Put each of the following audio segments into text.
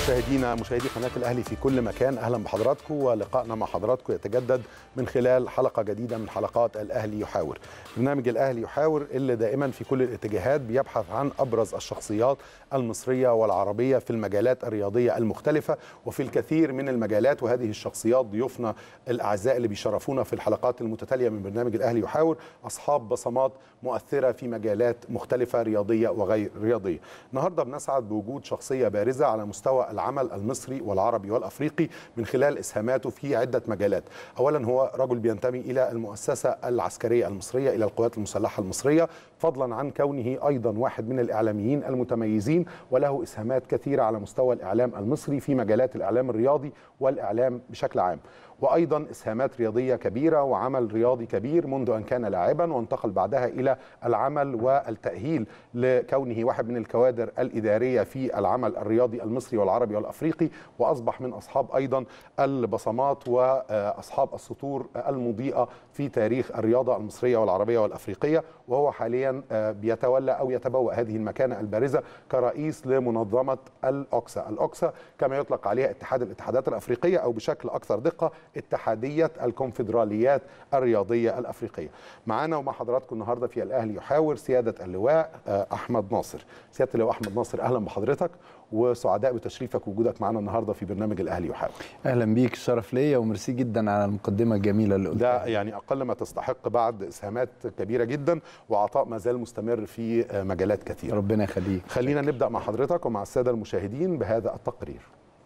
مشاهدينا مشاهدي قناه الاهلي في كل مكان اهلا بحضراتكم ولقائنا مع حضراتكم يتجدد من خلال حلقه جديده من حلقات الاهلي يحاور. برنامج الاهلي يحاور اللي دائما في كل الاتجاهات بيبحث عن ابرز الشخصيات المصريه والعربيه في المجالات الرياضيه المختلفه وفي الكثير من المجالات وهذه الشخصيات ضيوفنا الاعزاء اللي بيشرفونا في الحلقات المتتاليه من برنامج الاهلي يحاور اصحاب بصمات مؤثره في مجالات مختلفه رياضيه وغير رياضيه. النهارده بنسعد بوجود شخصيه بارزه على مستوى العمل المصري والعربي والافريقي من خلال اسهاماته في عده مجالات. اولا هو رجل بينتمي الى المؤسسه العسكريه المصريه الى القوات المسلحه المصريه فضلا عن كونه ايضا واحد من الاعلاميين المتميزين وله اسهامات كثيره على مستوى الاعلام المصري في مجالات الاعلام الرياضي والاعلام بشكل عام. وايضا اسهامات رياضيه كبيره وعمل رياضي كبير منذ ان كان لاعبا وانتقل بعدها الى العمل والتاهيل لكونه واحد من الكوادر الاداريه في العمل الرياضي المصري والعربي والافريقي واصبح من اصحاب ايضا البصمات واصحاب السطور المضيئه في تاريخ الرياضه المصريه والعربيه والافريقيه وهو حاليا بيتولى او يتبوأ هذه المكانه البارزه كرئيس لمنظمه الاوكسا، الاوكسا كما يطلق عليها اتحاد الاتحادات الافريقيه او بشكل اكثر دقه اتحاديه الكونفدراليات الرياضيه الافريقيه. معانا ومع حضراتكم النهارده في الاهلي يحاور سياده اللواء احمد ناصر. سياده اللواء احمد ناصر اهلا بحضرتك وسعداء بتشريفك ووجودك معانا النهارده في برنامج الاهلي يحاول اهلا بيك الشرف ليا وميرسي جدا على المقدمه الجميله اللي قلتها ده يعني اقل ما تستحق بعد اسهامات كبيره جدا وعطاء ما زال مستمر في مجالات كثيره ربنا يخليك خلينا نبدا مع حضرتك ومع الساده المشاهدين بهذا التقرير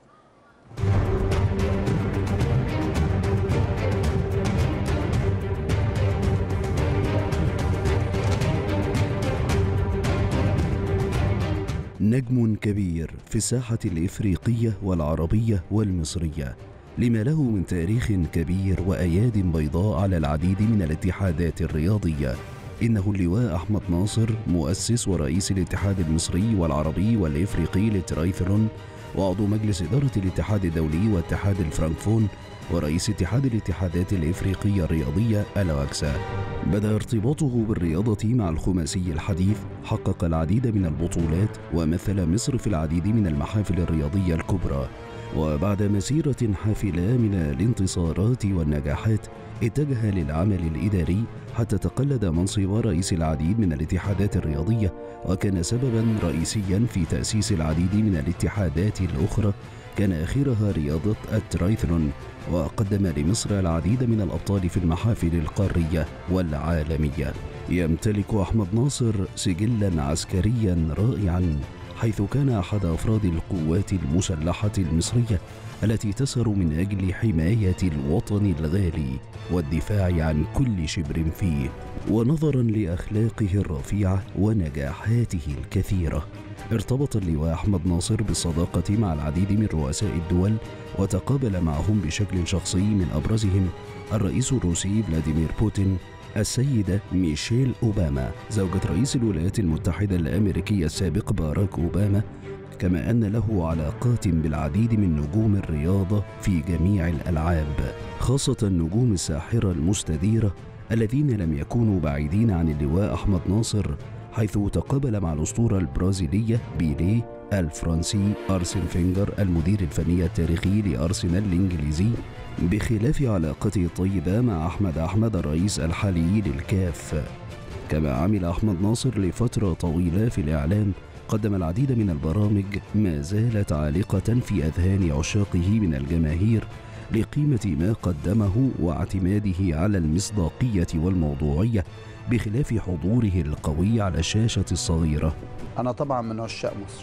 نجم كبير في الساحة الإفريقية والعربية والمصرية لما له من تاريخ كبير وأياد بيضاء على العديد من الاتحادات الرياضية إنه اللواء أحمد ناصر مؤسس ورئيس الاتحاد المصري والعربي والإفريقي للترايثلون وعضو مجلس إدارة الاتحاد الدولي واتحاد الفرنكفون ورئيس اتحاد الاتحادات الإفريقية الرياضية الأواكسا بدأ ارتباطه بالرياضة مع الخماسي الحديث حقق العديد من البطولات ومثل مصر في العديد من المحافل الرياضية الكبرى وبعد مسيرة حافلة من الانتصارات والنجاحات اتجه للعمل الإداري حتى تقلد منصب رئيس العديد من الاتحادات الرياضية وكان سببا رئيسيا في تأسيس العديد من الاتحادات الأخرى كان آخرها رياضة الترايثلون وقدم لمصر العديد من الأبطال في المحافل القارية والعالمية يمتلك أحمد ناصر سجلا عسكريا رائعا حيث كان أحد أفراد القوات المسلحة المصرية التي تسر من أجل حماية الوطن الغالي والدفاع عن كل شبر فيه ونظرا لأخلاقه الرفيعة ونجاحاته الكثيرة ارتبط اللواء أحمد ناصر بالصداقة مع العديد من رؤساء الدول وتقابل معهم بشكل شخصي من أبرزهم الرئيس الروسي فلاديمير بوتين السيدة ميشيل أوباما زوجة رئيس الولايات المتحدة الأمريكية السابق باراك أوباما كما أن له علاقات بالعديد من نجوم الرياضة في جميع الألعاب خاصة النجوم الساحرة المستديرة الذين لم يكونوا بعيدين عن اللواء أحمد ناصر حيث تقابل مع الأسطورة البرازيلية بيليه الفرنسي أرسن فينجر المدير الفني التاريخي لأرسنال الإنجليزي بخلاف علاقته الطيبة مع أحمد أحمد الرئيس الحالي للكاف كما عمل أحمد ناصر لفترة طويلة في الإعلام قدم العديد من البرامج ما زالت عالقة في أذهان عشاقه من الجماهير لقيمة ما قدمه واعتماده على المصداقية والموضوعية بخلاف حضوره القوي على الشاشة الصغيرة أنا طبعا من عشاق مصر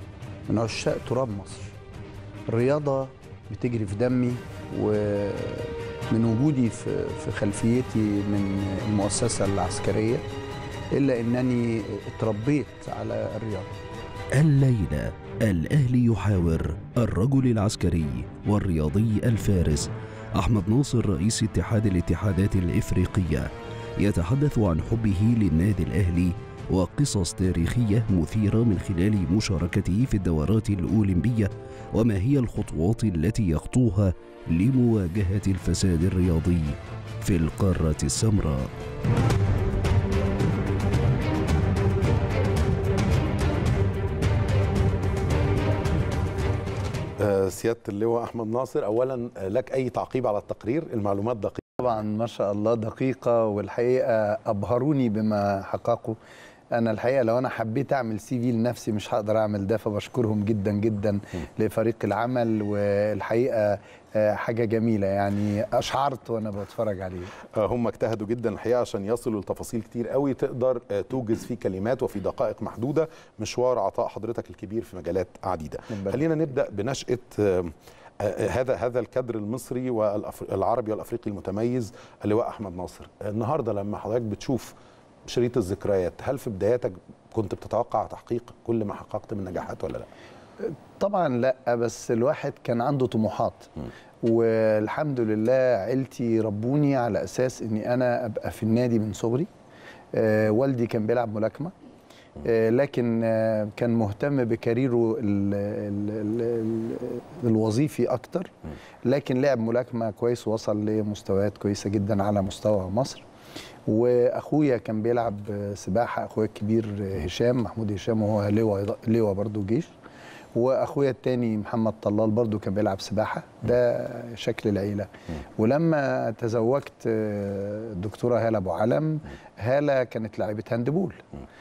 من عشاق تراب مصر الرياضة بتجري في دمي ومن وجودي في خلفيتي من المؤسسة العسكرية إلا أنني اتربيت على الرياضة الليلة الأهلي يحاور الرجل العسكري والرياضي الفارس أحمد ناصر رئيس اتحاد الاتحادات الإفريقية يتحدث عن حبه للنادي الأهلي وقصص تاريخية مثيرة من خلال مشاركته في الدورات الأولمبية وما هي الخطوات التي يخطوها لمواجهة الفساد الرياضي في القارة السمراء. آه، سياده اللواء احمد ناصر اولا آه، لك اي تعقيب على التقرير المعلومات دقيقه طبعا ما شاء الله دقيقة والحقيقة أبهروني بما حققوا أنا الحقيقة لو أنا حبيت أعمل سي في لنفسي مش هقدر أعمل ده فبشكرهم جدا جدا لفريق العمل والحقيقة آه، حاجة جميلة يعني أشعرت وأنا بتفرج عليه آه، هم اجتهدوا جدا الحقيقه عشان يصلوا لتفاصيل كتير قوي تقدر آه، توجز في كلمات وفي دقائق محدوده مشوار عطاء حضرتك الكبير في مجالات عديده نبارك. خلينا نبدا بنشاه آه، آه، هذا هذا الكادر المصري والعربي والافريقي المتميز اللواء احمد ناصر النهارده لما حضرتك بتشوف شريط الذكريات هل في بداياتك كنت بتتوقع تحقيق كل ما حققت من نجاحات ولا لا طبعا لا بس الواحد كان عنده طموحات والحمد لله عيلتي ربوني على اساس اني انا ابقى في النادي من صغري آه والدي كان بيلعب ملاكمه آه لكن آه كان مهتم بكاريره ال ال ال ال الوظيفي اكتر لكن لعب ملاكمه كويس ووصل لمستويات كويسه جدا على مستوى مصر واخويا كان بيلعب سباحه اخويا الكبير هشام محمود هشام وهو لواء لواء برضه جيش واخويا التاني محمد طلال برضو كان بيلعب سباحه ده شكل العيله ولما تزوجت آه، الدكتوره هاله ابو علم هاله كانت لاعبه هاندبول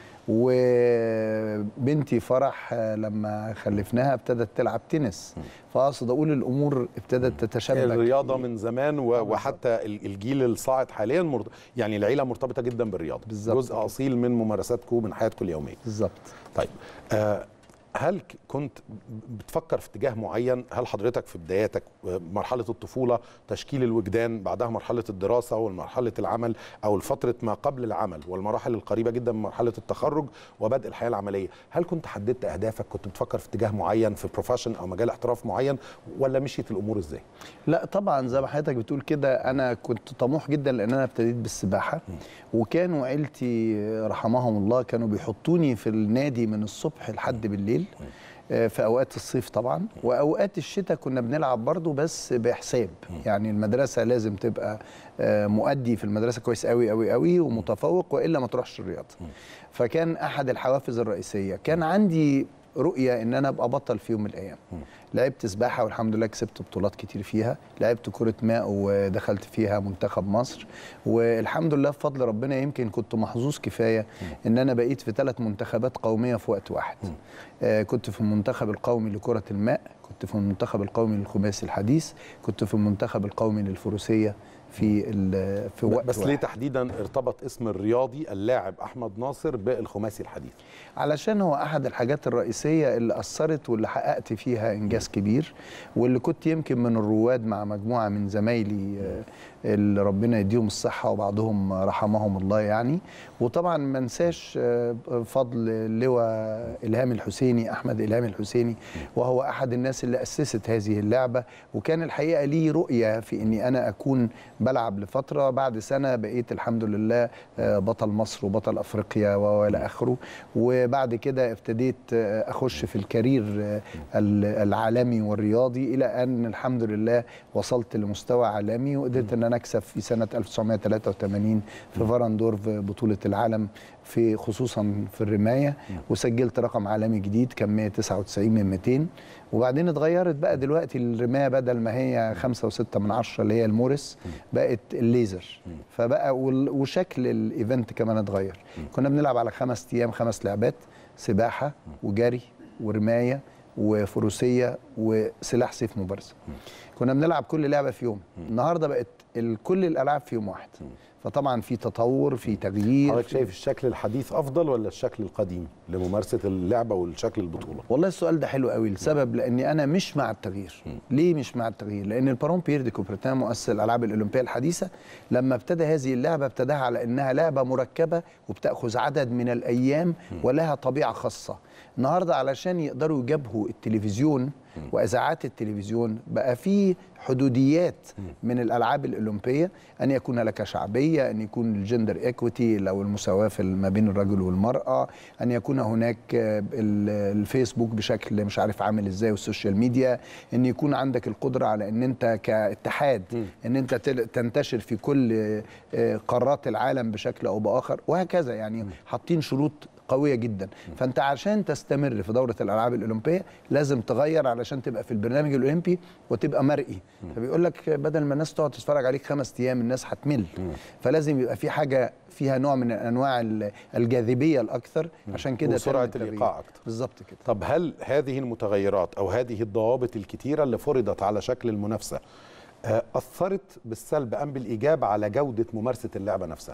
وبنتي فرح آه، لما خلفناها ابتدت تلعب تنس فاقصد اقول الامور ابتدت تتشابك الرياضه من زمان و- وحتى ال- الجيل الصاعد حاليا مرت... يعني العيله مرتبطه جدا بالرياضه بالظبط جزء كده. اصيل من ممارساتكم من حياتكم اليوميه بالظبط طيب آه هل ك- كنت بتفكر في اتجاه معين هل حضرتك في بداياتك آه، مرحله الطفوله تشكيل الوجدان بعدها مرحله الدراسه ومرحله العمل او الفتره ما قبل العمل والمراحل القريبه جدا من مرحله التخرج وبدء الحياه العمليه هل كنت حددت اهدافك كنت بتفكر في اتجاه معين في بروفيشن او مجال احتراف معين ولا مشيت الامور ازاي لا طبعا زي ما حضرتك بتقول كده انا كنت طموح جدا لان انا ابتديت بالسباحه وكانوا عيلتي رحمهم الله كانوا بيحطوني في النادي من الصبح لحد بالليل آه، في اوقات الصيف طبعا واوقات الشتاء كنا بنلعب برضو بس بحساب يعني المدرسه لازم تبقى آه، مؤدي في المدرسه كويس قوي قوي قوي ومتفوق والا ما تروحش الرياضه فكان احد الحوافز الرئيسيه كان عندي رؤيه ان انا ابقى بطل في يوم من الايام لعبت سباحه والحمد لله كسبت بطولات كتير فيها لعبت كره ماء ودخلت فيها منتخب مصر والحمد لله بفضل ربنا يمكن كنت محظوظ كفايه ان انا بقيت في ثلاث منتخبات قوميه في وقت واحد آه كنت في المنتخب القومي لكره الماء كنت في المنتخب القومي للخماسي الحديث كنت في المنتخب القومي للفروسيه في ال- في وقت بس واحد. ليه تحديدا ارتبط اسم الرياضي اللاعب احمد ناصر بالخماسي الحديث علشان هو احد الحاجات الرئيسيه اللي اثرت واللي حققت فيها انجاز كبير واللي كنت يمكن من الرواد مع مجموعه من زمايلي آه، اللي ربنا يديهم الصحه وبعضهم رحمهم الله يعني وطبعا ما انساش آه، فضل اللواء الهام الحسيني احمد الهام الحسيني وهو احد الناس اللي اسست هذه اللعبه وكان الحقيقه لي رؤيه في اني انا اكون بلعب لفتره بعد سنه بقيت الحمد لله آه، بطل مصر وبطل افريقيا والى اخره وبعد كده ابتديت آه، اخش في الكارير آه، ال- العالمي والرياضي الى ان الحمد لله وصلت لمستوى عالمي وقدرت ان انا اكسب في سنه 1983 في فارندورف بطوله العالم في خصوصا في الرمايه وسجلت رقم عالمي جديد كان 199 من 200 وبعدين اتغيرت بقى دلوقتي الرمايه بدل ما هي 5 و6 من 10 اللي هي المورس بقت الليزر فبقى وال- وشكل الايفنت كمان اتغير كنا بنلعب على خمس ايام خمس لعبات سباحه وجري ورمايه وفروسيه وسلاح سيف مبارزه كنا بنلعب كل لعبه في يوم النهارده بقت ال- كل الالعاب في يوم واحد فطبعا في تطور في تغيير حضرتك في- شايف الشكل الحديث افضل ولا الشكل القديم لممارسه اللعبه والشكل البطوله والله السؤال ده حلو قوي لسبب لاني انا مش مع التغيير ليه مش مع التغيير لان البارون بيير دي كوبرتان مؤسس الالعاب الاولمبيه الحديثه لما ابتدى هذه اللعبه ابتداها على انها لعبه مركبه وبتاخذ عدد من الايام ولها طبيعه خاصه النهارده علشان يقدروا يجابهوا التلفزيون واذاعات التلفزيون بقى في حدوديات من الالعاب الاولمبيه ان يكون لك شعبيه ان يكون الجندر ايكويتي او المساواه في ما بين الرجل والمراه ان يكون هناك آه، ال- الفيسبوك بشكل مش عارف عامل ازاي والسوشيال ميديا ان يكون عندك القدره على ان انت كاتحاد ان انت تل- تنتشر في كل آه، آه، قارات العالم بشكل او باخر وهكذا يعني حاطين شروط قويه جدا فانت عشان تستمر في دوره الالعاب الاولمبيه لازم تغير علشان عشان تبقى في البرنامج الاولمبي وتبقى مرئي فبيقول لك بدل ما الناس تقعد تتفرج عليك خمس ايام الناس هتمل فلازم يبقى في حاجه فيها نوع من انواع ال- الجاذبيه الاكثر عشان كده وسرعة تعمل التغيير. الإيقاع أكتر. بالظبط كده طب هل هذه المتغيرات او هذه الضوابط الكتيره اللي فرضت على شكل المنافسه آه، اثرت بالسلب ام بالايجاب على جوده ممارسه اللعبه نفسها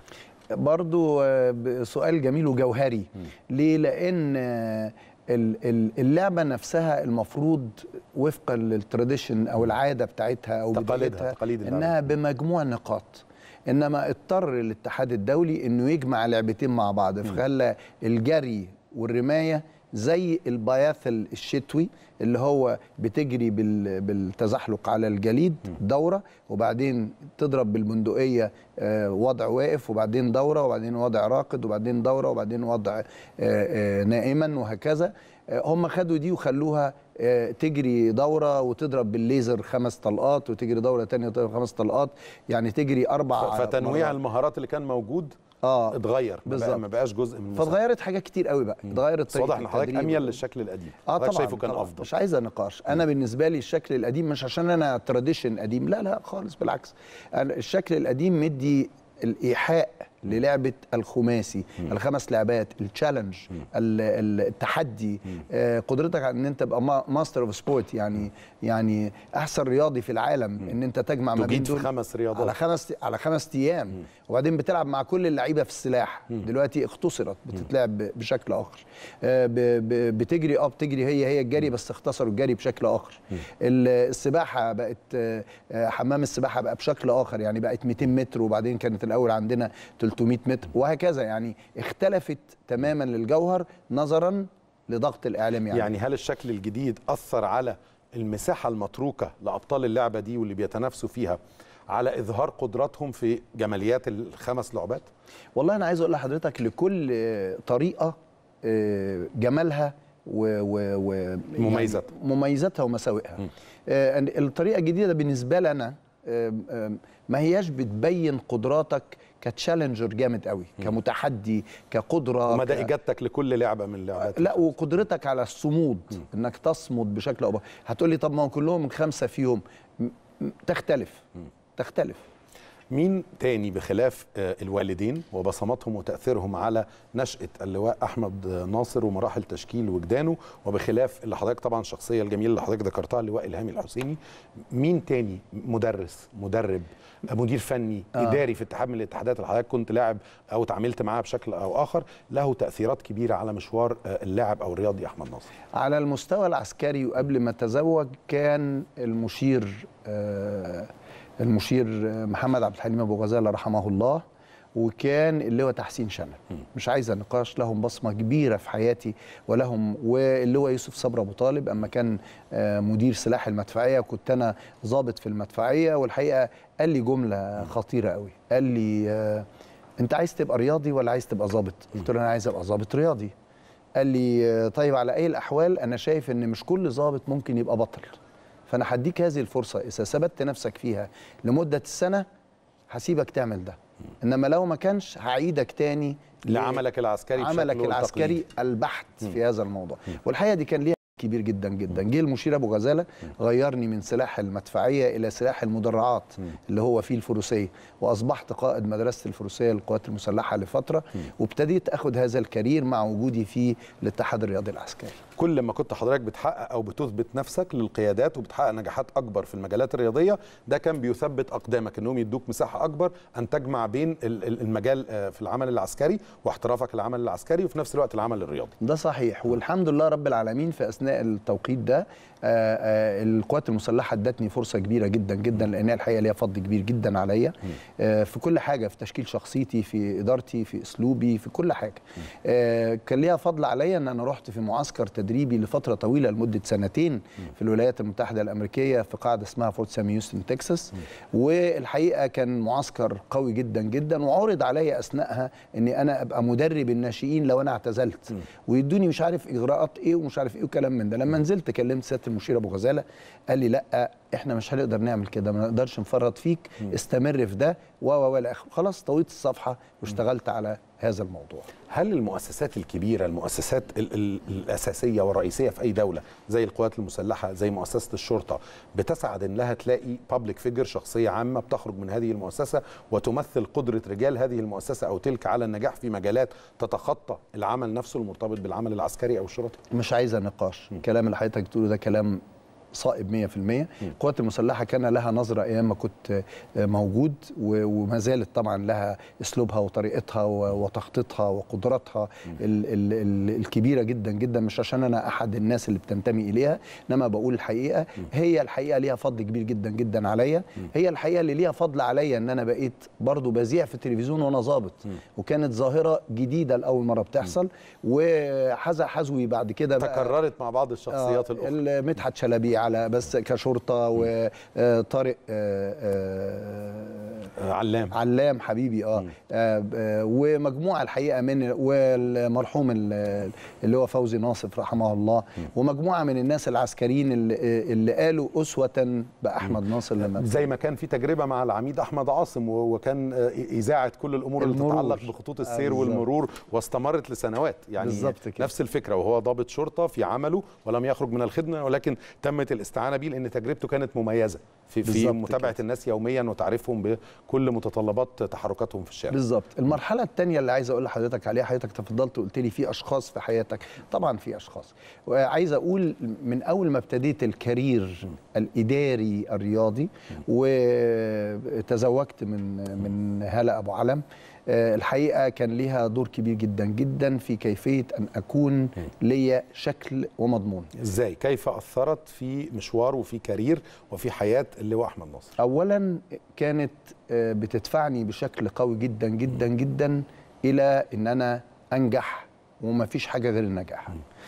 برضو آه، ب- سؤال جميل وجوهري ليه لان آه، ال- ال- اللعبه نفسها المفروض وفقا للتراديشن او العاده بتاعتها او تقاليدها، بدايتها تقاليد اللعبة. انها بمجموع نقاط انما اضطر الاتحاد الدولي انه يجمع لعبتين مع بعض فخلى الجري والرمايه زي البياثل الشتوي اللي هو بتجري بال- بالتزحلق على الجليد دوره وبعدين تضرب بالبندقيه آه، وضع واقف وبعدين دوره وبعدين وضع راقد وبعدين دوره وبعدين وضع آه، آه، نائما وهكذا آه، هم خدوا دي وخلوها آه، تجري دوره وتضرب بالليزر خمس طلقات وتجري دوره تانية وتضرب خمس طلقات يعني تجري اربع ف- فتنويع مرات. المهارات اللي كان موجود اه اتغير ما بقى- بالظبط. ما بقاش جزء من المسابقة. فاتغيرت حاجات كتير قوي بقى اتغيرت بس واضح ان طريقة حضرتك التدريب. اميل للشكل القديم اه حضرتك طبعا شايفه كان طبعاً. افضل مش عايزه نقاش انا بالنسبه لي الشكل القديم مش عشان انا تراديشن قديم لا لا خالص بالعكس أنا الشكل القديم مدي الايحاء للعبه الخماسي الخمس لعبات التشالنج ال- ال- التحدي آه، قدرتك على ان انت تبقى ماستر اوف سبورت يعني يعني احسن رياضي في العالم ان انت تجمع ما بين تجيد في دول خمس رياضات. على خمس على خمس ايام وبعدين بتلعب مع كل اللعيبه في السلاح دلوقتي اختصرت بتتلعب ب- بشكل اخر آه، ب- ب- بتجري اه بتجري هي هي الجري بس اختصروا الجري بشكل اخر ال- السباحه بقت آه، آه، حمام السباحه بقى بشكل اخر يعني بقت 200 متر وبعدين كانت الاول عندنا 300 متر وهكذا يعني اختلفت تماما للجوهر نظرا لضغط الاعلام يعني, يعني هل الشكل الجديد اثر على المساحه المتروكه لابطال اللعبه دي واللي بيتنافسوا فيها على اظهار قدراتهم في جماليات الخمس لعبات والله انا عايز اقول لحضرتك لكل آه، طريقه آه، جمالها و و و يعني مميزاتها. مميزاتها ومساوئها آه، أن- الطريقه الجديده بالنسبه لنا آم، آم، ما هياش بتبين قدراتك كتشالنجر جامد قوي كمتحدي كقدره ومدى ك- اجابتك لكل لعبه من اللعبات لا وقدرتك على الصمود انك تصمد بشكل او بآخر هتقول لي طب ما هو كلهم خمسه فيهم م- م- تختلف تختلف مين تاني بخلاف آه، الوالدين وبصماتهم وتأثيرهم على نشأة اللواء أحمد آه، ناصر ومراحل تشكيل وجدانه وبخلاف اللي حضرتك طبعا الشخصية الجميلة اللي حضرتك ذكرتها اللواء إلهامي الحسيني مين تاني مدرس مدرب آه، مدير فني آه. آه. إداري في اتحاد من الاتحادات اللي حضرتك كنت لاعب أو اتعاملت معاه بشكل أو آخر له تأثيرات كبيرة على مشوار آه، اللاعب أو الرياضي أحمد ناصر على المستوى العسكري وقبل ما تزوج كان المشير آه، المشير آه، محمد عبد الحليم ابو غزاله رحمه الله وكان اللواء تحسين شنب مش عايزه نقاش لهم بصمه كبيره في حياتي ولهم واللواء يوسف صبري ابو طالب اما كان آه، مدير سلاح المدفعيه كنت انا ضابط في المدفعيه والحقيقه قال لي جمله خطيره قوي قال لي آه، انت عايز تبقى رياضي ولا عايز تبقى ضابط قلت له انا عايز ابقى ضابط رياضي قال لي آه، طيب على اي الاحوال انا شايف ان مش كل ضابط ممكن يبقى بطل فانا هديك هذه الفرصه اذا ثبتت نفسك فيها لمده السنه هسيبك تعمل ده انما لو ما كانش هعيدك تاني لعملك العسكري بشكله عملك العسكري التقليدي. البحت في هذا الموضوع والحقيقه دي كان ليها كبير جدا جدا جه المشير ابو غزاله غيرني من سلاح المدفعيه الى سلاح المدرعات اللي هو فيه الفروسيه واصبحت قائد مدرسه الفروسيه للقوات المسلحه لفتره وابتديت اخد هذا الكارير مع وجودي في الاتحاد الرياضي العسكري كل ما كنت حضرتك بتحقق او بتثبت نفسك للقيادات وبتحقق نجاحات اكبر في المجالات الرياضيه ده كان بيثبت اقدامك انهم يدوك مساحه اكبر ان تجمع بين ال- ال- المجال آه، في العمل العسكري واحترافك العمل العسكري وفي نفس الوقت العمل الرياضي ده صحيح والحمد لله رب العالمين في اثناء التوقيت ده آه، آه، القوات المسلحه ادتني فرصه كبيره جدا جدا لان هي الحقيقه ليها فضل كبير جدا عليا آه، في كل حاجه في تشكيل شخصيتي في ادارتي في اسلوبي في كل حاجه آه، كان ليها فضل عليا ان انا رحت في معسكر تدريبي لفتره طويله لمده سنتين في الولايات المتحده الامريكيه في قاعده اسمها فورت سام هيوستن تكساس والحقيقه كان معسكر قوي جدا جدا وعرض عليا اثناءها اني انا ابقى مدرب الناشئين لو انا اعتزلت ويدوني مش عارف اجراءات ايه ومش عارف ايه وكلام من ده لما نزلت كلمت سياده المشير ابو غزاله قال لي لا احنا مش هنقدر نعمل كده ما نقدرش نفرط فيك استمر في ده و و الى اخره خلاص طويت الصفحه واشتغلت على هذا الموضوع هل المؤسسات الكبيرة المؤسسات ال ال الأساسية والرئيسية في أي دولة زي القوات المسلحة زي مؤسسة الشرطة بتسعد إنها تلاقي بابليك فيجر شخصية عامة بتخرج من هذه المؤسسة وتمثل قدرة رجال هذه المؤسسة أو تلك على النجاح في مجالات تتخطى العمل نفسه المرتبط بالعمل العسكري أو الشرطي مش عايزه نقاش الكلام اللي حضرتك بتقوله ده كلام صائب 100% القوات المسلحه كان لها نظره ايام ما كنت موجود و- وما زالت طبعا لها اسلوبها وطريقتها و- وتخطيطها وقدراتها ال ال ال الكبيره جدا جدا مش عشان انا احد الناس اللي بتنتمي اليها انما بقول الحقيقه هي الحقيقه ليها فضل كبير جدا جدا عليا هي الحقيقه اللي ليها فضل عليا ان انا بقيت برضو بذيع في التلفزيون وانا ظابط وكانت ظاهره جديده لاول مره بتحصل وحذا حذوي بعد كده بقى تكررت مع بعض الشخصيات آه، الأخرى ال- مدحت شلبي على بس كشرطه وطارق علام علام حبيبي اه, آه آه، ومجموعه الحقيقه من والمرحوم ال- اللي هو فوزي ناصف رحمه الله ومجموعه من الناس العسكريين اللي, اللي قالوا اسوه باحمد ناصر لما زي ما كان في تجربة مع العميد أحمد عاصم و- وكان آه، إذاعة كل الأمور اللي المرور. تتعلق بخطوط آه، السير بالظبط. والمرور واستمرت لسنوات يعني بالظبط كده. نفس الفكرة وهو ضابط شرطة في عمله ولم يخرج من الخدمة ولكن تمت الاستعانة به لأن تجربته كانت مميزة في, في بالظبط متابعة كده. الناس يوميا وتعرفهم بكل متطلبات تحركاتهم في الشارع بالظبط المرحله الثانيه اللي عايز اقول لحضرتك عليها حضرتك تفضلت وقلت لي في اشخاص في حياتك طبعا في اشخاص وعايز اقول من اول ما ابتديت الكارير الاداري الرياضي وتزوجت من من هاله ابو علم آه، الحقيقه كان ليها دور كبير جدا جدا في كيفيه ان اكون ليا شكل ومضمون ازاي كيف أثرت في مشوار وفي كارير وفي حياة اللواء أحمد ناصر اولا كانت آه، بتدفعني بشكل قوي جدا جدا جدا الى ان انا انجح وما فيش حاجه غير النجاح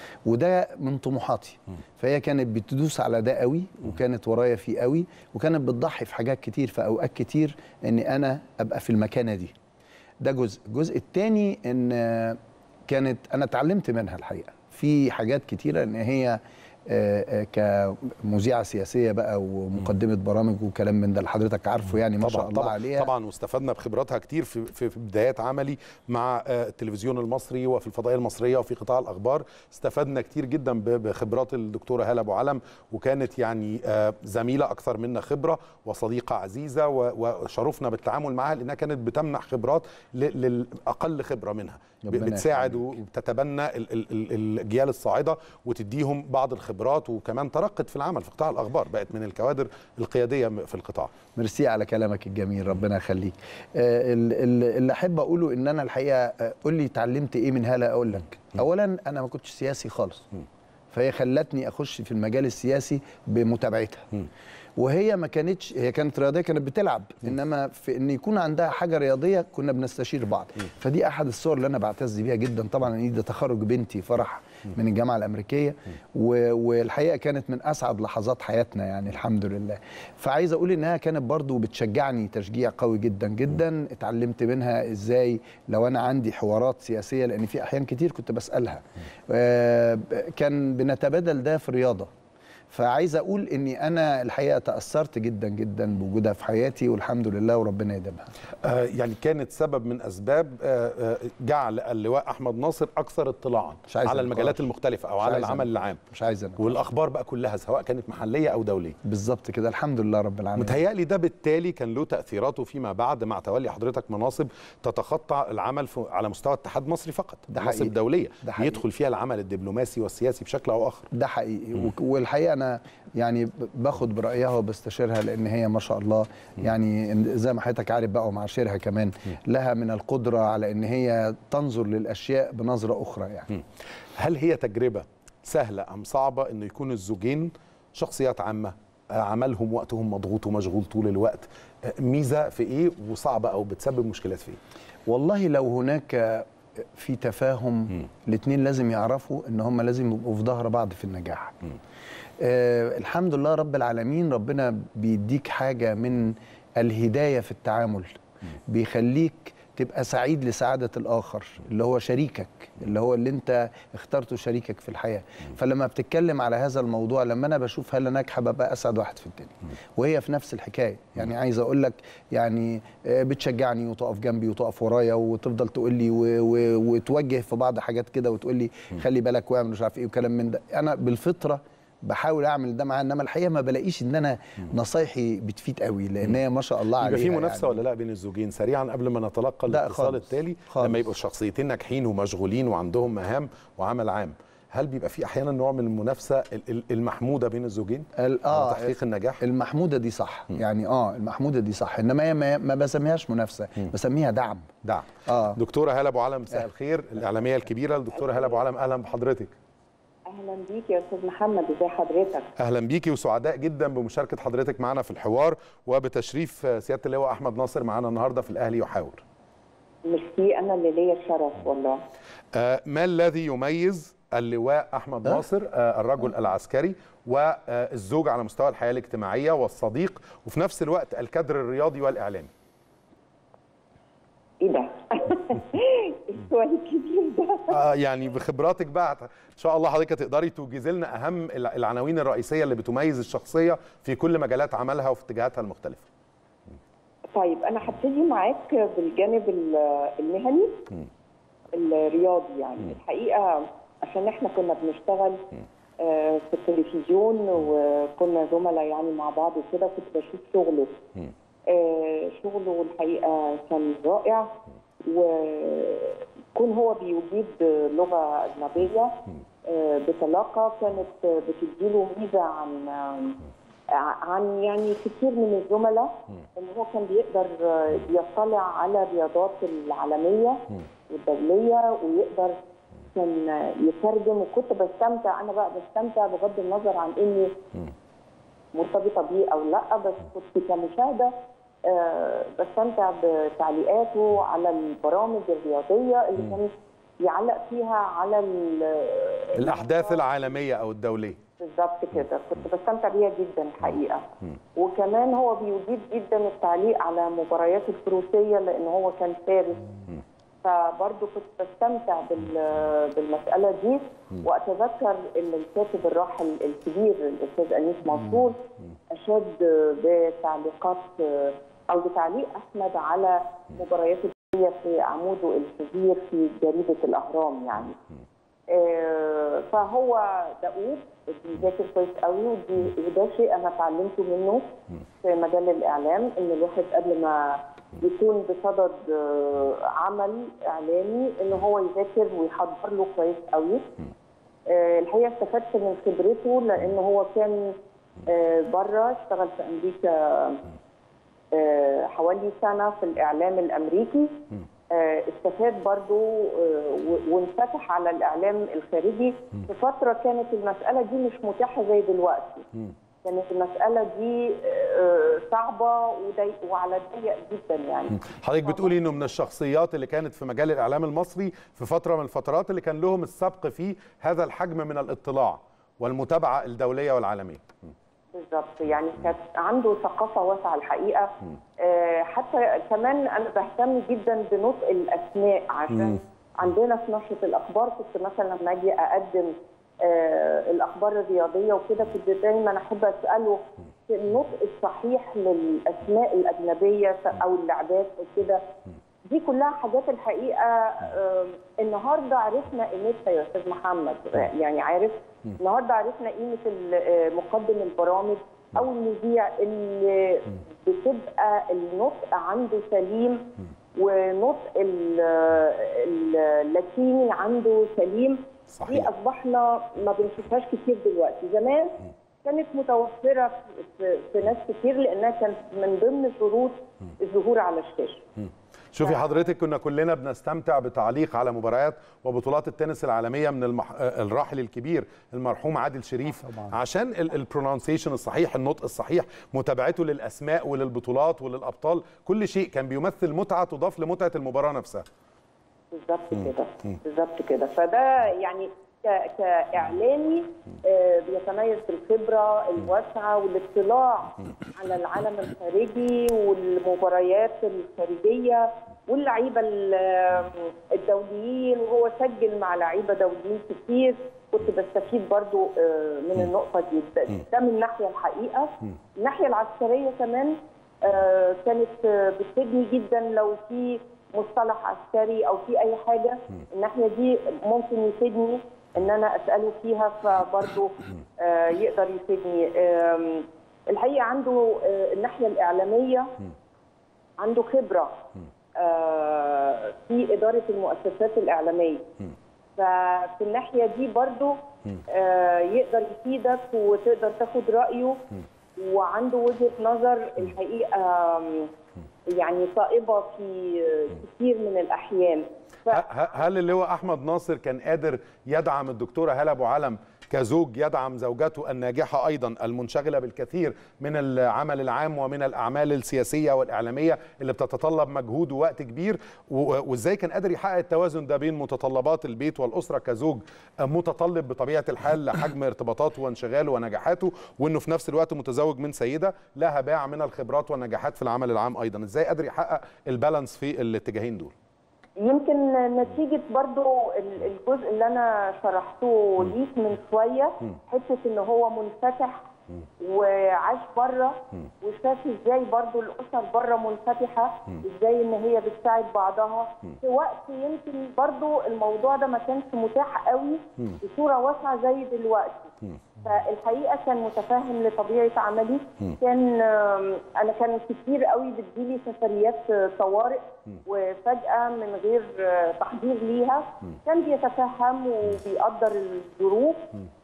وده من طموحاتي فهي كانت بتدوس على ده قوي وكانت ورايا فيه قوي وكانت بتضحي في حاجات كتير في اوقات كتير ان انا ابقى في المكانه دي ده جزء الجزء الثاني ان آه، كانت انا اتعلمت منها الحقيقه في حاجات كتيره ان هي آه، آه، كمذيعه سياسيه بقى ومقدمه برامج وكلام من ده اللي حضرتك عارفه يعني ما شاء الله طبعا عليها طبعا واستفدنا بخبراتها كتير في, في, في بدايات عملي مع آه، التلفزيون المصري وفي الفضائيه المصريه وفي قطاع الاخبار استفدنا كتير جدا ب- بخبرات الدكتوره هاله ابو علم وكانت يعني آه، زميله اكثر منا خبره وصديقه عزيزه و- وشرفنا بالتعامل معها لانها كانت بتمنح خبرات ل- للاقل خبره منها ب- ربنا بتساعد يخليك. وبتتبنى ال- ال- ال- الاجيال الصاعده وتديهم بعض الخبرات وكمان ترقت في العمل في قطاع الاخبار بقت من الكوادر القياديه في القطاع ميرسي على كلامك الجميل ربنا يخليك آه، ال- ال- اللي احب اقوله ان انا الحقيقه آه، قول لي اتعلمت ايه من هاله اقول لك اولا انا ما كنتش سياسي خالص فهي خلتني اخش في المجال السياسي بمتابعتها وهي ما كانتش هي كانت رياضيه كانت بتلعب انما في ان يكون عندها حاجه رياضيه كنا بنستشير بعض فدي احد الصور اللي انا بعتز بيها جدا طبعا ان ده تخرج بنتي فرح من الجامعه الامريكيه و- والحقيقه كانت من اسعد لحظات حياتنا يعني الحمد لله فعايز اقول انها كانت برضو بتشجعني تشجيع قوي جدا جدا اتعلمت منها ازاي لو انا عندي حوارات سياسيه لان في احيان كتير كنت بسالها آه، كان بنتبادل ده في الرياضه فعايز اقول اني انا الحقيقه تاثرت جدا جدا بوجودها في حياتي والحمد لله وربنا يديمها آه، يعني كانت سبب من اسباب آه، آه، جعل اللواء احمد ناصر اكثر اطلاعا مش عايز على نقاش. المجالات المختلفه او مش على عايز العمل نقاش. العام مش عايز انا والاخبار بقى كلها سواء كانت محليه او دوليه بالظبط كده الحمد لله رب العالمين متهيألي ده بالتالي كان له تأثيراته فيما بعد مع تولي حضرتك مناصب تتخطى العمل في على مستوى اتحاد مصري فقط ده مناصب حقيقي. دولية ده حقيقي. يدخل فيها العمل الدبلوماسي والسياسي بشكل أو آخر ده حقيقي وك- والحقيقه انا يعني ب- باخد برايها وبستشيرها لان هي ما شاء الله يعني إن- زي ما حضرتك عارف بقى ومعاشرها كمان لها من القدره على ان هي تنظر للاشياء بنظره اخرى يعني هل هي تجربة سهلة أم صعبة أنه يكون الزوجين شخصيات عامة آه، عملهم وقتهم مضغوط ومشغول طول الوقت آه، ميزة في إيه وصعبة أو بتسبب مشكلات في إيه والله لو هناك في تفاهم الاثنين لازم يعرفوا ان هم لازم يبقوا في ظهر بعض في النجاح آه الحمد لله رب العالمين ربنا بيديك حاجه من الهدايه في التعامل بيخليك تبقى سعيد لسعاده الاخر اللي هو شريكك اللي هو اللي انت اخترته شريكك في الحياه فلما بتتكلم على هذا الموضوع لما انا بشوف هلا ناجحه ببقى اسعد واحد في الدنيا وهي في نفس الحكايه يعني عايز اقول لك يعني آه، بتشجعني وتقف جنبي وتقف ورايا وتفضل تقول لي و- و- وتوجه في بعض حاجات كده وتقول لي خلي بالك واعمل مش عارف ايه وكلام من ده انا بالفطره بحاول اعمل ده معاه انما الحقيقه ما بلاقيش ان انا نصايحي بتفيد قوي لان هي ما شاء الله عليها يبقى في منافسه يعني. ولا لا بين الزوجين سريعا قبل ما نتلقى لا الاتصال خالص. التالي خالص. لما يبقوا الشخصيتين ناجحين ومشغولين وعندهم مهام وعمل عام هل بيبقى في احيانا نوع من المنافسه ال- ال- المحموده بين الزوجين ال- على اه تحقيق النجاح المحموده دي صح يعني اه المحموده دي صح انما هي ما, ما بسميهاش منافسه بسميها دعم دعم اه دكتوره هاله ابو علم مساء الخير الاعلاميه الكبيره الدكتوره هاله ابو علم اهلا بحضرتك اهلا بيك يا استاذ محمد ازي حضرتك اهلا بيكي وسعداء جدا بمشاركه حضرتك معنا في الحوار وبتشريف سياده اللواء احمد ناصر معنا النهارده في الاهلي يحاور ميرسي انا اللي ليا الشرف والله آه، ما الذي يميز اللواء احمد أه؟ ناصر آه، الرجل العسكري والزوج على مستوى الحياه الاجتماعيه والصديق وفي نفس الوقت الكادر الرياضي والاعلامي ايه ده السؤال الكبير ده آه، يعني بخبراتك بقى هت- ان شاء الله حضرتك تقدري توجزي لنا اهم الع- العناوين الرئيسيه اللي بتميز الشخصيه في كل مجالات عملها وفي اتجاهاتها المختلفه طيب انا هبتدي معاك بالجانب ال- المهني الرياضي يعني الحقيقه عشان احنا كنا بنشتغل آه، في التلفزيون وكنا زملاء يعني مع بعض وكده كنت بشوف شغله آه، شغله الحقيقه كان رائع وكون هو بيجيد لغه اجنبيه آه، بطلاقه كانت بتديله ميزه عن عن يعني كتير من الزملاء ان هو كان بيقدر يطلع على الرياضات العالميه والدوليه ويقدر كان يترجم وكنت بستمتع انا بقى بستمتع بغض النظر عن اني مرتبطه بيه او لا بس كنت كمشاهده آه، بستمتع بتعليقاته على البرامج الرياضيه اللي كان يعلق فيها على ال- الاحداث العالميه او الدوليه بالظبط كده كنت بستمتع بيها جدا الحقيقه وكمان هو بيجيد جدا التعليق على مباريات الفروسيه لان هو كان فارس فبرضه كنت بستمتع بال- بالمساله دي واتذكر ان الكاتب الراحل الكبير الاستاذ انيس منصور اشاد بتعليقات او بتعليق احمد على مباريات الفروسيه في عموده الشهير في جريده الاهرام يعني آه، فهو دؤوب بيذاكر كويس قوي ودي وده شيء انا اتعلمته منه في مجال الاعلام ان الواحد قبل ما يكون بصدد آه، عمل اعلامي ان هو يذاكر ويحضر له كويس قوي آه، الحقيقه استفدت من خبرته لان هو كان بره اشتغل في امريكا آه، حوالي سنه في الاعلام الامريكي آه، استفاد برضو آه، و- وانفتح على الاعلام الخارجي في فتره كانت المساله دي مش متاحه زي دلوقتي كانت المساله دي آه، صعبه وضيق وعلى ضيق جدا يعني حضرتك بتقولي انه من الشخصيات اللي كانت في مجال الاعلام المصري في فتره من الفترات اللي كان لهم السبق في هذا الحجم من الاطلاع والمتابعه الدوليه والعالميه بالظبط يعني كانت عنده ثقافه واسعه الحقيقه آه، حتى كمان انا بهتم جدا بنطق الاسماء عشان عندنا في نشره الاخبار كنت مثلا لما اجي اقدم آه، الاخبار الرياضيه وكده كنت دايما احب اساله في النطق الصحيح للاسماء الاجنبيه او اللعبات وكده دي كلها حاجات الحقيقه آه، النهارده عرفنا قيمتها يا استاذ محمد يعني عارف النهارده عرفنا قيمه ال- آه، مقدم البرامج او المذيع اللي بتبقى النطق عنده سليم ونطق ال- ال- اللاتيني عنده سليم صحيح. دي اصبحنا ما بنشوفهاش كتير دلوقتي زمان كانت متوفره في, في ناس كتير لانها كانت من ضمن شروط الظهور على الشاشه شوفي حضرتك كنا كلنا بنستمتع بتعليق على مباريات وبطولات التنس العالميه من المح... آه، الراحل الكبير المرحوم عادل شريف عشان البرونانسيشن الصحيح النطق الصحيح متابعته للاسماء وللبطولات وللابطال كل شيء كان بيمثل متعه تضاف لمتعه المباراه نفسها بالظبط كده بالظبط كده فده يعني ك- كاعلامي آه، بيتميز بالخبره الواسعه والاطلاع على العالم الخارجي والمباريات الخارجيه واللعيبه ال- الدوليين وهو سجل مع لعيبه دوليين كتير كنت بستفيد برضو آه، من النقطه دي ده- ده من ناحيه الحقيقه الناحيه العسكريه كمان آه، كانت آه، بتفيدني جدا لو في مصطلح عسكري او في اي حاجه الناحيه دي ممكن يفيدني ان انا اساله فيها فبرضه آه، يقدر يفيدني آم، الحقيقه عنده آه، الناحيه الاعلاميه عنده خبره آه، في اداره المؤسسات الاعلاميه ففي الناحيه دي برضو آه، يقدر يفيدك وتقدر تاخد رايه وعنده وجهه نظر الحقيقه آم، يعني صائبه في كثير من الاحيان ف... ه- ه- هل اللواء احمد ناصر كان قادر يدعم الدكتوره هاله ابو علم كزوج يدعم زوجته الناجحه ايضا المنشغله بالكثير من العمل العام ومن الاعمال السياسيه والاعلاميه اللي بتتطلب مجهود ووقت كبير و- وازاي كان قادر يحقق التوازن ده بين متطلبات البيت والاسره كزوج متطلب بطبيعه الحال لحجم ارتباطاته وانشغاله ونجاحاته وانه في نفس الوقت متزوج من سيده لها باع من الخبرات والنجاحات في العمل العام ايضا ازاي قادر يحقق البالانس في الاتجاهين دول يمكن نتيجة برضو ال- الجزء اللي أنا شرحته ليك من شوية حتة إن هو منفتح وعاش بره وشاف ازاي برضو الاسر بره منفتحه ازاي ان هي بتساعد بعضها في وقت يمكن برضو الموضوع ده ما كانش متاح قوي بصوره واسعه زي دلوقتي فالحقيقه كان متفاهم لطبيعه عملي كان آم، انا كان كتير قوي بتجيلي سفريات آه، طوارئ وفجاه من غير آه، تحضير ليها كان بيتفهم وبيقدر الظروف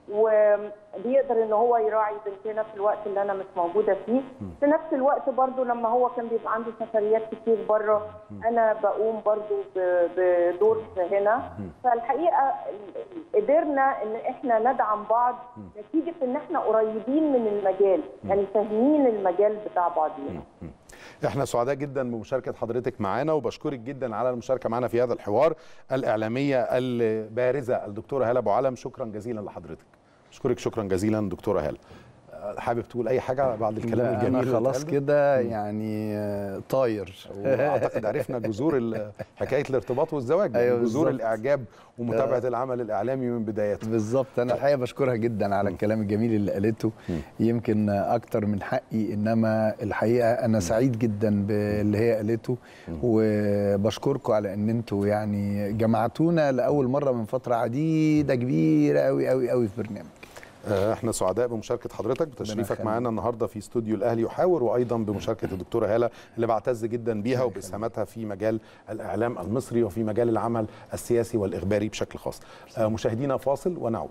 وبيقدر ان هو يراعي بنتنا في الوقت اللي انا مش موجوده فيه في نفس الوقت برضو لما هو كان بيبقى عنده سفريات كتير بره انا بقوم برضو ب- بدور هنا فالحقيقه ال- قدرنا ان احنا ندعم بعض نتيجه ان احنا قريبين من المجال يعني فاهمين المجال بتاع بعضينا احنا سعداء جدا بمشاركه حضرتك معانا وبشكرك جدا على المشاركه معنا في هذا الحوار الاعلاميه البارزه الدكتوره هاله ابو علم شكرا جزيلا لحضرتك اشكرك شكرا جزيلا دكتوره هاله أه، حابب تقول اي حاجه بعد الكلام لا الجميل انا اللي خلاص اتقال ده؟ كده يعني آه، طاير واعتقد عرفنا جذور ال- حكايه الارتباط والزواج أيوة يعني جذور بالظبط. الاعجاب ومتابعه العمل الاعلامي من بدايته بالظبط انا الحقيقه بشكرها جدا على الكلام الجميل اللي قالته يمكن اكتر من حقي انما الحقيقه انا سعيد جدا باللي هي قالته وبشكركم على ان انتوا يعني جمعتونا لاول مره من فتره عديده كبيره قوي قوي قوي في برنامج آه، احنا سعداء بمشاركه حضرتك بتشريفك يخليك. معانا النهارده في استوديو الاهلي يحاور وايضا بمشاركه الدكتوره هاله اللي بعتز جدا بيها وباسهاماتها في مجال الاعلام المصري وفي مجال العمل السياسي والاخباري بشكل خاص. آه، مشاهدينا فاصل ونعود.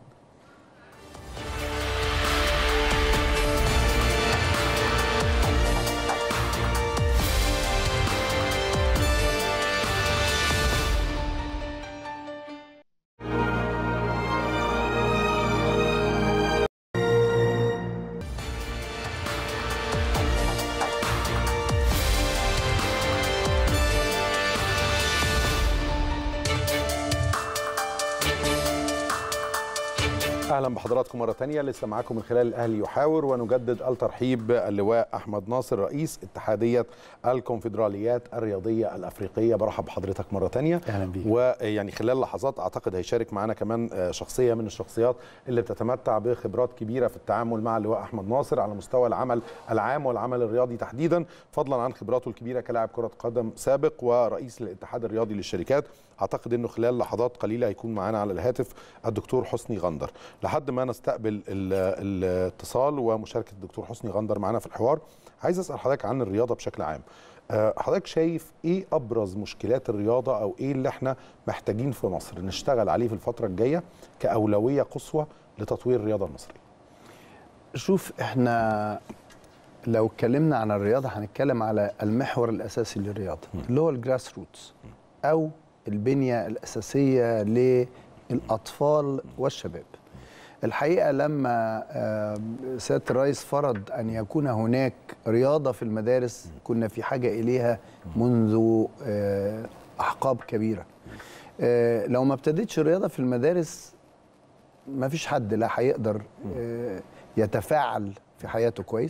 اهلا بحضراتكم مره تانية لسه معاكم من خلال الاهلي يحاور ونجدد الترحيب باللواء احمد ناصر رئيس اتحاديه الكونفدراليات الرياضيه الافريقيه برحب بحضرتك مره تانية أهلا بيك. ويعني خلال لحظات اعتقد هيشارك معانا كمان آه، شخصيه من الشخصيات اللي بتتمتع بخبرات كبيره في التعامل مع اللواء احمد ناصر على مستوى العمل العام والعمل الرياضي تحديدا فضلا عن خبراته الكبيره كلاعب كره قدم سابق ورئيس الاتحاد الرياضي للشركات اعتقد انه خلال لحظات قليله هيكون معانا على الهاتف الدكتور حسني غندر لحد ما نستقبل ال- الاتصال ومشاركه الدكتور حسني غندر معانا في الحوار عايز اسال حضرتك عن الرياضه بشكل عام آه، حضرتك شايف ايه ابرز مشكلات الرياضه او ايه اللي احنا محتاجين في مصر نشتغل عليه في الفتره الجايه كاولويه قصوى لتطوير الرياضه المصريه شوف احنا لو اتكلمنا عن الرياضه هنتكلم على المحور الاساسي للرياضه اللي هو الجراس روتس او البنيه الاساسيه للاطفال والشباب الحقيقه لما آه، سياده الرئيس فرض ان يكون هناك رياضه في المدارس كنا في حاجه اليها منذ آه، احقاب كبيره آه، لو ما ابتدتش الرياضه في المدارس ما فيش حد لا هيقدر آه، يتفاعل في حياته كويس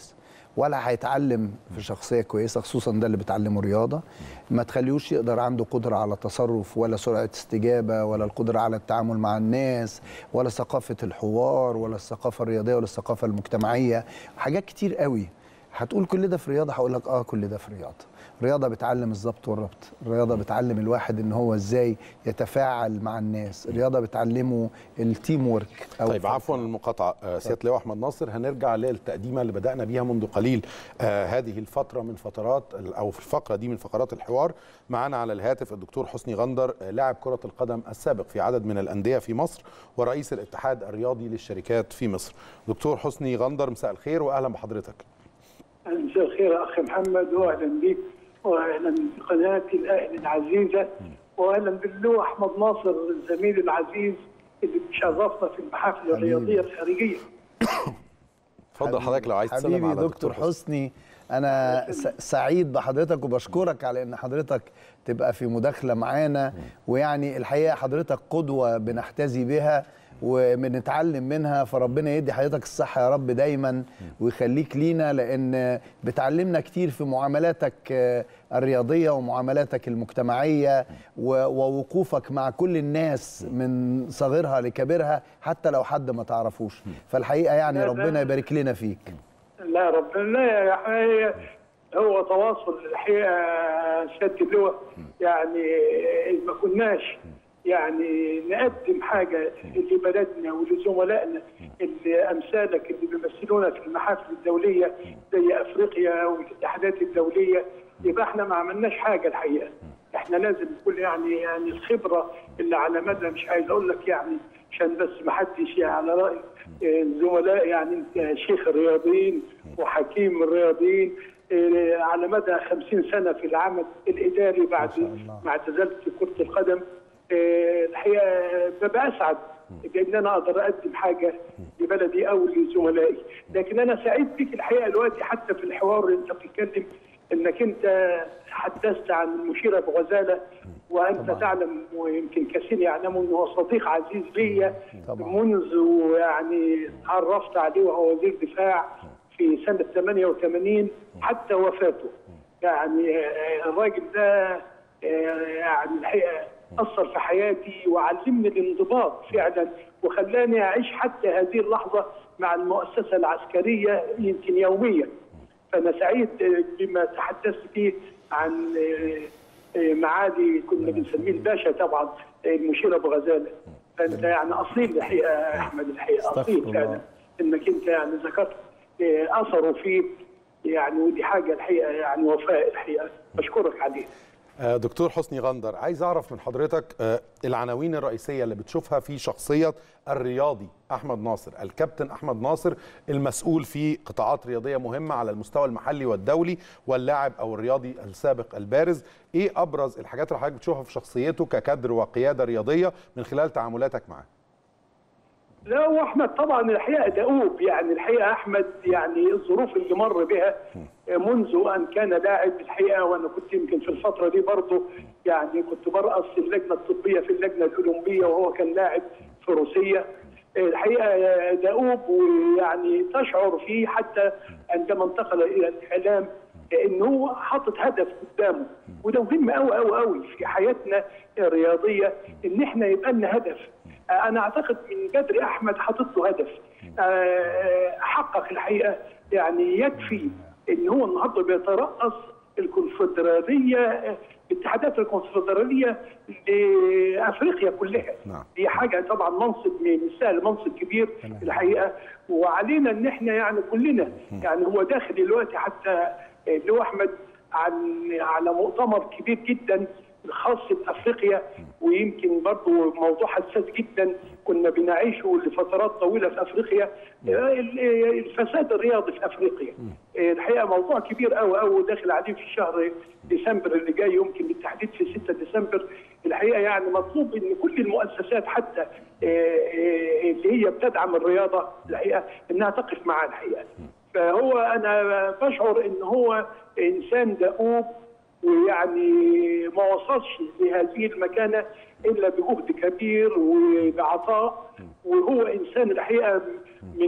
ولا هيتعلم في شخصيه كويسه خصوصا ده اللي بتعلمه رياضه ما تخليهوش يقدر عنده قدره على تصرف ولا سرعه استجابه ولا القدره على التعامل مع الناس ولا ثقافه الحوار ولا الثقافه الرياضيه ولا الثقافه المجتمعيه حاجات كتير قوي هتقول كل ده في رياضه هقول لك اه كل ده في رياضه الرياضه بتعلم الضبط والربط الرياضه بتعلم الواحد ان هو ازاي يتفاعل مع الناس الرياضه بتعلمه التيم ورك أو طيب عفوا المقاطعه آه سياده اللواء احمد ناصر هنرجع للتقديمه اللي بدانا بيها منذ قليل آه هذه الفتره من فترات او في الفقره دي من فقرات الحوار معنا على الهاتف الدكتور حسني غندر آه لاعب كره القدم السابق في عدد من الانديه في مصر ورئيس الاتحاد الرياضي للشركات في مصر دكتور حسني غندر مساء الخير واهلا بحضرتك مساء الخير يا اخ محمد واهلا بك واهلا بقناه الاهل العزيزه واهلا باللواء احمد ناصر زميلي العزيز اللي بيشرفنا في المحافل الرياضيه الخارجيه. اتفضل حضرتك لو عايز تسلم حبيبي على دكتور حسني انا سعيد بحضرتك وبشكرك على ان حضرتك تبقى في مداخله معانا ويعني الحقيقه حضرتك قدوه بنحتذي بها وبنتعلم منها فربنا يدي حضرتك الصحة يا رب دايما ويخليك لينا لأن بتعلمنا كتير في معاملاتك الرياضية ومعاملاتك المجتمعية ووقوفك مع كل الناس من صغيرها لكبيرها حتى لو حد ما تعرفوش فالحقيقة يعني ربنا يبارك لنا فيك لا ربنا لا هو تواصل الحقيقة سيادة اللواء يعني ما كناش يعني نقدم حاجه لبلدنا ولزملائنا اللي امثالك اللي بيمثلونا في المحافل الدوليه زي افريقيا والاتحادات الدوليه يبقى احنا ما عملناش حاجه الحقيقه احنا لازم نقول يعني يعني الخبره اللي على مدى مش عايز اقول لك يعني عشان بس ما حدش على راي الزملاء يعني انت شيخ الرياضيين وحكيم الرياضيين على مدى 50 سنه في العمل الاداري بعد ما اعتزلت كره القدم الحقيقه ببقى اسعد بان انا اقدر اقدم حاجه لبلدي او لزملائي، لكن انا سعيد بيك الحقيقه دلوقتي حتى في الحوار اللي انت بتتكلم انك انت حدثت عن المشير ابو غزاله وانت طبعا. تعلم ويمكن كثير يعلموا انه هو صديق عزيز ليا منذ يعني تعرفت عليه وهو وزير دفاع في سنه 88 حتى وفاته. يعني الراجل ده يعني الحقيقه اثر في حياتي وعلمني الانضباط فعلا وخلاني اعيش حتى هذه اللحظه مع المؤسسه العسكريه يمكن يوميا فانا سعيد بما تحدثت فيه عن معالي كنا بنسميه الباشا طبعا المشير ابو غزاله فانت يعني اصيل الحقيقه يا احمد الحقيقه اصيل فعلا انك انت يعني ذكرت اثره فيه يعني ودي حاجه الحقيقه يعني وفاء الحقيقه بشكرك عليه دكتور حسني غندر عايز اعرف من حضرتك العناوين الرئيسيه اللي بتشوفها في شخصيه الرياضي احمد ناصر الكابتن احمد ناصر المسؤول في قطاعات رياضيه مهمه على المستوى المحلي والدولي واللاعب او الرياضي السابق البارز ايه ابرز الحاجات اللي حضرتك بتشوفها في شخصيته ككادر وقياده رياضيه من خلال تعاملاتك معاه لا واحمد طبعا الحقيقه دؤوب يعني الحقيقه احمد يعني الظروف اللي مر بها منذ ان كان لاعب الحقيقه وانا كنت يمكن في الفتره دي برضه يعني كنت برأس اللجنه الطبيه في اللجنه الاولمبيه وهو كان لاعب في روسيا الحقيقه دؤوب ويعني تشعر فيه حتى عندما انتقل الى الاعلام ان هو حاطط هدف قدامه وده مهم قوي قوي قوي في حياتنا الرياضيه ان احنا يبقى لنا هدف انا اعتقد من بدري احمد حاطط له هدف حقق الحقيقه يعني يكفي ان هو النهارده بيترأس الكونفدراليه اتحادات الكونفدراليه لافريقيا كلها نعم. دي حاجه طبعا منصب مش سهل منصب كبير نعم. الحقيقه وعلينا ان احنا يعني كلنا يعني هو داخل دلوقتي حتى اللي هو احمد عن على مؤتمر كبير جدا خاص بافريقيا ويمكن برضه موضوع حساس جدا كنا بنعيشه لفترات طويله في افريقيا الفساد الرياضي في افريقيا الحقيقه موضوع كبير قوي قوي داخل عليه في شهر ديسمبر اللي جاي يمكن بالتحديد في 6 ديسمبر الحقيقه يعني مطلوب ان كل المؤسسات حتى اللي هي بتدعم الرياضه الحقيقه انها تقف معاه الحقيقه فهو انا بشعر ان هو انسان دؤوب ويعني ما وصلش لهذه المكانه الا بجهد كبير وبعطاء وهو انسان الحقيقه من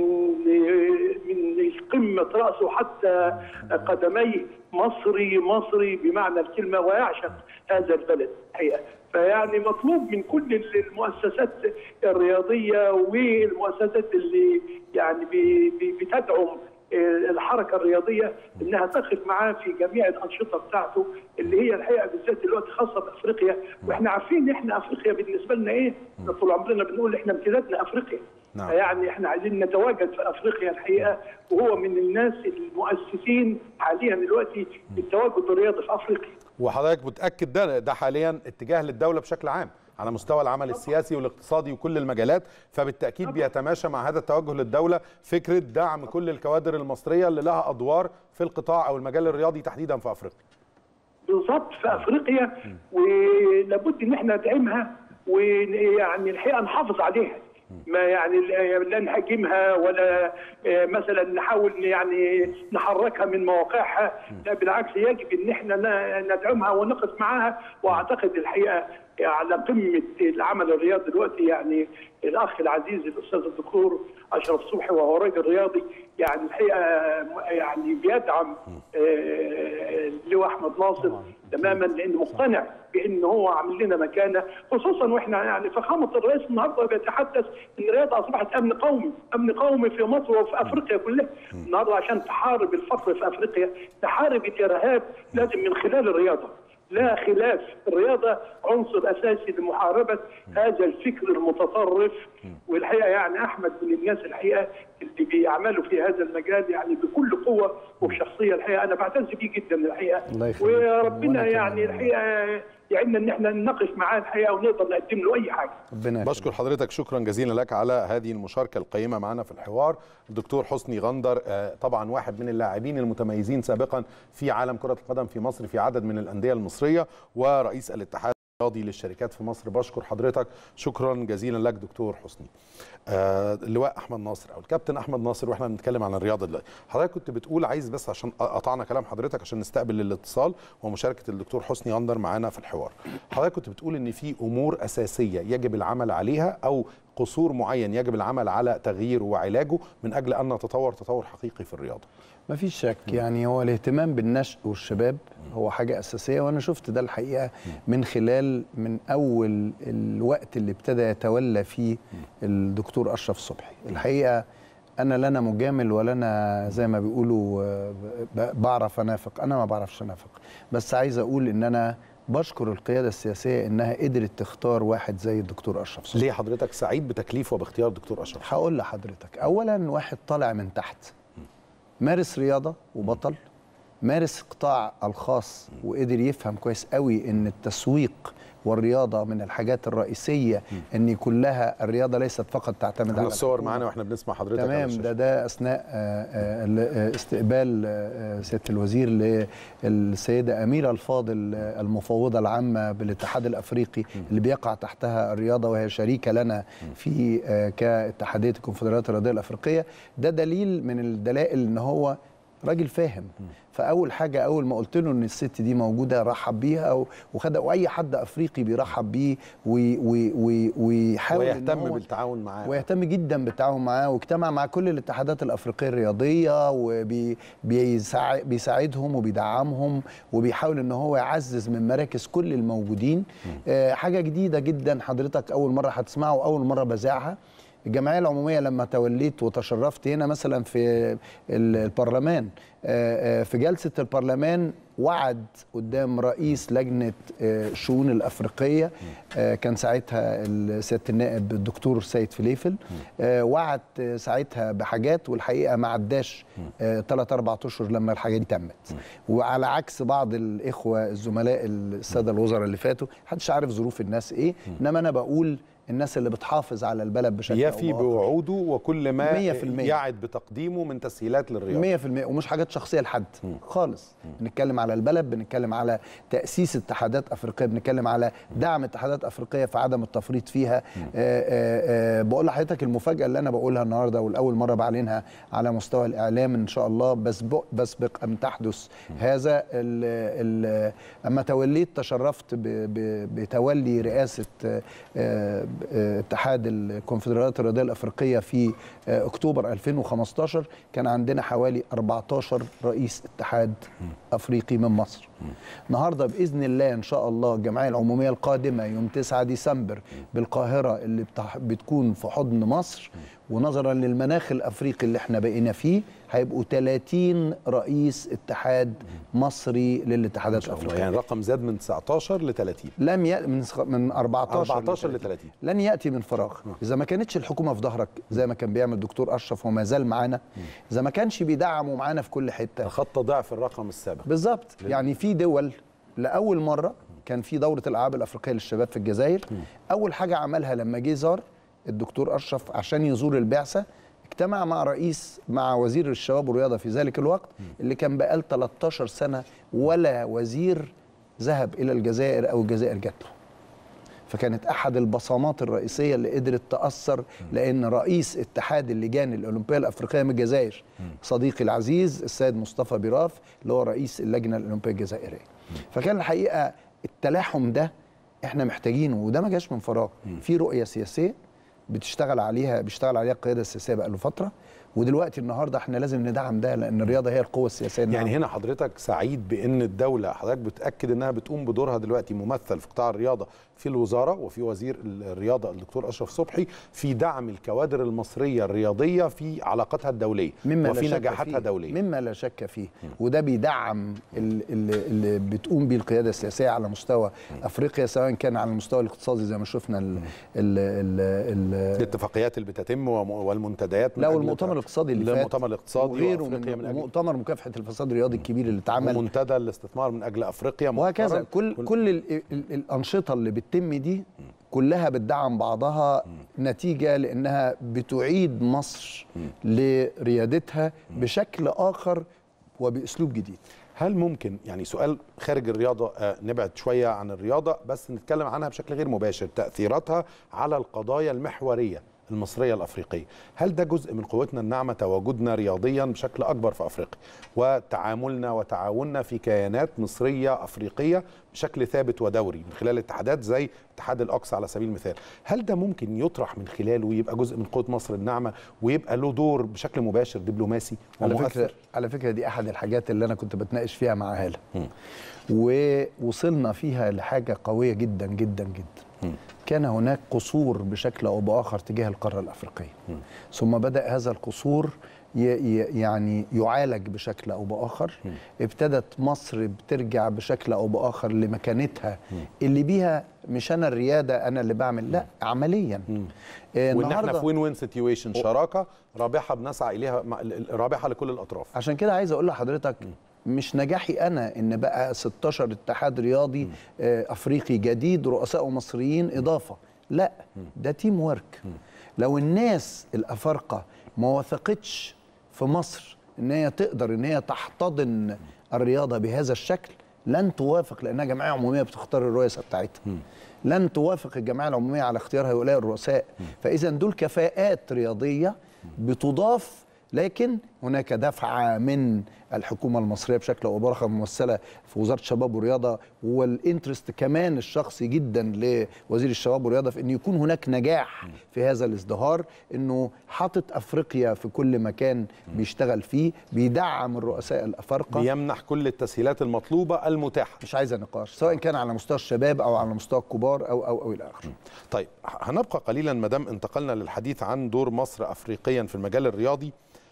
من قمه راسه حتى قدميه مصري مصري بمعنى الكلمه ويعشق هذا البلد الحقيقه فيعني مطلوب من كل المؤسسات الرياضيه والمؤسسات اللي يعني بي- بي- بتدعم الحركه الرياضيه انها تقف معاه في جميع الانشطه بتاعته اللي هي الحقيقه بالذات دلوقتي خاصه بافريقيا واحنا عارفين ان احنا افريقيا بالنسبه لنا ايه؟ إحنا طول عمرنا بنقول احنا امتدادنا افريقيا نعم. يعني احنا عايزين نتواجد في افريقيا الحقيقه وهو من الناس المؤسسين حاليا دلوقتي للتواجد الرياضي في افريقيا وحضرتك متاكد ده ده حاليا اتجاه للدوله بشكل عام على مستوى العمل السياسي والاقتصادي وكل المجالات فبالتاكيد بيتماشى مع هذا التوجه للدوله فكره دعم كل الكوادر المصريه اللي لها ادوار في القطاع او المجال الرياضي تحديدا في افريقيا بالظبط في افريقيا ولابد ان احنا ندعمها ويعني الحقيقه نحافظ عليها ما يعني لا نهاجمها ولا آه، مثلا نحاول يعني نحركها من مواقعها لا بالعكس يجب ان احنا ن- ندعمها ونقف معاها واعتقد الحقيقه على قمه العمل الرياضي دلوقتي يعني الاخ العزيز الاستاذ الدكتور اشرف صبحي وهو راجل رياضي يعني الحقيقه يعني بيدعم آه، اللواء احمد ناصر تماما لانه مقتنع بان هو عامل لنا مكانه خصوصا واحنا يعني فخامه الرئيس النهارده بيتحدث ان الرياضه اصبحت امن قومي، امن قومي في مصر وفي افريقيا كلها، النهارده عشان تحارب الفقر في افريقيا، تحارب الارهاب لازم من خلال الرياضه. لا خلاف الرياضه عنصر اساسي لمحاربه هذا الفكر المتطرف والحقيقه يعني احمد من الناس الحقيقه اللي بيعملوا في هذا المجال يعني بكل قوه وبشخصيه الحقيقه انا بعتز بيه جدا الحقيقه الله يخليك. وربنا وأنا يعني كمان. الحقيقه يعيننا ان احنا نقف معاه الحقيقه ونقدر نقدم له اي حاجه ربنا يخليك. بشكر حضرتك شكرا جزيلا لك على هذه المشاركه القيمه معنا في الحوار الدكتور حسني غندر آه، طبعا واحد من اللاعبين المتميزين سابقا في عالم كره القدم في مصر في عدد من الانديه المصريه ورئيس الاتحاد الرياضي للشركات في مصر بشكر حضرتك شكرا جزيلا لك دكتور حسني آه، اللواء احمد ناصر او الكابتن احمد ناصر واحنا بنتكلم عن الرياضه دلوقتي حضرتك كنت بتقول عايز بس عشان قطعنا كلام حضرتك عشان نستقبل الاتصال ومشاركه الدكتور حسني غندر معانا في الحوار حضرتك كنت بتقول ان في امور اساسيه يجب العمل عليها او قصور معين يجب العمل على تغييره وعلاجه من اجل ان نتطور تطور حقيقي في الرياضه ما فيش شك يعني هو الاهتمام بالنشء والشباب هو حاجة أساسية وأنا شفت ده الحقيقة من خلال من أول الوقت اللي ابتدى يتولى فيه الدكتور أشرف صبحي الحقيقة أنا لا أنا مجامل ولا أنا زي ما بيقولوا آه، ب- بعرف أنافق أنا ما بعرفش أنافق بس عايز أقول إن أنا بشكر القيادة السياسية إنها قدرت تختار واحد زي الدكتور أشرف صبحي ليه حضرتك سعيد بتكليف وباختيار الدكتور اشرف هقول لحضرتك اولا واحد طالع من تحت مارس رياضه وبطل مارس القطاع الخاص وقدر يفهم كويس قوي ان التسويق والرياضه من الحاجات الرئيسيه ان كلها الرياضه ليست فقط تعتمد احنا على الصور الحكومة. معانا واحنا بنسمع حضرتك على تمام الشاشة. ده ده اثناء آه، آه، ال- آه، استقبال آه، آه، سياده الوزير للسيده اميره الفاضل آه، المفوضه العامه بالاتحاد الافريقي اللي بيقع تحتها الرياضه وهي شريكه لنا في آه، كاتحاديه الكونفدراليات الرياضيه الافريقيه ده دليل من الدلائل ان هو راجل فاهم فاول حاجه اول ما قلت له ان الست دي موجوده رحب بيها و- وخد واي حد افريقي بيرحب بيه وي- وي- وي- ويحاول إن ويهتم هو- بالتعاون معاه ويهتم جدا بالتعاون معاه واجتمع مع كل الاتحادات الافريقيه الرياضيه وبيساعدهم وبيدعمهم وبيحاول ان هو يعزز من مراكز كل الموجودين آه حاجه جديده جدا حضرتك اول مره هتسمعها واول مره بذاعها الجمعيه العموميه لما توليت وتشرفت هنا مثلا في ال- البرلمان آه، آه، في جلسه البرلمان وعد قدام رئيس لجنه آه، الشؤون الافريقيه آه، كان ساعتها ال- سياده النائب الدكتور سيد فليفل آه، وعد آه، ساعتها بحاجات والحقيقه ما عداش ثلاث اربع اشهر لما الحاجه دي تمت وعلى عكس بعض الاخوه الزملاء الساده الوزراء اللي فاتوا محدش عارف ظروف الناس ايه انما انا بقول الناس اللي بتحافظ على البلد بشكل أو يفي بآخر. بوعوده وكل ما 100%. يعد بتقديمه من تسهيلات للرياضه 100% ومش حاجات شخصيه لحد خالص بنتكلم على البلد بنتكلم على تاسيس اتحادات افريقيه بنتكلم على دعم اتحادات افريقيه في عدم التفريط فيها آه آه آه بقول لحضرتك المفاجاه اللي انا بقولها النهارده والاول مره بعلنها على مستوى الاعلام ان شاء الله بسبق بسبق ان تحدث هذا ال ال اما توليت تشرفت ب- ب- بتولي رئاسه آه، آه، آه، اتحاد الكونفدراليات الرياضيه الافريقيه في آه، اكتوبر 2015 كان عندنا حوالي 14 رئيس اتحاد افريقي من مصر النهارده باذن الله ان شاء الله الجمعيه العموميه القادمه يوم 9 ديسمبر بالقاهره اللي بتح- بتكون في حضن مصر ونظرا للمناخ الافريقي اللي احنا بقينا فيه هيبقوا 30 رئيس اتحاد مصري للاتحادات الافريقيه يعني الرقم زاد من 19 ل 30 لم ي... من سخ- من 14 14 ل 30 لن ياتي من فراغ اذا ما كانتش الحكومه في ظهرك زي ما كان بيعمل الدكتور اشرف وما زال معانا اذا ما كانش بيدعموا معانا في كل حته خط ضعف الرقم السابق بالظبط يعني في دول لاول مره كان في دوره الالعاب الافريقيه للشباب في الجزائر اول حاجه عملها لما جه زار الدكتور اشرف عشان يزور البعثه اجتمع مع رئيس مع وزير الشباب والرياضه في ذلك الوقت اللي كان بقال 13 سنه ولا وزير ذهب الى الجزائر او الجزائر جات له فكانت احد البصمات الرئيسيه اللي قدرت تاثر لان رئيس اتحاد اللجان الاولمبيه الافريقيه من الجزائر صديقي العزيز السيد مصطفى بيراف اللي هو رئيس اللجنه الاولمبيه الجزائريه فكان الحقيقه التلاحم ده احنا محتاجينه وده ما جاش من فراغ في رؤيه سياسيه بتشتغل عليها بيشتغل عليها القياده السياسيه بقى له فتره ودلوقتي النهارده احنا لازم ندعم ده لان الرياضه هي القوه السياسيه النهاردة. يعني هنا حضرتك سعيد بان الدوله حضرتك بتاكد انها بتقوم بدورها دلوقتي ممثل في قطاع الرياضه في الوزاره وفي وزير الرياضه الدكتور اشرف صبحي في دعم الكوادر المصريه الرياضيه في علاقاتها الدوليه مما لا وفي شك نجاحاتها فيه. دوليا مما لا شك فيه وده بيدعم ال- ال- اللي بتقوم بيه القياده السياسيه على مستوى افريقيا سواء كان على المستوى الاقتصادي زي ما شفنا ال ال ال ال الاتفاقيات اللي بتتم وم- والمنتديات من لا أجل والمؤتمر الاقتصادي اللي لا، فات المؤتمر الاقتصادي وغيره وأفريقيا من, من أجل مؤتمر مكافحه الفساد الرياضي الكبير اللي اتعمل ومنتدى الاستثمار من اجل افريقيا وهكذا مؤخراً. كل كل ال ال الانشطه اللي بتتم دي كلها بتدعم بعضها نتيجه لانها بتعيد مصر لريادتها بشكل اخر وباسلوب جديد هل ممكن يعني سؤال خارج الرياضة آه نبعد شوية عن الرياضة بس نتكلم عنها بشكل غير مباشر تأثيراتها على القضايا المحورية المصرية الأفريقية هل ده جزء من قوتنا الناعمة تواجدنا رياضيا بشكل أكبر في أفريقيا وتعاملنا وتعاوننا في كيانات مصرية أفريقية بشكل ثابت ودوري من خلال اتحادات زي اتحاد الأقصى على سبيل المثال هل ده ممكن يطرح من خلاله ويبقى جزء من قوة مصر الناعمة ويبقى له دور بشكل مباشر دبلوماسي على ومؤثر فكره على فكره دي احد الحاجات اللي انا كنت بتناقش فيها مع هاله ووصلنا فيها لحاجه قويه جدا جدا جدا كان هناك قصور بشكل او باخر تجاه القاره الافريقيه ثم بدا هذا القصور ي- ي- يعني يعالج بشكل او باخر ابتدت مصر بترجع بشكل او باخر لمكانتها اللي بيها مش انا الرياده انا اللي بعمل لا عمليا آه، وان احنا النهاردة- في وين وين سيتويشن شراكه رابحه بنسعى اليها مع- ال- ال- رابحه لكل الاطراف عشان كده عايز اقول لحضرتك مش نجاحي انا ان بقى 16 اتحاد رياضي آه، افريقي جديد رؤساء مصريين اضافه لا ده تيم ورك لو الناس الافارقه ما وثقتش في مصر ان هي تقدر ان هي تحتضن الرياضه بهذا الشكل لن توافق لانها جمعيه عموميه بتختار الرؤساء بتاعتها لن توافق الجمعيه العموميه على اختيار هؤلاء الرؤساء فاذا دول كفاءات رياضيه بتضاف لكن هناك دفعه من الحكومه المصريه بشكل او باخر ممثله في وزاره الشباب والرياضه والانترست كمان الشخصي جدا لوزير الشباب والرياضه في ان يكون هناك نجاح في هذا الازدهار انه حاطط افريقيا في كل مكان بيشتغل فيه بيدعم الرؤساء الافارقه بيمنح كل التسهيلات المطلوبه المتاحه مش عايزه نقاش سواء كان على مستوى الشباب او على مستوى الكبار او او او الى اخره طيب هنبقى قليلا ما دام انتقلنا للحديث عن دور مصر افريقيا في المجال الرياضي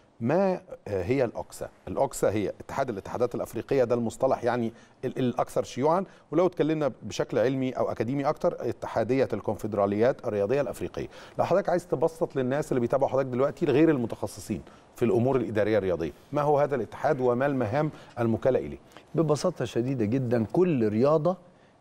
ما هي الاوكسا؟ الاوكسا هي اتحاد الاتحادات الافريقيه ده المصطلح يعني ال- الاكثر شيوعا ولو اتكلمنا بشكل علمي او اكاديمي اكتر اتحاديه الكونفدراليات الرياضيه الافريقيه. لو حضرتك عايز تبسط للناس اللي بيتابعوا حضرتك دلوقتي غير المتخصصين في الامور الاداريه الرياضيه، ما هو هذا الاتحاد وما المهام الموكله اليه؟ ببساطه شديده جدا كل رياضه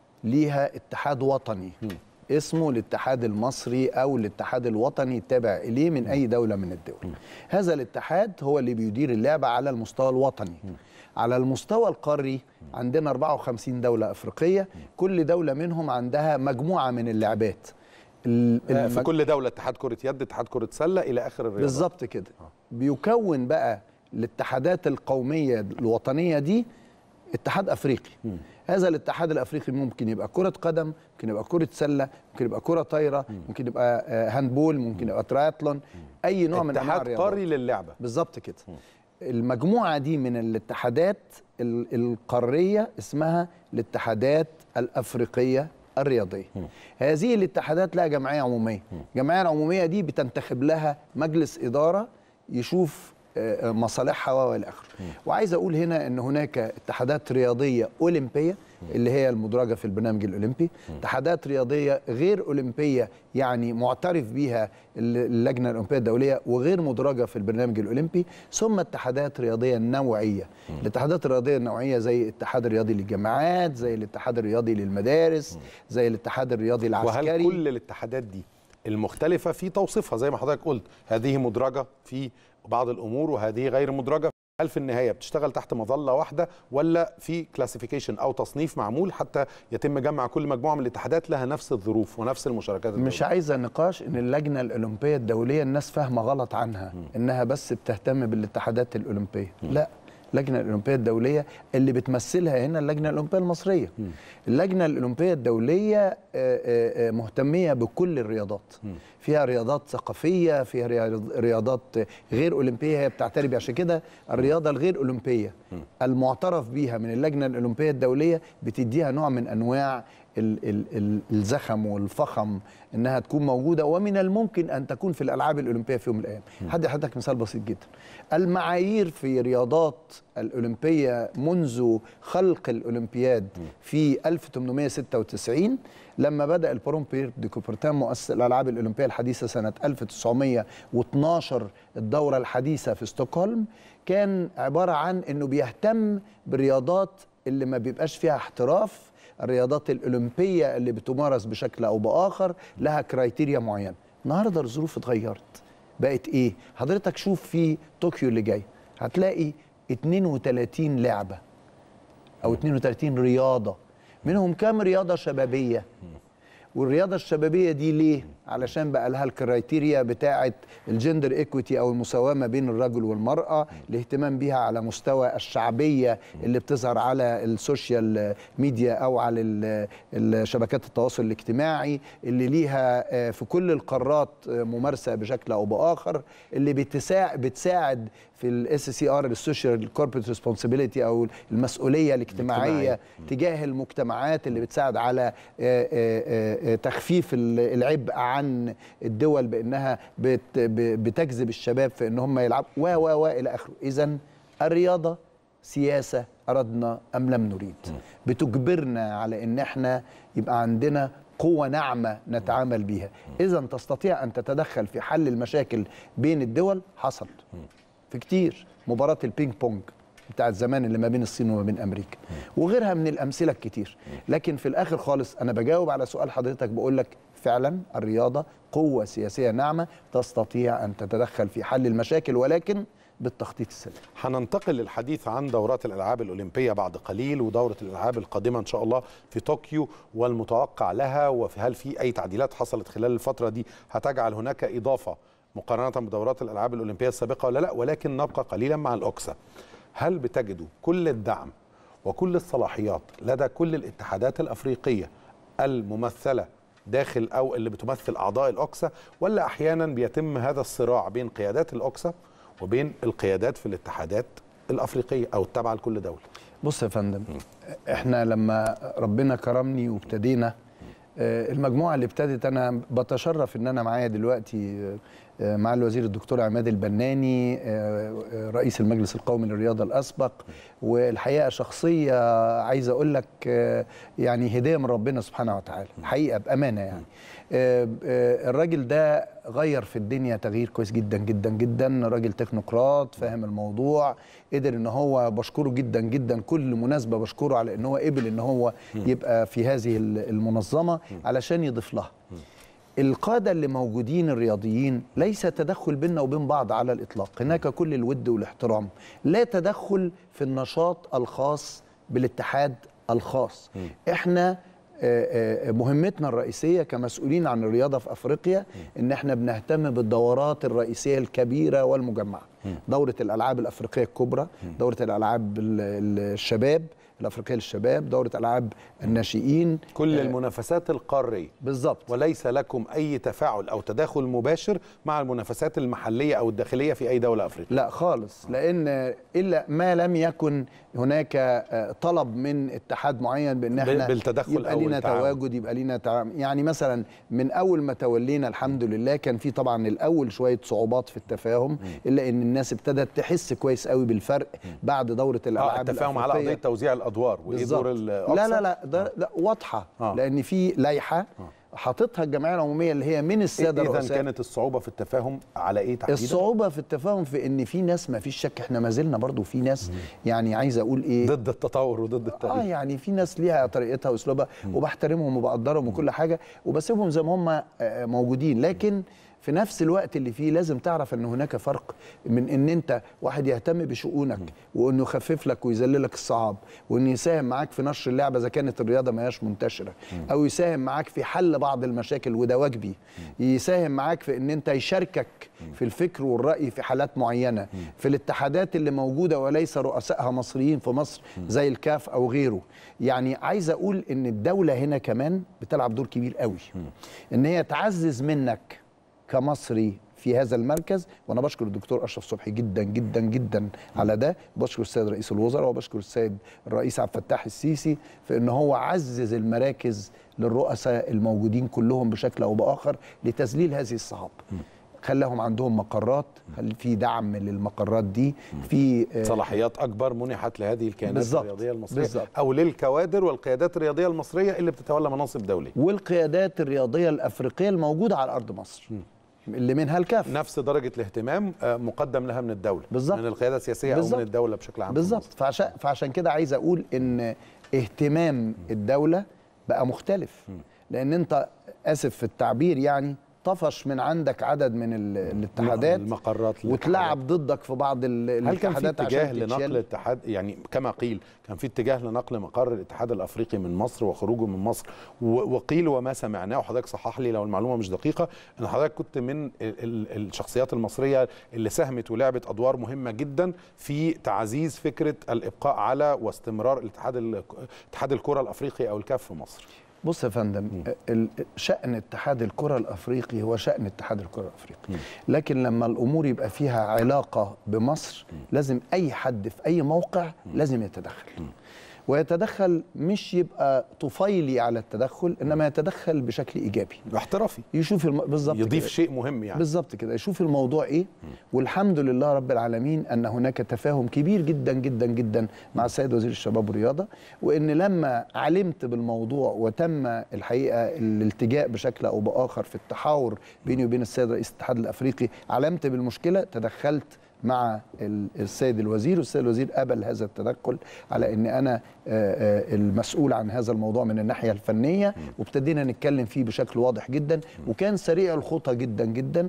ليها اتحاد وطني اسمه الاتحاد المصري او الاتحاد الوطني التابع اليه من اي دوله من الدول هذا الاتحاد هو اللي بيدير اللعبه على المستوى الوطني على المستوى القاري عندنا 54 دوله افريقيه كل دوله منهم عندها مجموعه من اللعبات ال- آه، في المج- كل دوله اتحاد كره يد، اتحاد كره سله الى اخر الرياضه. بالظبط كده بيكون بقى الاتحادات القوميه الوطنيه دي اتحاد افريقي هذا الاتحاد الافريقي ممكن يبقى كره قدم ممكن يبقى كره سله ممكن يبقى كره طايره ممكن يبقى آه، هاندبول ممكن يبقى ترايثلون اي نوع من انواع اتحاد الرياضات قاري للعبه بالظبط كده المجموعه دي من الاتحادات ال- القاريه اسمها الاتحادات الافريقيه الرياضيه هذه الاتحادات لها جمعيه عموميه الجمعيه العموميه دي بتنتخب لها مجلس اداره يشوف آه، آه، مصالحها والى اخره وعايز اقول هنا ان هناك اتحادات رياضيه اولمبيه اللي هي المدرجه في البرنامج الاولمبي اتحادات رياضيه غير اولمبيه يعني معترف بيها اللجنه الاولمبيه الدوليه وغير مدرجه في البرنامج الاولمبي ثم اتحادات رياضيه نوعيه الاتحادات الرياضيه النوعيه زي الاتحاد الرياضي للجامعات زي الاتحاد الرياضي للمدارس زي الاتحاد الرياضي العسكري وهل كل الاتحادات دي المختلفة في توصيفها زي ما حضرتك قلت هذه مدرجة في بعض الأمور وهذه غير مدرجة هل في النهاية بتشتغل تحت مظلة واحدة ولا في كلاسيفيكيشن أو تصنيف معمول حتى يتم جمع كل مجموعة من الاتحادات لها نفس الظروف ونفس المشاركات مش الدولية؟ عايزه نقاش ان اللجنه الاولمبيه الدوليه الناس فاهمه غلط عنها انها بس بتهتم بالاتحادات الاولمبيه لا اللجنه الاولمبيه الدوليه اللي بتمثلها هنا اللجنه الاولمبيه المصريه اللجنه الاولمبيه الدوليه آه، آه، آه، مهتميه بكل الرياضات فيها رياضات ثقافيه فيها رياض- رياضات غير اولمبيه هي بتعترف بيها. عشان كده الرياضه الغير اولمبيه المعترف بيها من اللجنه الاولمبيه الدوليه بتديها نوع من انواع ال- ال- ال- الزخم والفخم انها تكون موجوده ومن الممكن ان تكون في الالعاب الاولمبيه في يوم من الايام هدي حضرتك مثال بسيط جدا المعايير في رياضات الاولمبيه منذ خلق الاولمبياد في 1896 لما بدا البرومبير دي كوبرتان مؤسس الالعاب الاولمبيه الحديثه سنه 1912 الدوره الحديثه في ستوكهولم كان عباره عن انه بيهتم بالرياضات اللي ما بيبقاش فيها احتراف الرياضات الأولمبية اللي بتمارس بشكل أو بآخر لها كرايتيريا معينة النهاردة الظروف اتغيرت بقت إيه؟ حضرتك شوف في طوكيو اللي جاي هتلاقي 32 لعبة أو 32 رياضة منهم كام رياضة شبابية والرياضة الشبابية دي ليه؟ علشان بقى لها الكرايتيريا بتاعة الجندر ايكويتي أو المساواة ما بين الرجل والمرأة الاهتمام بيها على مستوى الشعبية اللي بتظهر على السوشيال ميديا أو على ال- الشبكات التواصل الاجتماعي اللي ليها آه، في كل القارات آه، ممارسة بشكل أو بآخر اللي بتساعد بتساعد في الاس سي ار السوشيال كوربريت ريسبونسبيلتي او المسؤوليه الاجتماعيه الاجتماعية. تجاه المجتمعات اللي بتساعد على آه، آه، آه، تخفيف ال- العبء عن الدول بانها بت- ب- بتجذب الشباب في ان هم يلعبوا و و و الى اخره اذا الرياضه سياسه اردنا ام لم نريد بتجبرنا على ان احنا يبقى عندنا قوة ناعمة نتعامل بيها إذا تستطيع أن تتدخل في حل المشاكل بين الدول حصل في كتير مباراة البينج بونج بتاعت زمان اللي ما بين الصين وما بين امريكا وغيرها من الامثله الكتير لكن في الاخر خالص انا بجاوب على سؤال حضرتك بقول لك فعلا الرياضه قوه سياسيه ناعمه تستطيع ان تتدخل في حل المشاكل ولكن بالتخطيط السليم هننتقل للحديث عن دورات الالعاب الاولمبيه بعد قليل ودوره الالعاب القادمه ان شاء الله في طوكيو والمتوقع لها وهل في اي تعديلات حصلت خلال الفتره دي هتجعل هناك اضافه مقارنه بدورات الالعاب الاولمبيه السابقه ولا لا ولكن نبقى قليلا مع الاوكسا هل بتجدوا كل الدعم وكل الصلاحيات لدى كل الاتحادات الافريقيه الممثله داخل او اللي بتمثل اعضاء الاوكسا ولا احيانا بيتم هذا الصراع بين قيادات الاوكسا وبين القيادات في الاتحادات الافريقيه او التابعه لكل دوله بص يا فندم احنا لما ربنا كرمني وابتدينا آه، المجموعه اللي ابتدت انا بتشرف ان انا معايا دلوقتي آه، مع الوزير الدكتور عماد البناني آه، آه، رئيس المجلس القومي للرياضه الاسبق والحقيقه شخصيه عايز اقول لك آه، يعني هديه من ربنا سبحانه وتعالى الحقيقه بامانه يعني آه، آه، الراجل ده غير في الدنيا تغيير كويس جدا جدا جدا راجل تكنوقراط فاهم الموضوع قدر ان هو بشكره جدا جدا كل مناسبه بشكره على ان هو قبل ان هو يبقى في هذه المنظمه علشان يضيف لها القادة اللي موجودين الرياضيين ليس تدخل بيننا وبين بعض على الإطلاق هناك كل الود والاحترام لا تدخل في النشاط الخاص بالاتحاد الخاص احنا آه، آه، مهمتنا الرئيسية كمسؤولين عن الرياضة في أفريقيا إن إحنا بنهتم بالدورات الرئيسية الكبيرة والمجمعة دورة الألعاب الأفريقية الكبرى دورة الألعاب ال- ال- الشباب الافريقيه للشباب دوره العاب الناشئين كل آه، المنافسات القاريه بالظبط وليس لكم اي تفاعل او تداخل مباشر مع المنافسات المحليه او الداخليه في اي دوله افريقيه لا خالص لان الا ما لم يكن هناك آه، طلب من اتحاد معين بان احنا بالتدخل يبقى أو لنا التعاون. تواجد يبقى لنا تعاون يعني مثلا من اول ما تولينا الحمد لله كان في طبعا الاول شويه صعوبات في التفاهم الا ان الناس ابتدت تحس كويس قوي بالفرق بعد دوره اه الالعاب التفاهم على الأفريقية. قضيه توزيع الادوار وايه بالظبط. دور الأقصى لا لا لا ده لا واضحه آه. لان في لائحه حاططها الجمعيه العموميه اللي هي من الساده اذا الرؤساء كانت الصعوبه في التفاهم على ايه تحديدا الصعوبه في التفاهم في ان في ناس ما فيش شك احنا ما زلنا برضو في ناس يعني عايز اقول ايه ضد التطور وضد اه التغيير يعني في ناس ليها طريقتها واسلوبها وبحترمهم وبقدرهم وكل حاجه وبسيبهم زي ما هم آه، موجودين لكن في نفس الوقت اللي فيه لازم تعرف ان هناك فرق من ان انت واحد يهتم بشؤونك وانه يخفف لك ويذللك الصعاب وانه يساهم معاك في نشر اللعبه اذا كانت الرياضه ما هياش منتشره او يساهم معاك في حل بعض المشاكل وده واجبي يساهم معاك في ان انت يشاركك في الفكر والراي في حالات معينه في الاتحادات اللي موجوده وليس رؤسائها مصريين في مصر زي الكاف او غيره يعني عايز اقول ان الدوله هنا كمان بتلعب دور كبير قوي ان هي تعزز منك كمصري في هذا المركز وانا بشكر الدكتور اشرف صبحي جدا جدا جدا على ده بشكر السيد رئيس الوزراء وبشكر السيد الرئيس عبد الفتاح السيسي في ان هو عزز المراكز للرؤساء الموجودين كلهم بشكل او باخر لتذليل هذه الصعاب خلاهم عندهم مقرات خل في دعم للمقرات دي في آه، صلاحيات اكبر منحت لهذه الكيانات بالظبط. الرياضيه المصريه بالظبط. او للكوادر والقيادات الرياضيه المصريه اللي بتتولى مناصب دوليه والقيادات الرياضيه الافريقيه الموجوده على ارض مصر اللي منها الكاف نفس درجه الاهتمام آه، مقدم لها من الدوله بالظبط. من القياده السياسيه او بالظبط. من الدوله بشكل عام في بالظبط مصر. فعشان فعشان كده عايز اقول ان اهتمام الدوله بقى مختلف لان انت اسف في التعبير يعني طفش من عندك عدد من ال- الاتحادات المقرات وتلعب ضدك في بعض ال- هل كان في الاتحادات اتجاه عشان لنقل تتشال؟ اتحاد يعني كما قيل كان في اتجاه لنقل مقر الاتحاد الافريقي من مصر وخروجه من مصر و- وقيل وما سمعناه وحضرتك صحح لي لو المعلومه مش دقيقه ان حضرتك كنت من ال- ال- الشخصيات المصريه اللي ساهمت ولعبت ادوار مهمه جدا في تعزيز فكره الابقاء على واستمرار الاتحاد ال- اتحاد الكره الافريقي او الكاف في مصر بص يا فندم ال- شأن اتحاد الكرة الأفريقي هو شأن اتحاد الكرة الأفريقي لكن لما الأمور يبقى فيها علاقة بمصر لازم أي حد في أي موقع لازم يتدخل ويتدخل مش يبقى طفيلي على التدخل إنما يتدخل بشكل إيجابي احترافي يشوف الم... بالظبط يضيف كده. شيء مهم يعني بالظبط كده يشوف الموضوع ايه والحمد لله رب العالمين ان هناك تفاهم كبير جدا جدا جدا مع السيد وزير الشباب والرياضه وان لما علمت بالموضوع وتم الحقيقه الالتجاء بشكل او باخر في التحاور بيني وبين السيد رئيس الاتحاد الافريقي علمت بالمشكله تدخلت مع ال- السيد الوزير والسيد الوزير قبل هذا التدخل على ان انا آه، آه، المسؤول عن هذا الموضوع من الناحيه الفنيه وابتدينا نتكلم فيه بشكل واضح جدا وكان سريع الخطى جدا جدا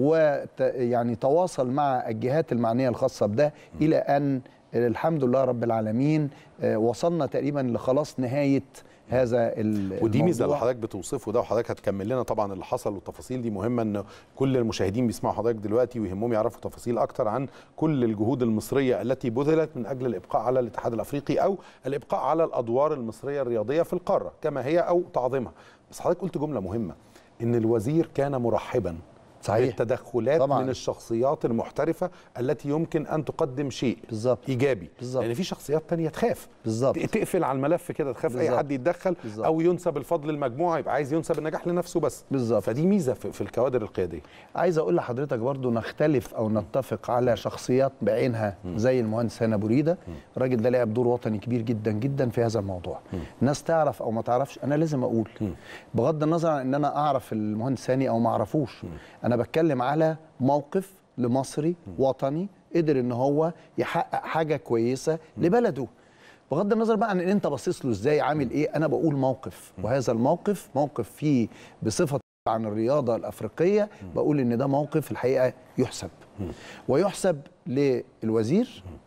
ويعني تواصل مع الجهات المعنيه الخاصه بده الى ان الحمد لله رب العالمين آه، وصلنا تقريبا لخلاص نهايه هذا ال- ودي ميزه اللي الموضوع. حضرتك بتوصفه ده وحضرتك هتكمل لنا طبعا اللي حصل والتفاصيل دي مهمه ان كل المشاهدين بيسمعوا حضرتك دلوقتي ويهمهم يعرفوا تفاصيل اكتر عن كل الجهود المصريه التي بذلت من اجل الابقاء على الاتحاد الافريقي او الابقاء على الادوار المصريه الرياضيه في القاره كما هي او تعظيمها بس حضرتك قلت جمله مهمه ان الوزير كان مرحبا صحيح. بالتدخلات طبعاً. من الشخصيات المحترفه التي يمكن ان تقدم شيء بالظبط. ايجابي بالظبط. لان في شخصيات تانية تخاف بالظبط. تقفل على الملف كده تخاف اي بالظبط. حد يتدخل بالظبط. او ينسب الفضل للمجموعه يبقى عايز ينسب النجاح لنفسه بس بالظبط. فدي ميزه في, في الكوادر القياديه عايز اقول لحضرتك برضو نختلف او نتفق على شخصيات بعينها زي المهندس هنا بريده الراجل ده لعب دور وطني كبير جدا جدا في هذا الموضوع الناس تعرف او ما تعرفش انا لازم اقول بغض النظر عن ان انا اعرف المهندس هاني او ما اعرفوش انا بتكلم على موقف لمصري وطني قدر ان هو يحقق حاجه كويسه لبلده بغض النظر بقى عن ان انت باصص له ازاي عامل ايه انا بقول موقف وهذا الموقف موقف فيه بصفه عن الرياضه الافريقيه بقول ان ده موقف الحقيقه يحسب ويحسب للوزير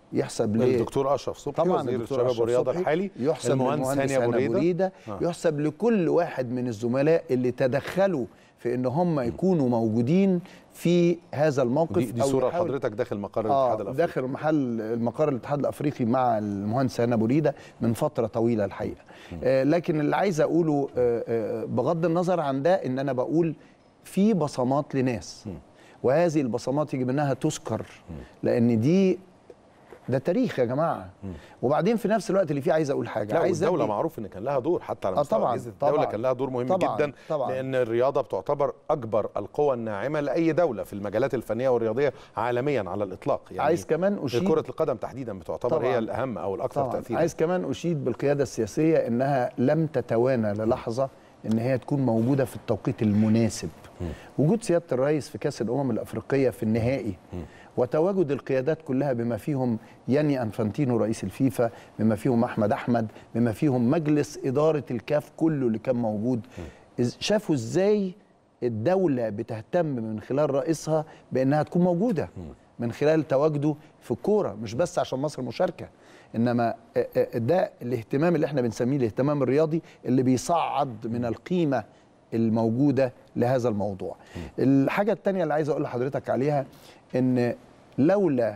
يحسب ل الدكتور اشرف صبحي طبعا وزير الدكتور الشباب أشرف والرياضه صبحي، الحالي يحسب المهندس للمهندس هاني ابو هاني ريده بريدة آه. يحسب لكل واحد من الزملاء اللي تدخلوا في ان هم يكونوا موجودين في هذا الموقف دي, دي أو صوره يحاولوا- لحضرتك داخل مقر الاتحاد اه الافريقي داخل محل المقر الاتحاد الافريقي مع المهندس هنا بوريده من فتره طويله الحقيقه آه لكن اللي عايز اقوله آه آه بغض النظر عن ده ان انا بقول في بصمات لناس وهذه البصمات يجب انها تذكر لان دي ده تاريخ يا جماعه وبعدين في نفس الوقت اللي فيه عايز اقول حاجه لا عايز والدولة أدي- معروف ان كان لها دور حتى على آه مستوى طبعاً، اجهزه الدولة طبعاً، كان لها دور مهم طبعاً، جدا طبعاً. لان الرياضة بتعتبر اكبر القوى الناعمة لاي دولة في المجالات الفنية والرياضية عالميا على الاطلاق يعني عايز كمان اشيد كرة القدم تحديدا بتعتبر طبعاً. هي الاهم او الاكثر طبعا تأثيرا عايز كمان اشيد بالقياده السياسيه انها لم تتوانى للحظه ان هي تكون موجوده في التوقيت المناسب وجود سياده الرئيس في كاس الامم الافريقيه في النهائي وتواجد القيادات كلها بما فيهم ياني انفانتينو رئيس الفيفا بما فيهم احمد احمد بما فيهم مجلس اداره الكاف كله اللي كان موجود إز- شافوا ازاي الدوله بتهتم من خلال رئيسها بانها تكون موجوده من خلال تواجده في الكوره مش بس عشان مصر مشاركه انما آه، آه، ده الاهتمام اللي احنا بنسميه الاهتمام الرياضي اللي بيصعد من القيمه الموجوده لهذا الموضوع. الحاجه الثانيه اللي عايز اقول لحضرتك عليها ان لولا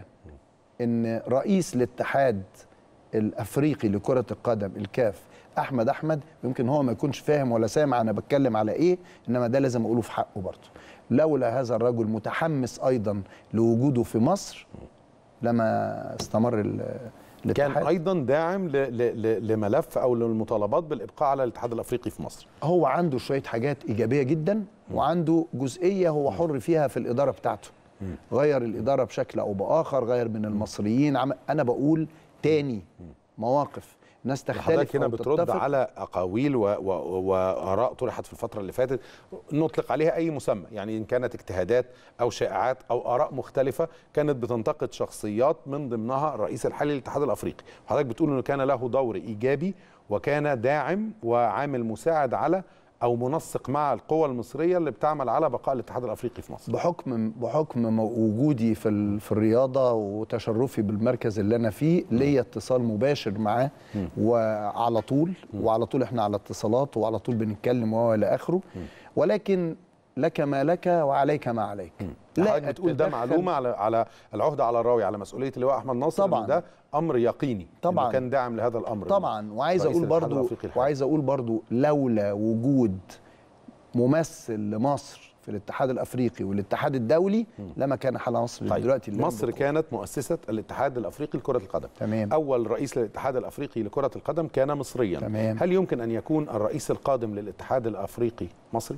ان رئيس الاتحاد الافريقي لكره القدم الكاف احمد احمد يمكن هو ما يكونش فاهم ولا سامع انا بتكلم على ايه انما ده لازم اقوله في حقه برضه لولا هذا الرجل متحمس ايضا لوجوده في مصر لما استمر ال- كان الاتحاد ايضا داعم ل... ل... ل... لملف او للمطالبات بالابقاء على الاتحاد الافريقي في مصر هو عنده شويه حاجات ايجابيه جدا وعنده جزئيه هو حر فيها في الاداره بتاعته غير الاداره بشكل او باخر غير من المصريين عم... انا بقول تاني مواقف ناس تختلف حضرتك هنا أو بترد تتفق. على اقاويل و... و... واراء طرحت في الفتره اللي فاتت نطلق عليها اي مسمى يعني ان كانت اجتهادات او شائعات او اراء مختلفه كانت بتنتقد شخصيات من ضمنها الرئيس الحالي للاتحاد الافريقي حضرتك بتقول انه كان له دور ايجابي وكان داعم وعامل مساعد على او منسق مع القوى المصريه اللي بتعمل على بقاء الاتحاد الافريقي في مصر بحكم بحكم مو- وجودي في ال- في الرياضه وتشرفي بالمركز اللي انا فيه ليا اتصال مباشر معاه وعلى طول وعلى طول احنا على اتصالات وعلى طول بنتكلم وهو الى اخره ولكن لك ما لك وعليك ما عليك حضرتك بتقول ده أتدخل- معلومه على على العهده على الراوي على مسؤوليه اللواء احمد ناصر طبعاً. إن ده امر يقيني طبعاً. إنه كان داعم لهذا الامر طبعا وعايز رئيس اقول الاتحاد برضو الأفريقي الحالي. وعايز اقول برضو لولا وجود ممثل لمصر في الاتحاد الافريقي والاتحاد الدولي لما كان حال مصر طيب دلوقتي اللي مصر بتقول. كانت مؤسسه الاتحاد الافريقي لكره القدم تمام. اول رئيس للاتحاد الافريقي لكره القدم كان مصريا تمام. هل يمكن ان يكون الرئيس القادم للاتحاد الافريقي مصري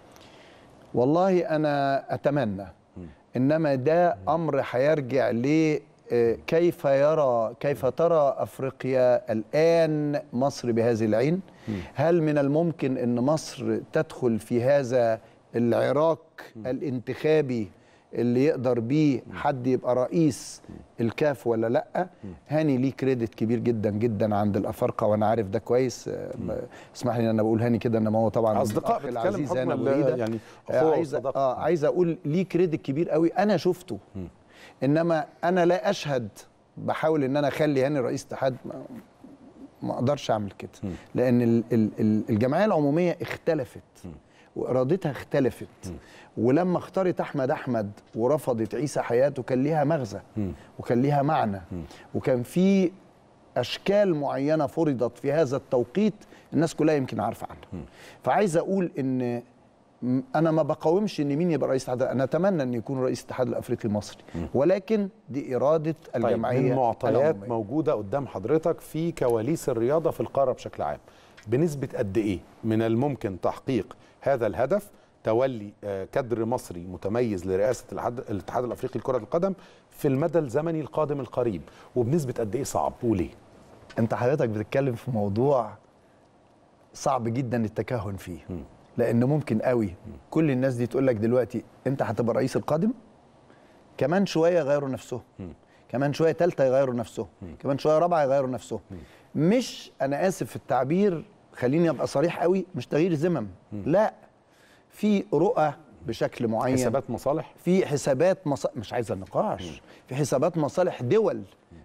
والله انا اتمنى انما ده امر هيرجع ل آه، كيف يرى كيف ترى افريقيا الان مصر بهذه العين هل من الممكن ان مصر تدخل في هذا العراق الانتخابي اللي يقدر بيه حد يبقى رئيس الكاف ولا لا هاني ليه كريدت كبير جدا جدا عند الافارقه وانا عارف ده كويس آه، اسمح لي ان انا بقول هاني كده انما هو طبعا اصدقاء الأخ بتتكلم العزيز حكم هنا ال- بريدة. يعني آه، اخوه عايز وصداقه اه عايز اقول ليه كريدت كبير قوي انا شفته انما انا لا اشهد بحاول ان انا اخلي هاني رئيس اتحاد ما- ما اقدرش اعمل كده لان ال- ال- ال- الجمعيه العموميه اختلفت وارادتها اختلفت ولما اختارت احمد احمد ورفضت عيسى حياته كان ليها مغزى وكان ليها معنى وكان في اشكال معينه فرضت في هذا التوقيت الناس كلها يمكن عارفه عنها فعايز اقول ان م- انا ما بقاومش ان مين يبقى رئيس الاتحاد انا اتمنى ان يكون رئيس الاتحاد الافريقي مصري ولكن دي اراده طيب الجمعيه من معطيات العمومية. موجوده قدام حضرتك في كواليس الرياضه في القاره بشكل عام بنسبه قد ايه من الممكن تحقيق هذا الهدف تولي آه، كادر مصري متميز لرئاسه الاتحاد- الاتحاد الافريقي لكره القدم في المدى الزمني القادم القريب وبنسبه قد ايه صعب وليه انت حضرتك بتتكلم في موضوع صعب جدا التكهن فيه لان ممكن قوي كل الناس دي تقول لك دلوقتي انت هتبقى الرئيس القادم كمان شويه يغيروا نفسهم كمان شويه ثالثه يغيروا نفسهم كمان شويه رابعه يغيروا نفسهم مش انا اسف في التعبير خليني ابقى صريح قوي مش تغيير زمم لا في رؤى بشكل معين حسابات مصالح في حسابات مص... مش عايز النقاش في حسابات مصالح دول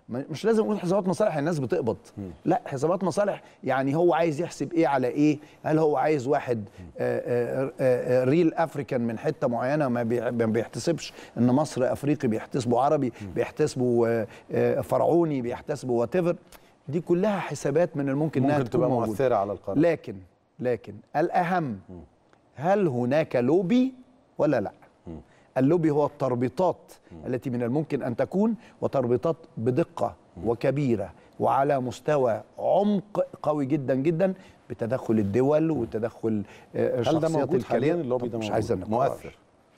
م- مش لازم نقول حسابات مصالح الناس بتقبض لا حسابات مصالح يعني هو عايز يحسب ايه على ايه هل هو عايز واحد آه، آه، آه، آه، ريل افريكان من حته معينه ما بي- ما بيحتسبش ان مصر افريقي بيحتسبه عربي بيحتسبه آه، آه، فرعوني بيحتسبه وات دي كلها حسابات من الممكن انها ممكن تكون تبقى موجودة. مؤثره على القرار لكن لكن الأهم هل هناك لوبي ولا لا اللوبي هو التربيطات التي من الممكن أن تكون وتربيطات بدقة وكبيرة وعلى مستوى عمق قوي جدا جدا بتدخل الدول وتدخل آه، هل ده شخصيات موجود حاليا الكبيرة. اللوبي ده مش موجود عايز نقاش. مؤثر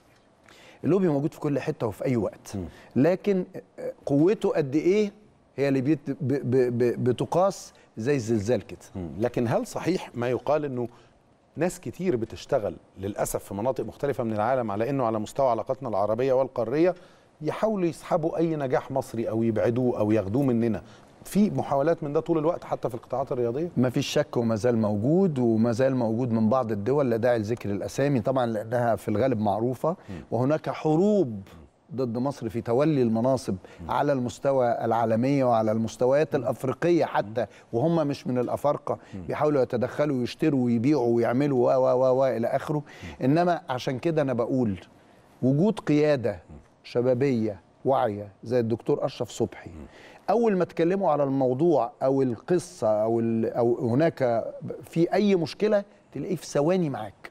اللوبي موجود في كل حته وفي اي وقت لكن قوته قد ايه هي اللي بيت- ب- ب- ب- بتقاس زي الزلزال كده مم. لكن هل صحيح ما يقال انه ناس كتير بتشتغل للاسف في مناطق مختلفه من العالم على انه على مستوى علاقاتنا العربيه والقاريه يحاولوا يسحبوا اي نجاح مصري او يبعدوه او ياخدوه مننا في محاولات من ده طول الوقت حتى في القطاعات الرياضيه ما فيش شك وما زال موجود وما زال موجود من بعض الدول لا داعي لذكر الاسامي طبعا لانها في الغالب معروفه وهناك حروب ضد مصر في تولي المناصب على المستوى العالمية وعلى المستويات الأفريقية حتى وهم مش من الأفارقة بيحاولوا يتدخلوا ويشتروا ويبيعوا ويعملوا و و و و إلى آخره إنما عشان كده أنا بقول وجود قيادة شبابية واعية زي الدكتور أشرف صبحي أول ما تكلموا على الموضوع أو القصة أو, ال- أو هناك في أي مشكلة تلاقيه في ثواني معاك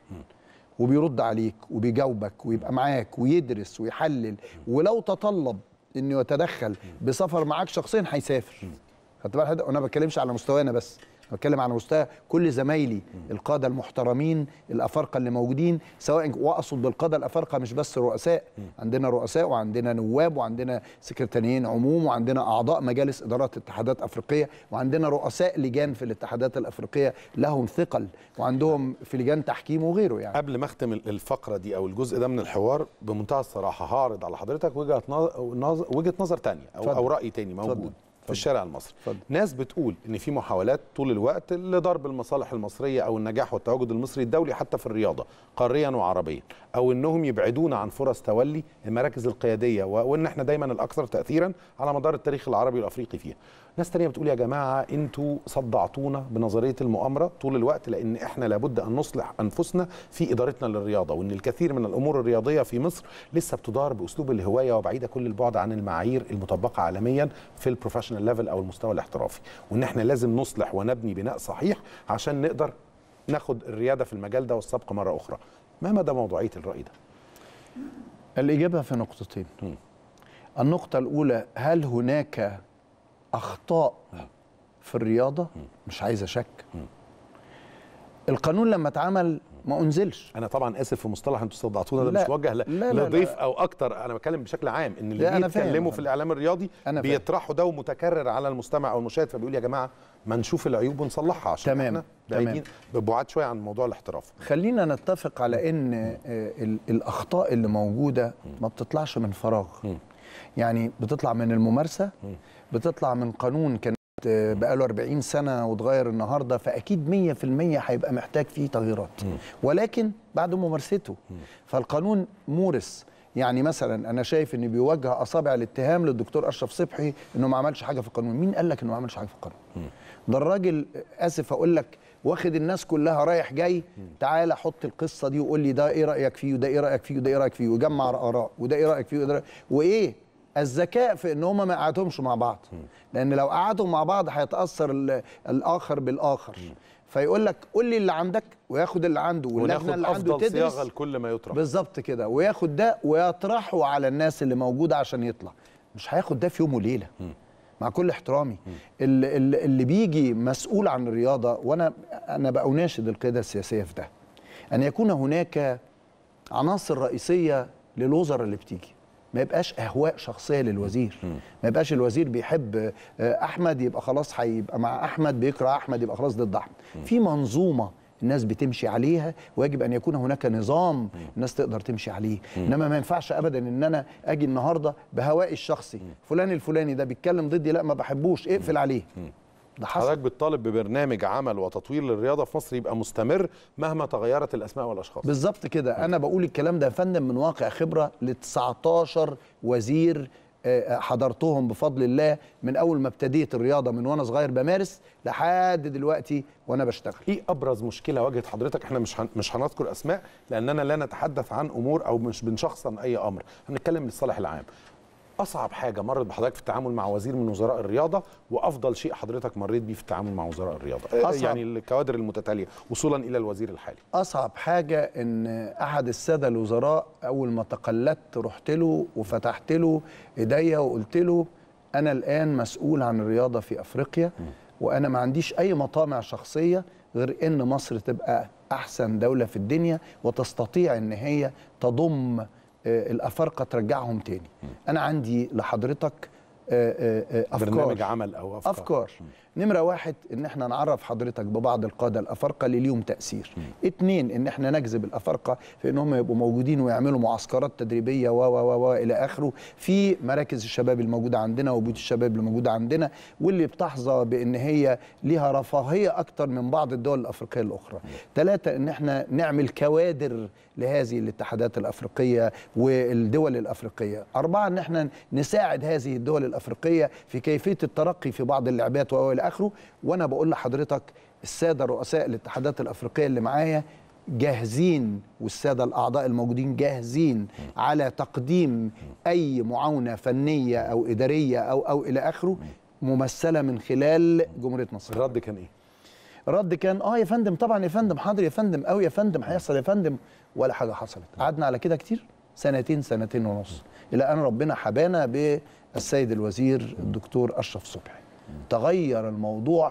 وبيرد عليك وبيجاوبك ويبقى معاك ويدرس ويحلل ولو تطلب انه يتدخل بسفر معاك شخصيا هيسافر خدت بالك حضرتك؟ وانا ما بتكلمش على مستوانا بس أنا بتكلم على مستوى كل زمايلي القاده المحترمين الافارقه اللي موجودين سواء واقصد بالقاده الافارقه مش بس رؤساء عندنا رؤساء وعندنا نواب وعندنا سكرتاريين عموم وعندنا اعضاء مجالس ادارات اتحادات افريقيه وعندنا رؤساء لجان في الاتحادات الافريقيه لهم ثقل وعندهم في لجان تحكيم وغيره يعني قبل ما اختم الفقره دي او الجزء ده من الحوار بمنتهى الصراحه هعرض على حضرتك وجهه نظر وجهه نظر تانية او اتفضل. او راي تاني موجود اتفضل. في الشارع المصري اتفضل. ناس بتقول ان في محاولات طول الوقت لضرب المصالح المصريه او النجاح والتواجد المصري الدولي حتى في الرياضه قاريا وعربيا او انهم يبعدونا عن فرص تولي المراكز القياديه و- وان احنا دايما الاكثر تاثيرا على مدار التاريخ العربي والافريقي فيها ناس تانية بتقول يا جماعه انتوا صدعتونا بنظريه المؤامره طول الوقت لان احنا لابد ان نصلح انفسنا في ادارتنا للرياضه وان الكثير من الامور الرياضيه في مصر لسه بتدار باسلوب الهوايه وبعيده كل البعد عن المعايير المطبقه عالميا في البروفيشنال ليفل او المستوى الاحترافي وان احنا لازم نصلح ونبني بناء صحيح عشان نقدر ناخد الرياده في المجال ده والسبق مره اخرى ما مدى موضوعيه الراي ده الإجابة في نقطتين النقطة الأولى هل هناك أخطاء في الرياضة مش عايزة شك القانون لما اتعمل ما أنزلش انا طبعا اسف في مصطلح انتوا صدعتونا ده لا، مش موجه ل- لا، لا، لضيف لا. او اكتر انا بتكلم بشكل عام ان اللي لا، أنا فاهم. بيتكلموا في الاعلام الرياضي أنا فاهم. بيطرحوا ده ومتكرر على المستمع او المشاهد فبيقول يا جماعه ما نشوف العيوب ونصلحها عشان تمام، احنا تمام. بعيدين ببعاد شويه عن موضوع الاحتراف خلينا نتفق على ان آه، ال- الاخطاء اللي موجوده ما بتطلعش من فراغ يعني بتطلع من الممارسه بتطلع من قانون كان آه، بقاله 40 سنه واتغير النهارده فاكيد 100% هيبقى محتاج فيه تغييرات ولكن بعد ممارسته فالقانون مورس يعني مثلا انا شايف ان بيوجه اصابع الاتهام للدكتور اشرف صبحي انه ما عملش حاجه في القانون مين قال لك انه ما عملش حاجه في القانون ده الراجل اسف اقول لك واخد الناس كلها رايح جاي تعالى حط القصه دي وقول لي ده ايه رايك فيه وده ايه رايك فيه وده ايه رايك فيه وجمع اراء وده ايه رايك فيه وده وايه الذكاء في ان هم ما قعدهمش مع بعض لان لو قعدوا مع بعض هيتاثر ال- الاخر بالاخر فيقول لك قول لي اللي عندك وياخد اللي عنده واللجنه وناخد اللي عنده افضل تدرس صياغه لكل ما يطرح بالظبط كده وياخد ده ويطرحه على الناس اللي موجوده عشان يطلع مش هياخد ده في يوم وليله مع كل احترامي اللي, اللي اللي بيجي مسؤول عن الرياضه وانا انا بقى اناشد القياده السياسيه في ده ان يكون هناك عناصر رئيسيه للوزراء اللي بتيجي ما يبقاش اهواء شخصيه للوزير ما يبقاش الوزير بيحب آه، احمد يبقى خلاص هيبقى مع احمد بيكره احمد يبقى خلاص ضد احمد في منظومه الناس بتمشي عليها ويجب ان يكون هناك نظام الناس تقدر تمشي عليه انما ما ينفعش ابدا ان انا اجي النهارده بهوائي الشخصي فلان الفلاني ده بيتكلم ضدي لا ما بحبوش اقفل عليه ده حصل حضرتك بتطالب ببرنامج عمل وتطوير للرياضه في مصر يبقى مستمر مهما تغيرت الاسماء والاشخاص بالظبط كده انا بقول الكلام ده يا فندم من واقع خبره ل 19 وزير آه، حضرتهم بفضل الله من اول ما ابتديت الرياضه من وانا صغير بمارس لحد دلوقتي وانا بشتغل ايه ابرز مشكله واجهت حضرتك احنا مش هن... مش هنذكر اسماء لاننا لا نتحدث عن امور او مش بنشخصن اي امر هنتكلم للصالح العام اصعب حاجه مرت بحضرتك في التعامل مع وزير من وزراء الرياضه وافضل شيء حضرتك مريت بيه في التعامل مع وزراء الرياضه أصعب. يعني الكوادر المتتاليه وصولا الى الوزير الحالي اصعب حاجه ان احد الساده الوزراء اول ما تقلدت رحت له وفتحت له ايديا وقلت له انا الان مسؤول عن الرياضه في افريقيا وانا ما عنديش اي مطامع شخصيه غير ان مصر تبقى احسن دوله في الدنيا وتستطيع ان هي تضم آه، الافارقه ترجعهم تاني انا عندي لحضرتك آه، آه، آه، افكار برنامج عمل او افكار, افكار نمره واحد ان احنا نعرف حضرتك ببعض القاده الافارقه اللي ليهم تاثير اتنين ان احنا نجذب الافارقه في ان هم يبقوا موجودين ويعملوا معسكرات تدريبيه و و و و الى اخره في مراكز الشباب الموجوده عندنا وبيوت الشباب اللي موجوده عندنا واللي بتحظى بان هي ليها رفاهيه اكتر من بعض الدول الافريقيه الاخرى ثلاثه ان احنا نعمل كوادر لهذه الاتحادات الافريقيه والدول الافريقيه اربعه ان احنا نساعد هذه الدول الافريقيه في كيفيه الترقي في بعض اللعبات والى اخره وانا بقول لحضرتك الساده رؤساء الاتحادات الافريقيه اللي معايا جاهزين والساده الاعضاء الموجودين جاهزين على تقديم اي معاونه فنيه او اداريه او او الى اخره ممثله من خلال جمهوريه مصر الرد كان ايه الرد كان اه يا فندم طبعا يا فندم حاضر يا فندم قوي يا فندم هيحصل يا فندم ولا حاجه حصلت قعدنا على كده كتير سنتين سنتين ونص الى ان ربنا حبانا بالسيد الوزير الدكتور اشرف صبحي تغير الموضوع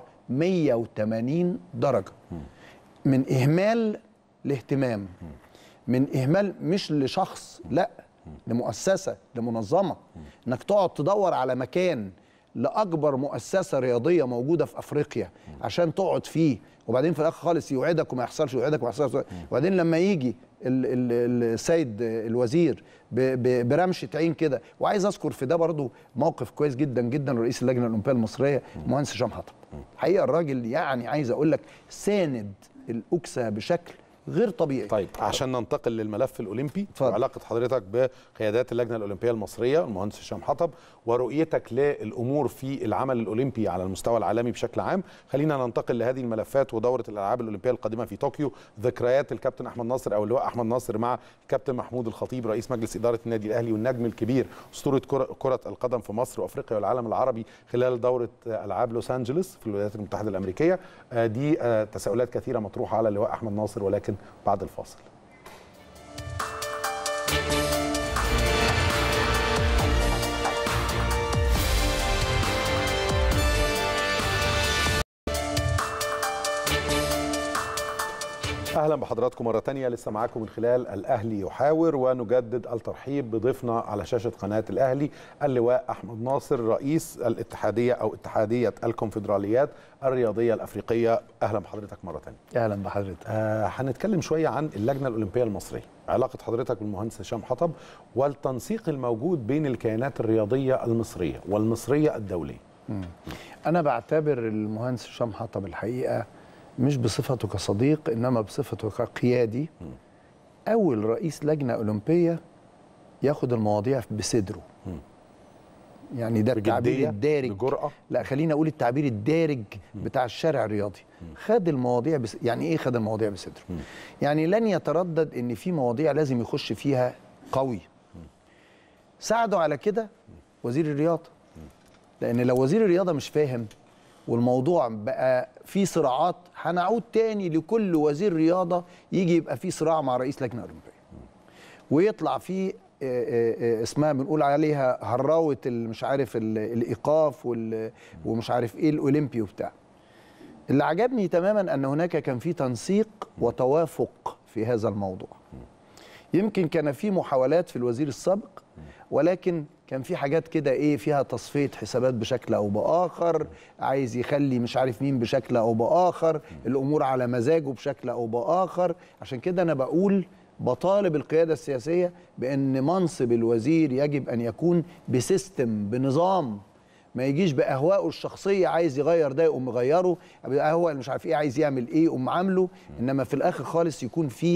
180 درجه من اهمال لاهتمام من اهمال مش لشخص لا لمؤسسه لمنظمه انك تقعد تدور على مكان لاكبر مؤسسه رياضيه موجوده في افريقيا عشان تقعد فيه وبعدين في الاخر خالص يوعدك وما يحصلش يوعدك وما يحصلش وبعدين لما يجي ال- ال- السيد الوزير ب- ب- برمشه عين كده وعايز اذكر في ده برضو موقف كويس جدا جدا رئيس اللجنه الاولمبيه المصريه المهندس هشام حطب حقيقه الراجل يعني عايز اقول لك ساند الاكسه بشكل غير طبيعي طيب عشان ننتقل للملف الاولمبي اتفضل. وعلاقه حضرتك بقيادات اللجنه الاولمبيه المصريه المهندس هشام حطب ورؤيتك للامور في العمل الاولمبي على المستوى العالمي بشكل عام خلينا ننتقل لهذه الملفات ودوره الالعاب الاولمبيه القادمه في طوكيو ذكريات الكابتن احمد ناصر او اللواء احمد ناصر مع الكابتن محمود الخطيب رئيس مجلس اداره النادي الاهلي والنجم الكبير اسطوره كره كره القدم في مصر وافريقيا والعالم العربي خلال دوره العاب لوس انجلوس في الولايات المتحده الامريكيه آه، دي آه، تساؤلات كثيره مطروحه على اللواء احمد ناصر ولكن بعد الفاصل اهلا بحضراتكم مره تانية لسه معاكم من خلال الاهلي يحاور ونجدد الترحيب بضيفنا على شاشه قناه الاهلي اللواء احمد ناصر رئيس الاتحاديه او اتحاديه الكونفدراليات الرياضيه الافريقيه اهلا بحضرتك مره تانية اهلا بحضرتك آه هنتكلم شويه عن اللجنه الاولمبيه المصريه علاقه حضرتك بالمهندس هشام حطب والتنسيق الموجود بين الكيانات الرياضيه المصريه والمصريه الدوليه انا بعتبر المهندس هشام حطب الحقيقه مش بصفته كصديق انما بصفته كقيادي اول رئيس لجنه اولمبيه ياخد المواضيع بصدره يعني ده التعبير بجديه الدارج بجرأه لا خليني اقول التعبير الدارج بتاع الشارع الرياضي خد المواضيع بس يعني ايه خد المواضيع بصدره يعني لن يتردد ان في مواضيع لازم يخش فيها قوي ساعده على كده وزير الرياضه لان لو وزير الرياضه مش فاهم والموضوع بقى فيه صراعات هنعود تاني لكل وزير رياضه يجي يبقى فيه صراع مع رئيس لجنه اولمبيه ويطلع فيه آه، آه، آه، اسمها بنقول عليها هراوه ال- مش عارف ال- الايقاف وال- ومش عارف ايه الاولمبي وبتاع اللي عجبني تماما ان هناك كان في تنسيق وتوافق في هذا الموضوع يمكن كان في محاولات في الوزير السابق ولكن كان في حاجات كده ايه فيها تصفيه حسابات بشكل او باخر عايز يخلي مش عارف مين بشكل او باخر الامور على مزاجه بشكل او باخر عشان كده انا بقول بطالب القياده السياسيه بان منصب الوزير يجب ان يكون بسيستم بنظام ما يجيش باهوائه الشخصيه عايز يغير ده يقوم مغيره هو مش عارف ايه عايز يعمل ايه يقوم عامله انما في الاخر خالص يكون في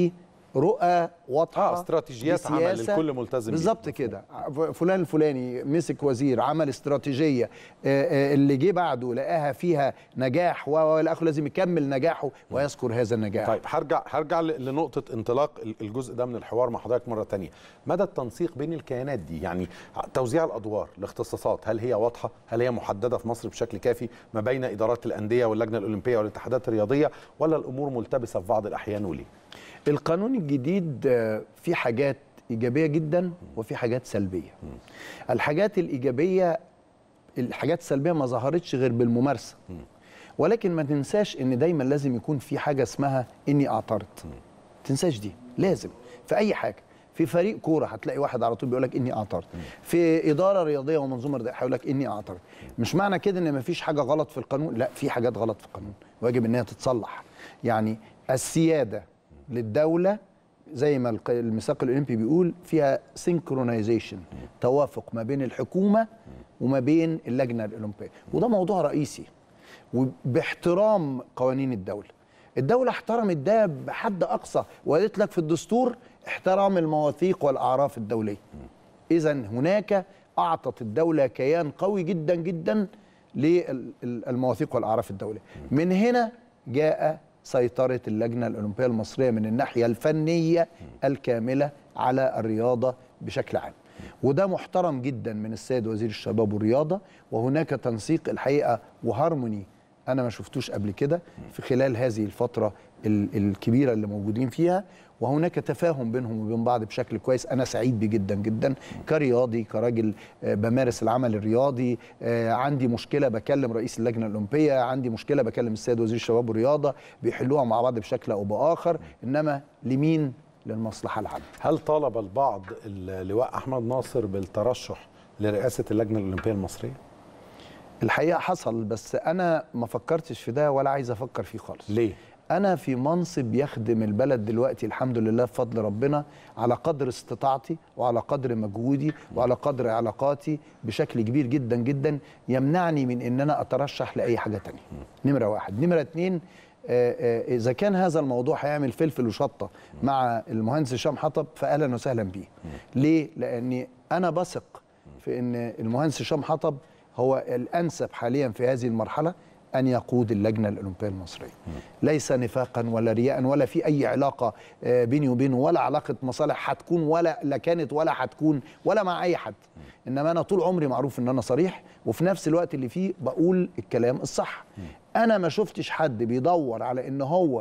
رؤى واضحه آه، استراتيجيات عمل بسياسة. الكل ملتزم بيها. بالظبط كده فلان الفلاني مسك وزير عمل استراتيجيه آه، آه، اللي جه بعده لقاها فيها نجاح و- والى اخره لازم يكمل نجاحه ويذكر هذا النجاح طيب هرجع هرجع ل- لنقطة انطلاق ال- الجزء ده من الحوار مع حضرتك مرة تانية مدى التنسيق بين الكيانات دي يعني توزيع الأدوار الاختصاصات هل هي واضحة هل هي محددة في مصر بشكل كافي ما بين إدارات الأندية واللجنة الأولمبية والاتحادات الرياضية ولا الأمور ملتبسة في بعض الأحيان وليه القانون الجديد آه، فيه حاجات ايجابيه جدا وفي حاجات سلبيه الحاجات الايجابيه الحاجات السلبيه ما ظهرتش غير بالممارسه ولكن ما تنساش ان دايما لازم يكون في حاجه اسمها اني اعترض تنساش دي لازم في اي حاجه في فريق كوره هتلاقي واحد على طول بيقول لك اني اعترض في اداره رياضيه ومنظومه رياضيه هيقول لك اني اعترض مش معنى كده ان مفيش حاجه غلط في القانون لا في حاجات غلط في القانون واجب انها تتصلح يعني السياده للدوله زي ما الق- الميثاق الاولمبي بيقول فيها سينكرونايزيشن توافق ما بين الحكومه وما بين اللجنه الاولمبيه وده موضوع رئيسي وباحترام قوانين الدوله الدولة احترمت ده بحد أقصى وقالت لك في الدستور احترام المواثيق والأعراف الدولية إذا هناك أعطت الدولة كيان قوي جدا جدا للمواثيق والأعراف الدولية من هنا جاء سيطرة اللجنة الأولمبية المصرية من الناحية الفنية الكاملة على الرياضة بشكل عام وده محترم جدا من السيد وزير الشباب والرياضة وهناك تنسيق الحقيقة وهارموني انا ما شفتوش قبل كده في خلال هذه الفتره ال- الكبيره اللي موجودين فيها وهناك تفاهم بينهم وبين بعض بشكل كويس انا سعيد بيه جدا جدا كرياضي كراجل آه، بمارس العمل الرياضي آه، عندي مشكله بكلم رئيس اللجنه الاولمبيه عندي مشكله بكلم السيد وزير الشباب والرياضه بيحلوها مع بعض بشكل او باخر انما لمين للمصلحه العامه هل طالب البعض اللواء أحمد ناصر بالترشح لرئاسة اللجنة الأولمبية المصرية الحقيقه حصل بس انا ما فكرتش في ده ولا عايز افكر فيه خالص ليه انا في منصب يخدم البلد دلوقتي الحمد لله بفضل ربنا على قدر استطاعتي وعلى قدر مجهودي وعلى قدر علاقاتي بشكل كبير جدا جدا يمنعني من ان انا اترشح لاي حاجه تانية نمره واحد نمره اتنين آه، آه، اذا كان هذا الموضوع هيعمل فلفل وشطه مع المهندس هشام حطب فاهلا وسهلا بيه ليه لاني انا بثق في ان المهندس هشام حطب هو الانسب حاليا في هذه المرحله ان يقود اللجنه الاولمبيه المصريه ليس نفاقا ولا رياء ولا في اي علاقه آه، بيني وبينه ولا علاقه مصالح هتكون ولا لا كانت ولا هتكون ولا مع اي حد انما انا طول عمري معروف ان انا صريح وفي نفس الوقت اللي فيه بقول الكلام الصح انا ما شفتش حد بيدور على ان هو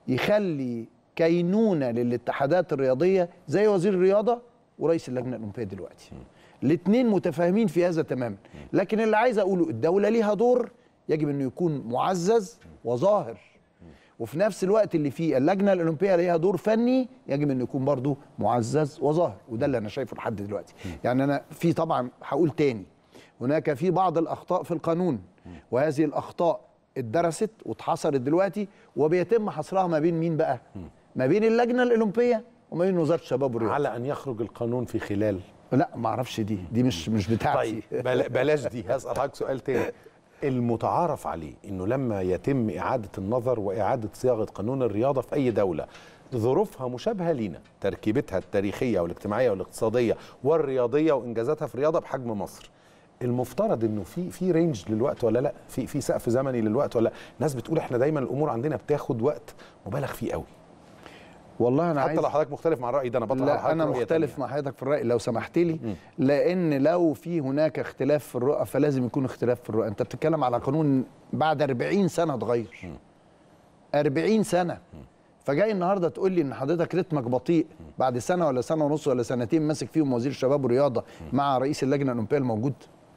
يخلي كينونه للاتحادات الرياضيه زي وزير الرياضه ورئيس اللجنه الاولمبيه دلوقتي الاثنين متفاهمين في هذا تماما لكن اللي عايز اقوله الدوله ليها دور يجب انه يكون معزز وظاهر وفي نفس الوقت اللي فيه اللجنه الاولمبيه ليها دور فني يجب انه يكون برضه معزز وظاهر وده اللي انا شايفه لحد دلوقتي يعني انا في طبعا هقول تاني هناك في بعض الاخطاء في القانون وهذه الاخطاء اتدرست واتحصرت دلوقتي وبيتم حصرها ما بين مين بقى ما بين اللجنه الاولمبيه وما بين وزاره الشباب والرياضه على أن يخرج القانون في خلال لا ما اعرفش دي دي مش مش بتاعتي طيب بلا- بلاش دي هسأل حضرتك سؤال تاني المتعارف عليه انه لما يتم اعاده النظر واعاده صياغه قانون الرياضه في اي دوله ظروفها مشابهه لينا تركيبتها التاريخيه والاجتماعيه والاقتصاديه والرياضيه وانجازاتها في الرياضه بحجم مصر المفترض انه في في رينج للوقت ولا لا في في سقف زمني للوقت ولا لا الناس بتقول احنا دايما الامور عندنا بتاخد وقت مبالغ فيه قوي والله انا حتى عايز لو حضرتك مختلف مع الراي ده انا بطلع على لا حضرتك انا رؤية مختلف تانية. مع حضرتك في الراي لو سمحت لي لان لو في هناك اختلاف في الرؤى فلازم يكون اختلاف في الرؤى انت بتتكلم على قانون بعد 40 سنه اتغير 40 سنه فجاي النهارده تقول لي ان حضرتك رتمك بطيء بعد سنه ولا سنه ونص ولا سنتين ماسك فيهم وزير الشباب والرياضه مع رئيس اللجنه الاولمبيه الموجود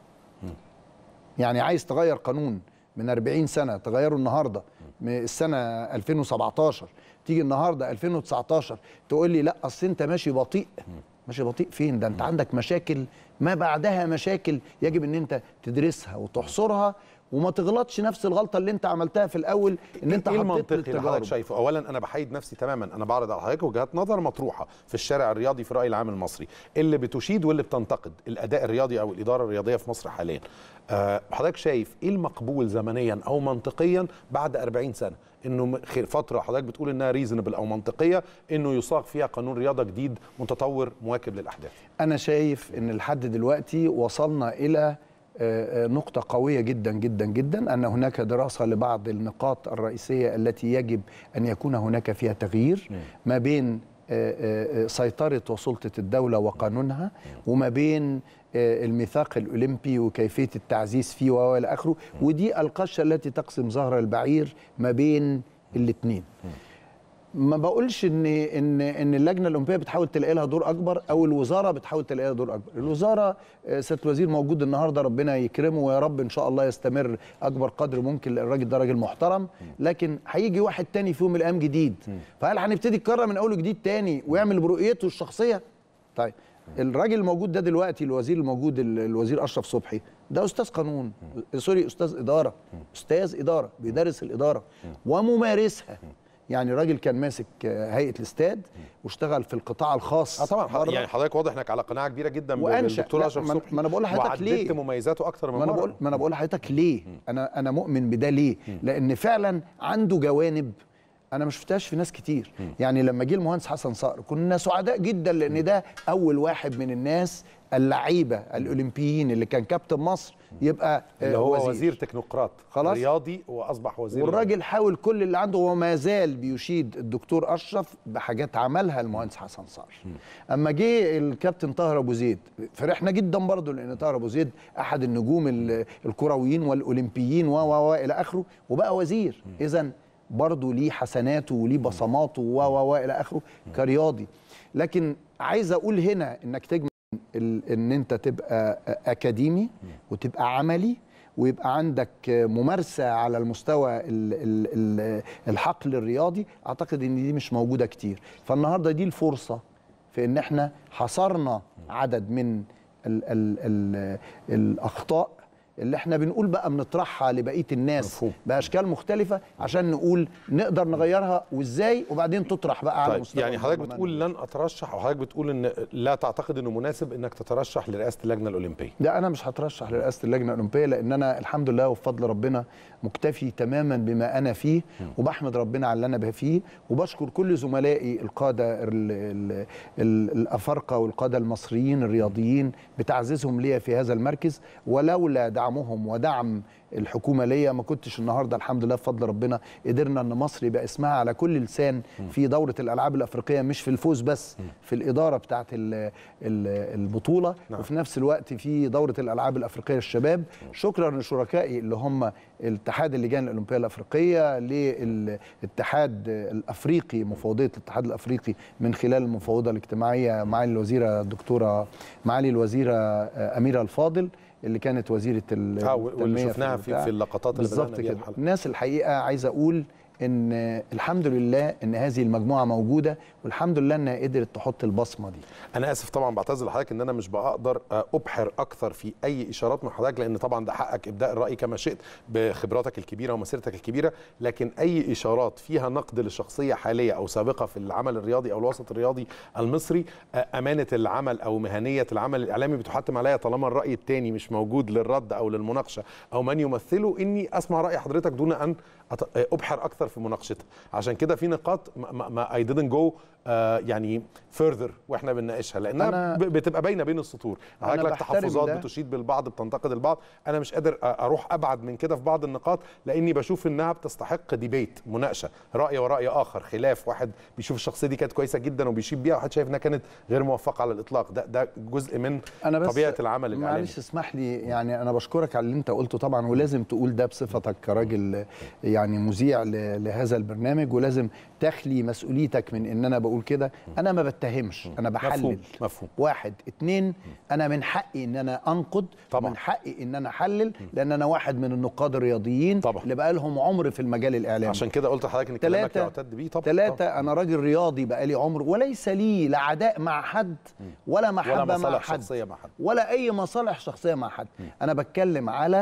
يعني عايز تغير قانون من 40 سنه تغيره النهارده من السنه 2017 تيجي النهارده 2019 تقول لي لا اصل انت ماشي بطيء ماشي بطيء فين ده انت عندك مشاكل ما بعدها مشاكل يجب ان انت تدرسها وتحصرها وما تغلطش نفس الغلطه اللي انت عملتها في الاول ان انت ايه حطيت المنطقي اللي حضرتك التجارب شايفه؟ اولا انا بحيد نفسي تماما انا بعرض على حضرتك وجهات نظر مطروحه في الشارع الرياضي في الراي العام المصري اللي بتشيد واللي بتنتقد الاداء الرياضي او الاداره الرياضيه في مصر حاليا. أه حضرتك شايف ايه المقبول زمنيا او منطقيا بعد 40 سنه؟ انه م- خ- فتره حضرتك بتقول انها ريزونبل او منطقيه انه يصاغ فيها قانون رياضه جديد متطور مواكب للاحداث. انا شايف ان لحد دلوقتي وصلنا الى آه، آه، نقطة قوية جدا جدا جدا أن هناك دراسة لبعض النقاط الرئيسية التي يجب أن يكون هناك فيها تغيير ما بين آه، آه، آه، سيطرة وسلطة الدولة وقانونها وما بين آه، الميثاق الأولمبي وكيفية التعزيز فيه وإلى آخره ودي القشة التي تقسم ظهر البعير ما بين الاثنين ما بقولش ان ان ان اللجنه الاولمبيه بتحاول تلاقي لها دور اكبر او الوزاره بتحاول تلاقي لها دور اكبر الوزاره آه، سياده الوزير موجود النهارده ربنا يكرمه ويا رب ان شاء الله يستمر اكبر قدر ممكن الراجل ده راجل محترم لكن هيجي واحد تاني في يوم من الايام جديد فهل هنبتدي نكرر من اول وجديد تاني ويعمل برؤيته الشخصيه طيب الراجل الموجود ده دلوقتي الوزير الموجود ال- الوزير اشرف صبحي ده استاذ قانون سوري استاذ اداره استاذ اداره بيدرس الاداره وممارسها يعني راجل كان ماسك آه، هيئه الاستاد واشتغل في القطاع الخاص اه طبعا بره. يعني حضرتك واضح انك على قناعه كبيره جدا وأنشأ. بالدكتور لا، اشرف ما أنا- صبحي ما أنا بقول لحضرتك ليه؟ وعددت مميزاته اكتر من ما انا مره بقول ما انا بقول لحضرتك ليه انا انا مؤمن بده ليه لان فعلا عنده جوانب انا ما شفتهاش في ناس كتير يعني لما جه المهندس حسن صقر كنا سعداء جدا لان ده اول واحد من الناس اللعيبه الاولمبيين اللي كان كابتن مصر يبقى آه، اللي هو وزير, وزير تكنوقراط خلاص. رياضي واصبح وزير والراجل حاول كل اللي عنده وما زال بيشيد الدكتور اشرف بحاجات عملها المهندس حسن صقر اما جه الكابتن طاهر ابو زيد فرحنا جدا برضه لان طاهر ابو زيد احد النجوم ال- الكرويين والاولمبيين و و و الى اخره وبقى وزير اذا برضه ليه حسناته وليه بصماته و و و الى اخره كرياضي لكن عايز اقول هنا انك تجمع ال- ان انت تبقى اكاديمي وتبقى عملي ويبقى عندك ممارسه على المستوى ال- ال- ال- الحقل الرياضي اعتقد ان دي مش موجوده كتير فالنهارده دي الفرصه في ان احنا حصرنا عدد من ال ال ال الاخطاء اللي احنا بنقول بقى بنطرحها لبقيه الناس مفهوم. باشكال مختلفه عشان نقول نقدر نغيرها وازاي وبعدين تطرح بقى على طيب مستوى يعني حضرتك البرلمان. بتقول لن اترشح او حضرتك بتقول ان لا تعتقد انه مناسب انك تترشح لرئاسه اللجنه الاولمبيه لا انا مش هترشح لرئاسه اللجنه الاولمبيه لان انا الحمد لله وبفضل ربنا مكتفي تماما بما انا فيه وبحمد ربنا على اللي انا بقى فيه وبشكر كل زملائي القاده ال ال ال الافارقه والقاده المصريين الرياضيين بتعزيزهم ليا في هذا المركز ولولا دعمهم ودعم الحكومه ليا ما كنتش النهارده الحمد لله بفضل ربنا قدرنا ان مصر يبقى اسمها على كل لسان في دوره الالعاب الافريقيه مش في الفوز بس في الاداره بتاعه ال- ال- البطوله نعم. وفي نفس الوقت في دوره الالعاب الافريقيه للشباب شكرا لشركائي اللي هم الاتحاد اللجان الاولمبيه الافريقيه للاتحاد الافريقي مفوضيه الاتحاد الافريقي من خلال المفوضه الاجتماعيه معالي الوزيره الدكتوره معالي الوزيره اميره الفاضل اللي كانت وزيره ال- اه واللي التنمية شفناها في, البتاع. في اللقطات اللي بدأنا بالظبط بيها كده الحلقة. الناس الحقيقه عايز اقول ان الحمد لله ان هذه المجموعه موجوده والحمد لله انها قدرت تحط البصمه دي انا اسف طبعا بعتذر لحضرتك ان انا مش بقدر ابحر اكثر في اي اشارات من حضرتك لان طبعا ده حقك ابداء الراي كما شئت بخبراتك الكبيره ومسيرتك الكبيره لكن اي اشارات فيها نقد لشخصيه حاليه او سابقه في العمل الرياضي او الوسط الرياضي المصري آه، امانه العمل او مهنيه العمل الاعلامي بتحتم عليا طالما الراي الثاني مش موجود للرد او للمناقشه او من يمثله اني اسمع راي حضرتك دون ان أت- ابحر اكثر في مناقشتها عشان كده في نقاط ما- ما ما اي didn't go آه، يعني فurther واحنا بنناقشها لانها أنا- ب- بتبقى باينه بين السطور أنا حضرتك لك بحترم تحفظات ده. بتشيد بالبعض بتنتقد البعض انا مش قادر أ- اروح ابعد من كده في بعض النقاط لاني بشوف انها بتستحق ديبيت مناقشه راي وراي اخر خلاف واحد بيشوف الشخصيه دي كانت كويسه جدا وبيشيد بيها وواحد شايف انها كانت غير موفقه على الاطلاق ده ده جزء من انا بس طبيعه العمل الاعلامي معلش اسمح لي يعني انا بشكرك على اللي انت قلته طبعا ولازم تقول ده بصفتك كراجل يعني مذيع ل- لهذا البرنامج ولازم تخلي مسؤوليتك من ان انا بقول كده انا ما بتهمش انا بحلل مفهوم مفهوم واحد اتنين انا من حقي ان انا انقد طبعا. من حقي ان انا احلل لان انا واحد من النقاد الرياضيين طبعا. اللي بقى لهم عمر في المجال الاعلامي عشان كده قلت لحضرتك ان كلامك ثلاثة يعتد بيه طبعا ثلاثة أنا راجل رياضي بقالي عمر وليس لي لا عداء مع حد ولا محبة ولا مع مصالح حد شخصيه مع حد ولا أي مصالح شخصية مع حد أنا بتكلم على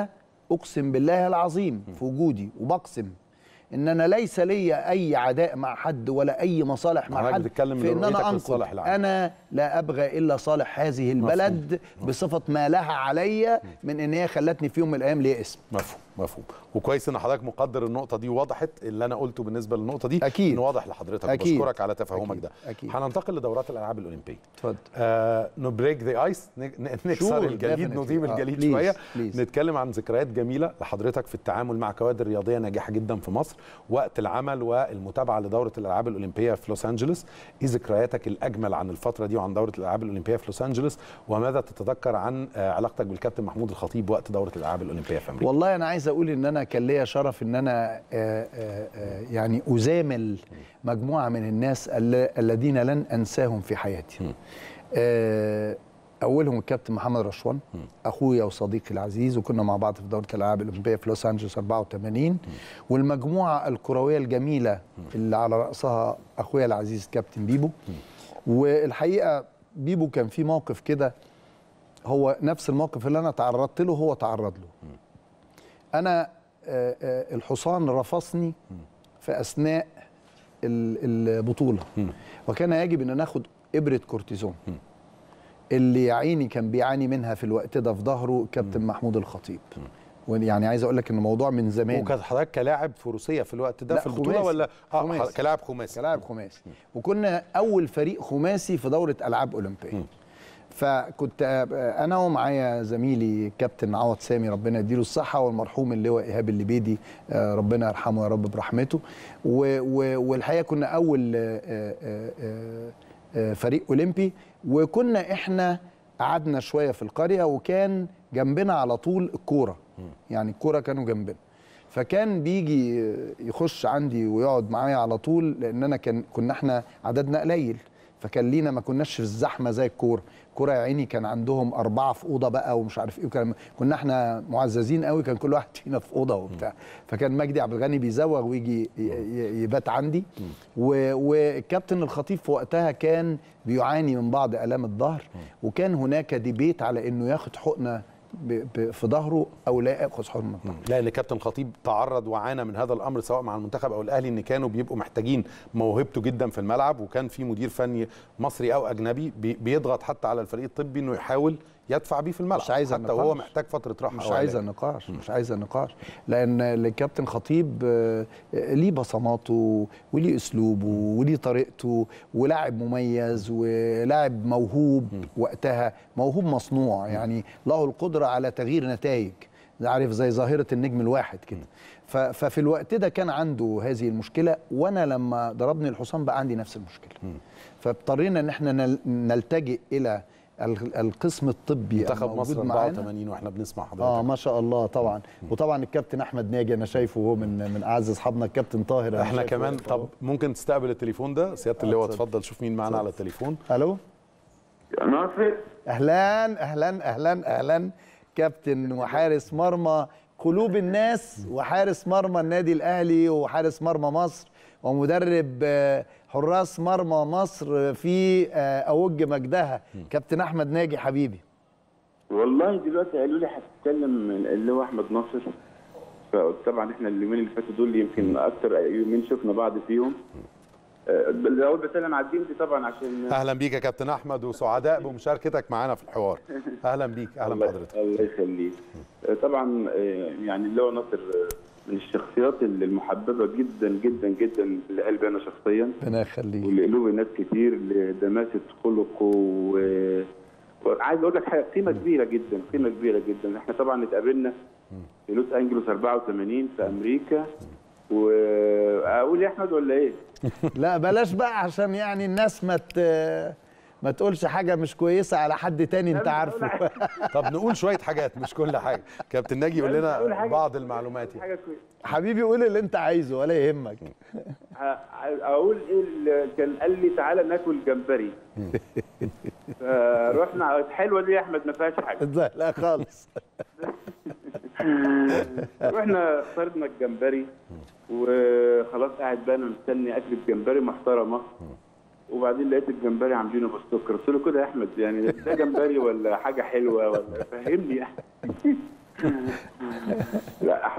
اقسم بالله العظيم في وجودي وبقسم ان انا ليس لي اي عداء مع حد ولا اي مصالح مع حضرتك حد بتتكلم في ان برؤيتك انا للصالح انقذ العام. انا لا ابغى الا صالح هذه البلد بصفه ما لها عليا من ان هي خلتني في يوم من الايام ليا اسم مفهوم مفهوم وكويس ان حضرتك مقدر النقطه دي وضحت اللي انا قلته بالنسبه للنقطه دي أكيد. انه واضح لحضرتك أكيد. بشكرك على تفهمك أكيد. ده أكيد. هننتقل لدورات الالعاب الاولمبيه اتفضل آه نبريك ذا ايس نكسر Sure, الجليد definitely. نضيم آه, الجليد please, شويه please. نتكلم عن ذكريات جميله لحضرتك في التعامل مع كوادر رياضيه ناجحه جدا في مصر وقت العمل والمتابعه لدوره الالعاب الاولمبيه في لوس انجلوس ايه ذكرياتك الاجمل عن الفتره دي وعن دوره الالعاب الاولمبيه في لوس انجلوس وماذا تتذكر عن آه علاقتك بالكابتن محمود الخطيب وقت دوره الالعاب الاولمبيه في امريكا والله انا عايز اقول ان انا كان ليا شرف ان انا آه، آه، آه، يعني ازامل مجموعه من الناس الل- الذين لن انساهم في حياتي آه، اولهم الكابتن محمد رشوان اخويا وصديقي العزيز وكنا مع بعض في دوره الالعاب الاولمبيه في لوس انجلوس 84 والمجموعه الكرويه الجميله اللي على راسها اخويا العزيز كابتن بيبو والحقيقه بيبو كان في موقف كده هو نفس الموقف اللي انا تعرضت له هو تعرض له انا آه، آه، الحصان رفصني في اثناء ال- البطوله وكان يجب ان ناخد ابره كورتيزون اللي يا عيني كان بيعاني منها في الوقت ده في ظهره كابتن محمود الخطيب يعني عايز اقول لك ان الموضوع من زمان وكان حضرتك كلاعب فروسيه في الوقت ده لا، في البطوله خماسي. ولا اه خماسي. كلاعب خماسي كلاعب خماسي وكنا اول فريق خماسي في دوره العاب اولمبيه فكنت آه، انا ومعايا زميلي كابتن عوض سامي ربنا يديله الصحه والمرحوم اللواء ايهاب الليبيدي آه، ربنا يرحمه يا رب برحمته و- و- والحقيقه كنا اول آه، آه، آه، آه، فريق اولمبي وكنا احنا قعدنا شويه في القريه وكان جنبنا على طول الكوره يعني الكوره كانوا جنبنا فكان بيجي يخش عندي ويقعد معايا على طول لان انا كان كنا احنا عددنا قليل فكان لينا ما كناش في الزحمه زي الكوره الكوره يا عيني كان عندهم اربعه في اوضه بقى ومش عارف ايه وكان كنا احنا معززين قوي كان كل واحد فينا في اوضه وبتاع فكان مجدي عبد الغني بيزوغ ويجي ي- ي- يبات عندي و- والكابتن الخطيب في وقتها كان بيعاني من بعض الام الظهر وكان هناك ديبيت على انه ياخد حقنه ب- ب- في ظهره او لا ياخذ حقنه في ظهره لان كابتن خطيب تعرض وعانى من هذا الامر سواء مع المنتخب او الاهلي ان كانوا بيبقوا محتاجين موهبته جدا في الملعب وكان في مدير فني مصري او اجنبي بي- بيضغط حتى على الفريق الطبي انه يحاول يدفع بيه في الملعب مش عايز حتى النقاش. وهو محتاج فتره راحه مش أو عايزه علاج. نقاش مش عايزه نقاش لان الكابتن خطيب آه، ليه بصماته وليه اسلوبه وليه طريقته ولاعب مميز ولاعب موهوب وقتها موهوب مصنوع يعني له القدره على تغيير نتائج عارف زي ظاهره النجم الواحد كده ف- ففي الوقت ده كان عنده هذه المشكله وانا لما ضربني الحصان بقى عندي نفس المشكله فاضطرينا ان احنا نل- نلتجئ الى ال- القسم الطبي منتخب الموجود مصر معانا. 84 واحنا بنسمع حضرتك اه ما شاء الله طبعا وطبعا الكابتن احمد ناجي انا شايفه هو من من اعز اصحابنا الكابتن طاهر أنا احنا شايفه كمان واقف أهو. طب ممكن تستقبل التليفون ده سياده اللواء اتفضل. اتفضل شوف مين معانا على التليفون الو يا ناصر اهلا اهلا اهلا اهلا كابتن وحارس مرمى قلوب الناس وحارس مرمى النادي الاهلي وحارس مرمى مصر ومدرب آه، حراس مرمى مصر في آه، اوج مجدها كابتن احمد ناجي حبيبي والله دلوقتي قالوا لي هتتكلم اللي هو احمد ناصر فطبعا احنا اليومين اللي فاتوا دول يمكن اكتر يومين شفنا بعض فيهم آه، الاول بسلم على الدين دي طبعا عشان اهلا بيك يا كابتن احمد وسعداء بمشاركتك معانا في الحوار اهلا بيك اهلا الله- بحضرتك الله يخليك آه، طبعا آه، يعني اللي هو ناصر آه، من الشخصيات المحببه جدا جدا جدا لقلبي انا شخصيا ربنا يخليك ولقلوب ناس كتير لدماسه خلقه و... وعايز اقول لك حاجه قيمه كبيره جدا قيمه كبيره جدا احنا طبعا اتقابلنا في لوس انجلوس 84 في امريكا واقول يا احمد ولا ايه؟ لا بلاش بقى عشان يعني الناس ما ت- ما تقولش حاجه مش كويسه على حد تاني انت عارفه طب نقول شويه حاجات مش كل حاجه كابتن ناجي يقول أقول لنا حاجة- بعض المعلومات يعني. حاجه كويسه حبيبي قول اللي انت عايزه ولا يهمك ه- اقول ايه اللي كان قال لي تعالى ناكل جمبري فرحنا حلوه دي يا احمد ما فيهاش حاجه لا لا خالص رحنا اخترنا الجمبري وخلاص قاعد بقى انا مستني اكل الجمبري محترمه وبعدين لقيت الجمبري عاملينه بالسكر قلت له كده يا احمد يعني ده جمبري ولا حاجه حلوه ولا فهمني يعني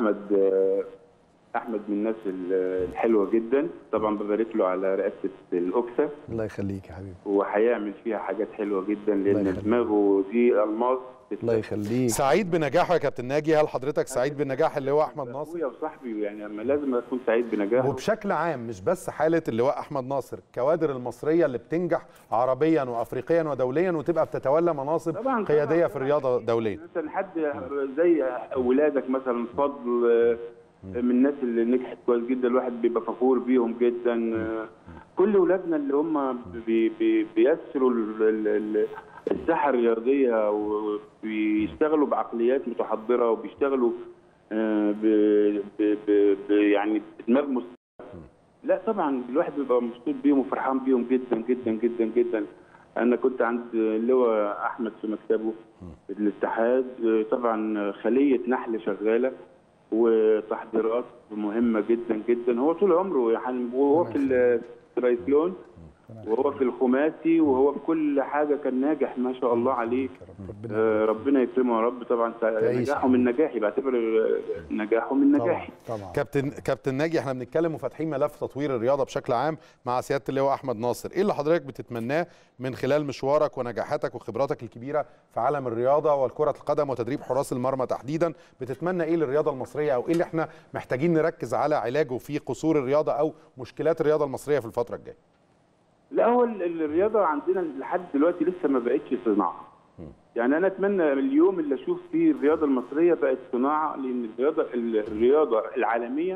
احمد آه، احمد من الناس ال- الحلوه جدا طبعا ببارك له على رئاسه الاوكسا الله يخليك يا حبيبي وهيعمل فيها حاجات حلوه جدا الله لان يخليك. دماغه دي الماس الله يخليك سعيد بنجاحه يا كابتن ناجي هل حضرتك سعيد بنجاح اللواء احمد ناصر اخويا وصاحبي يعني أما لازم اكون سعيد بنجاحه وبشكل عام مش بس حاله اللواء احمد ناصر الكوادر المصريه اللي بتنجح عربيا وافريقيا ودوليا وتبقى بتتولى مناصب طبعاً، قياديه طبعاً. في الرياضه دوليا مثلا حد زي ولادك مثلا فضل آه، من الناس اللي نجحت كويس جدا الواحد بيبقى فخور بيهم جدا آه، كل ولادنا اللي هم بي بي بيسروا ال- ال- ال- الساحه الرياضيه وبيشتغلوا بعقليات متحضره وبيشتغلوا آه، ب ب ب ب يعني بدماغ مس- لا طبعا الواحد بيبقى مبسوط بيهم وفرحان بيهم جدا جدا جدا جدا انا كنت عند اللواء احمد في مكتبه في الاتحاد طبعا خليه نحل شغاله وتحضيرات مهمه جدا جدا هو طول عمره يعني وهو في الترايثلون وهو في الخماسي وهو في كل حاجه كان ناجح ما شاء الله عليه آه، ربنا يكرمه يا رب طبعا تعيش. نجاحه من نجاحي بعتبر آه، نجاحه من نجاحي طبعا كابتن كابتن ناجي احنا بنتكلم وفاتحين ملف تطوير الرياضه بشكل عام مع سياده اللواء احمد ناصر ايه اللي حضرتك بتتمناه من خلال مشوارك ونجاحاتك وخبراتك الكبيره في عالم الرياضه والكره القدم وتدريب حراس المرمى تحديدا بتتمنى ايه للرياضه المصريه او ايه اللي احنا محتاجين نركز على علاجه في قصور الرياضه او مشكلات الرياضه المصريه في الفتره الجايه لا هو ال- ال- الرياضه عندنا لحد دلوقتي لسه ما بقتش صناعه يعني انا اتمنى اليوم اللي اشوف فيه الرياضه المصريه بقت صناعه لان الرياضه ال- الرياضه العالميه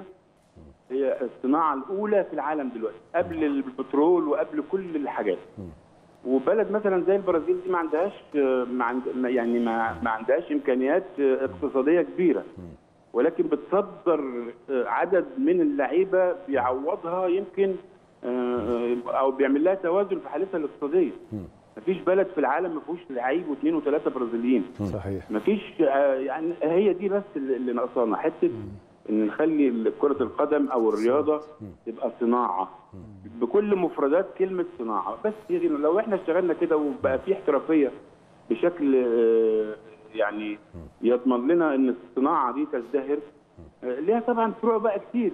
هي الصناعه الاولى في العالم دلوقتي قبل البترول وقبل كل الحاجات وبلد مثلا زي البرازيل دي ما عندهاش آه، ما عند ما- يعني ما, ما عندهاش امكانيات آه، اقتصاديه كبيره ولكن بتصدر آه، عدد من اللعيبه بيعوضها يمكن آه، او بيعمل لها توازن في حالتها الاقتصاديه مفيش بلد في العالم ما فيهوش لعيب واثنين وثلاثه برازيليين صحيح مفيش آه، يعني هي دي بس اللي اللي ناقصانا حته ان نخلي كره القدم او الرياضه تبقى صناعه بكل مفردات كلمه صناعه بس يعني لو احنا اشتغلنا كده وبقى في احترافيه بشكل آه، يعني يضمن لنا ان الصناعه دي تزدهر آه، ليها طبعا فروع بقى كتير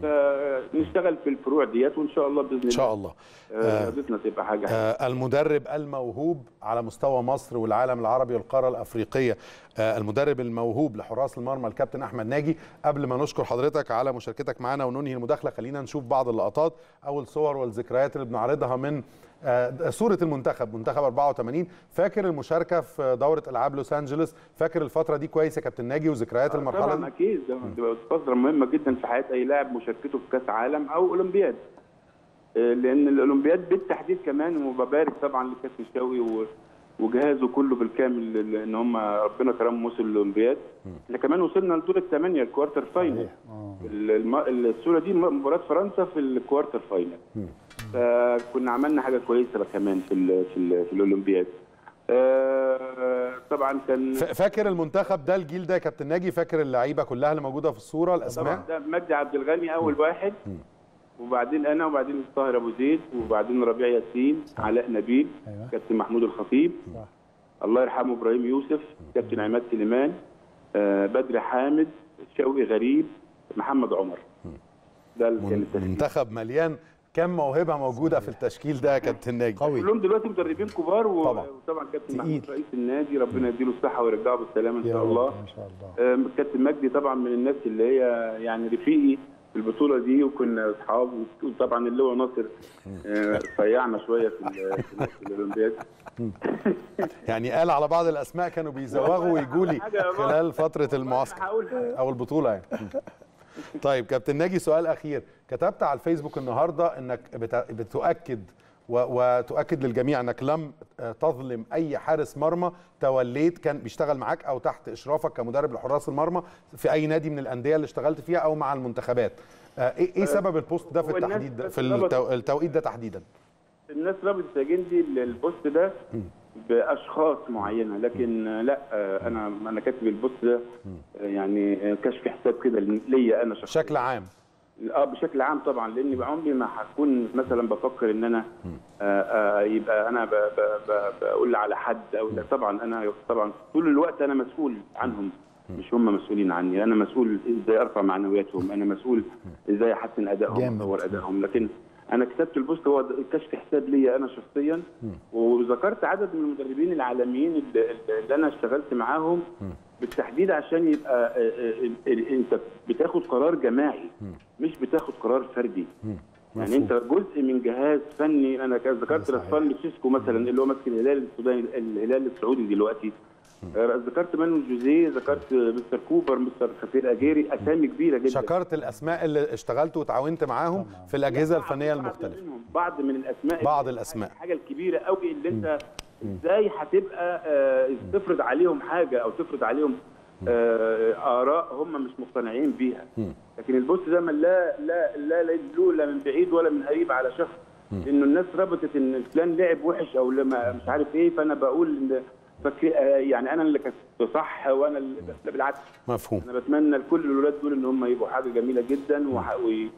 فنشتغل في الفروع ديت وان شاء الله باذن الله ان شاء الله آه، رياضتنا تبقى حاجه حلوة. آه، المدرب الموهوب على مستوى مصر والعالم العربي والقاره الافريقيه آه، المدرب الموهوب لحراس المرمى الكابتن احمد ناجي قبل ما نشكر حضرتك على مشاركتك معنا وننهي المداخله خلينا نشوف بعض اللقطات او الصور والذكريات اللي بنعرضها من آه، صوره المنتخب منتخب 84 فاكر المشاركه في دوره العاب لوس انجلوس فاكر الفتره دي كويس يا كابتن ناجي وذكريات المرحله طبعا دي اكيد ده بتبقى فتره مهمه جدا في حياه اي لاعب مشاركته في كاس عالم او اولمبياد آه، لان الاولمبياد بالتحديد كمان وببارك طبعا لكابتن شوقي و- وجهازه كله بالكامل ل- ان هم ربنا كرمهم وصل الاولمبياد احنا كمان وصلنا لدور الثمانيه الكوارتر فاينل ال- الم- الصوره دي مباراه فرنسا في الكوارتر فاينل فكنا عملنا حاجه كويسه بقى كمان في ال في, ال في الاولمبياد آه، طبعا كان ف- فاكر المنتخب ده الجيل ده يا كابتن ناجي فاكر اللعيبه كلها اللي موجوده في الصوره طبعا الاسماء ده مجدي عبد الغني اول واحد وبعدين انا وبعدين الطاهر ابو زيد وبعدين ربيع ياسين علاء نبيل أيوة. كابتن محمود الخطيب صح. الله يرحمه ابراهيم يوسف كابتن عماد سليمان آه بدر حامد شوقي غريب محمد عمر ده اللي كان التشكيل منتخب مليان كم موهبه موجوده في التشكيل ده يا كابتن ناجي قوي كلهم دلوقتي مدربين كبار و- طبعا. وطبعا كابتن تقيل. محمود رئيس النادي ربنا يديله الصحه ويرجعه بالسلامه ان يا شاء رب، الله ان شاء الله آم، كابتن مجدي طبعا من الناس اللي هي يعني رفيقي في البطوله دي وكنا اصحاب وطبعا اللي هو ناصر آه، صيعنا شويه في ال- في ال- في الاولمبياد يعني قال على بعض الاسماء كانوا بيزوغوا ويجوا لي خلال فتره المعسكر هقولها او البطوله يعني طيب كابتن ناجي سؤال اخير كتبت على الفيسبوك النهارده انك بت- بتؤكد و- وتؤكد للجميع انك لم تظلم اي حارس مرمى توليت كان بيشتغل معاك او تحت اشرافك كمدرب لحراس المرمى في اي نادي من الانديه اللي اشتغلت فيها او مع المنتخبات آه، ايه إيه سبب البوست ده في هو الناس التحديد ده بس في ربطت- التو- التوقيت ده تحديدا الناس رابط سجندي البوست ده باشخاص معينه لكن آه، لا آه، انا انا كاتب البوست ده آه، يعني آه، كشف حساب كده ليا انا شخصيا بشكل عام اه بشكل عام طبعا لاني عمري ما هكون مثلا بفكر ان انا آه آه يبقى انا ب ب ب بقول على حد او لا طبعا انا طبعا طول الوقت انا مسؤول عنهم مش هم مسؤولين عني انا مسؤول ازاي ارفع معنوياتهم انا مسؤول ازاي احسن ادائهم جامد. اطور ادائهم لكن انا كتبت البوست هو كشف حساب ليا انا شخصيا وذكرت عدد من المدربين العالميين اللي, اللي انا اشتغلت معاهم بالتحديد عشان يبقى آه، آه، ال- انت بتاخد قرار جماعي مش بتاخد قرار فردي يعني انت جزء من جهاز فني انا كان ذكرت صحيح. رسفان لوسيسكو مثلا اللي هو ماسك الهلال السوداني الهلال السعودي دلوقتي آه، ذكرت مانو جوزيه ذكرت مستر كوبر مستر خفير اجيري اسامي كبيره جدا شكرت الاسماء اللي اشتغلت وتعاونت معاهم في الاجهزه الفنيه بعض المختلفه منهم بعد من الاسماء بعض اللي- الأسماء. الحاجه الكبيره قوي اللي انت ازاي هتبقى آه، تفرض عليهم حاجه او تفرض عليهم آه، اراء هم مش مقتنعين بيها لكن البوست ده من لا لا لا لا يدلو لا من بعيد ولا من قريب على شخص انه الناس ربطت ان فلان لعب وحش او لما مش عارف ايه فانا بقول ان فك... آه، يعني انا اللي كنت صح وانا اللي لا بالعكس مفهوم انا بتمنى لكل الولاد دول ان هم يبقوا حاجه جميله جدا وح- وي-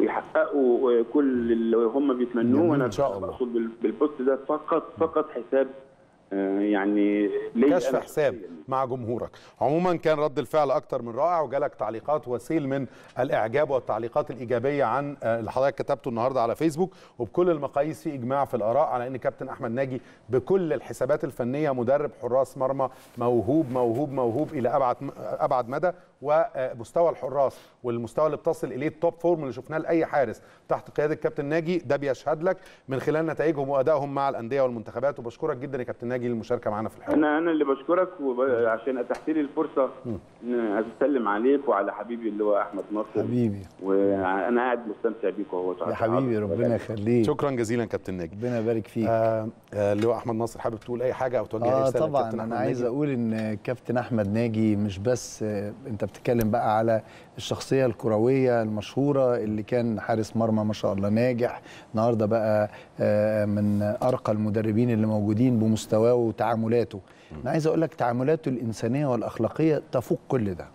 ويحققوا كل اللي هم بيتمنوه وانا إن شاء الله. بقصد بال- بالبوست ده فقط فقط حساب آه، يعني ليا كشف أنا حساب شخصياً. مع جمهورك عموما كان رد الفعل اكتر من رائع وجالك تعليقات وسيل من الاعجاب والتعليقات الايجابيه عن آه، اللي حضرتك كتبته النهارده على فيسبوك وبكل المقاييس في اجماع في الاراء على ان كابتن احمد ناجي بكل الحسابات الفنيه مدرب حراس مرمى موهوب موهوب موهوب الى ابعد ابعد مدى ومستوى الحراس والمستوى اللي بتصل اليه التوب فورم اللي شفناه لاي حارس تحت قياده كابتن ناجي ده بيشهد لك من خلال نتائجهم وادائهم مع الانديه والمنتخبات وبشكرك جدا يا كابتن ناجي للمشاركه معنا في الحوار انا انا اللي بشكرك وب... عشان اتحت لي الفرصه ان اسلم عليك وعلى حبيبي اللي هو احمد ناصر حبيبي وانا قاعد مستمتع بيك اهو يا حبيبي ربنا يخليك شكرا جزيلا كابتن ناجي ربنا يبارك فيك آه آه، اللي هو احمد ناصر حابب تقول اي حاجه او توجه اي اه رساله طبعا للكابتن انا أحمد عايز ناجي؟ اقول ان كابتن احمد ناجي مش بس آه، انت بتتكلم بقى على الشخصيه الكرويه المشهوره اللي كان حارس مرمى ما شاء الله ناجح النهارده بقى آه، من ارقى المدربين اللي موجودين بمستواه وتعاملاته انا عايز اقول لك تعاملاته الانسانيه والاخلاقيه تفوق كل ده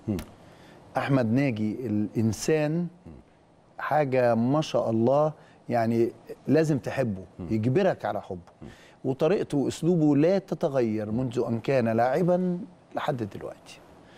احمد ناجي الانسان حاجه ما شاء الله يعني لازم تحبه يجبرك على حبه وطريقته واسلوبه لا تتغير منذ ان كان لاعبا لحد دلوقتي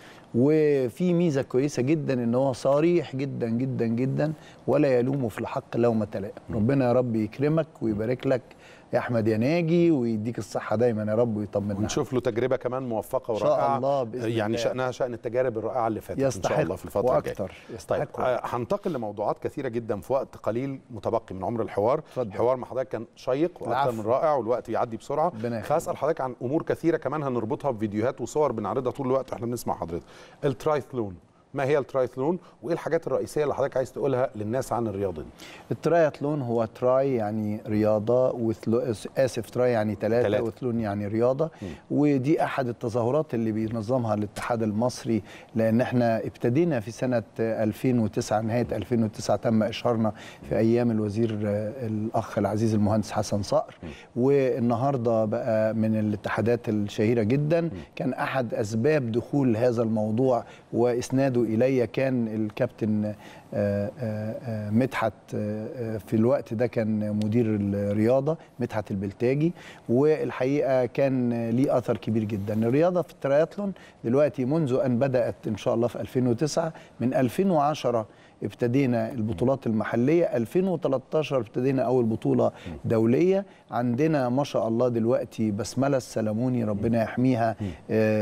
وفي ميزه كويسه جدا ان هو صريح جدا جدا جدا ولا يلوم في الحق لومه لائم ربنا يا رب يكرمك ويبارك لك يا احمد يا ناجي ويديك الصحه دايما يا رب ويطمنا ونشوف له تجربه كمان موفقه إن شاء ورائعه الله بإذن يعني الله. شانها شان التجارب الرائعه اللي فاتت ان يستحق شاء الله في الفتره الجايه واكثر يستحق طيب آه، هنتقل لموضوعات كثيره جدا في وقت قليل متبقي من عمر الحوار اتفضل. الحوار مع حضرتك كان شيق واكثر العفو. من رائع والوقت بيعدي بسرعه ربنا يخليك. فاسال حضرتك عن امور كثيره كمان هنربطها بفيديوهات وصور بنعرضها طول الوقت واحنا بنسمع حضرتك الترايثلون ما هي الترايثلون وايه الحاجات الرئيسيه اللي حضرتك عايز تقولها للناس عن الرياضه دي الترايثلون هو تراي يعني رياضة وثلو اسف تراي يعني ثلاثة تلاتة. وثلون يعني رياضة ودي احد التظاهرات اللي بينظمها الاتحاد المصري لان احنا ابتدينا في سنة 2009 نهاية 2009 تم اشهارنا في ايام الوزير آه، الاخ العزيز المهندس حسن صقر والنهارده بقى من الاتحادات الشهيرة جدا كان احد اسباب دخول هذا الموضوع واسناده الي كان الكابتن آه، آه، آه، مدحت آه، آه، في الوقت ده كان مدير الرياضه مدحت البلتاجي والحقيقه كان ليه اثر كبير جدا الرياضه في الترياثلون دلوقتي منذ ان بدات ان شاء الله في 2009 من 2010 ابتدينا البطولات المحليه 2013 ابتدينا اول بطوله دوليه عندنا ما شاء الله دلوقتي بسمله السلموني ربنا يحميها آه،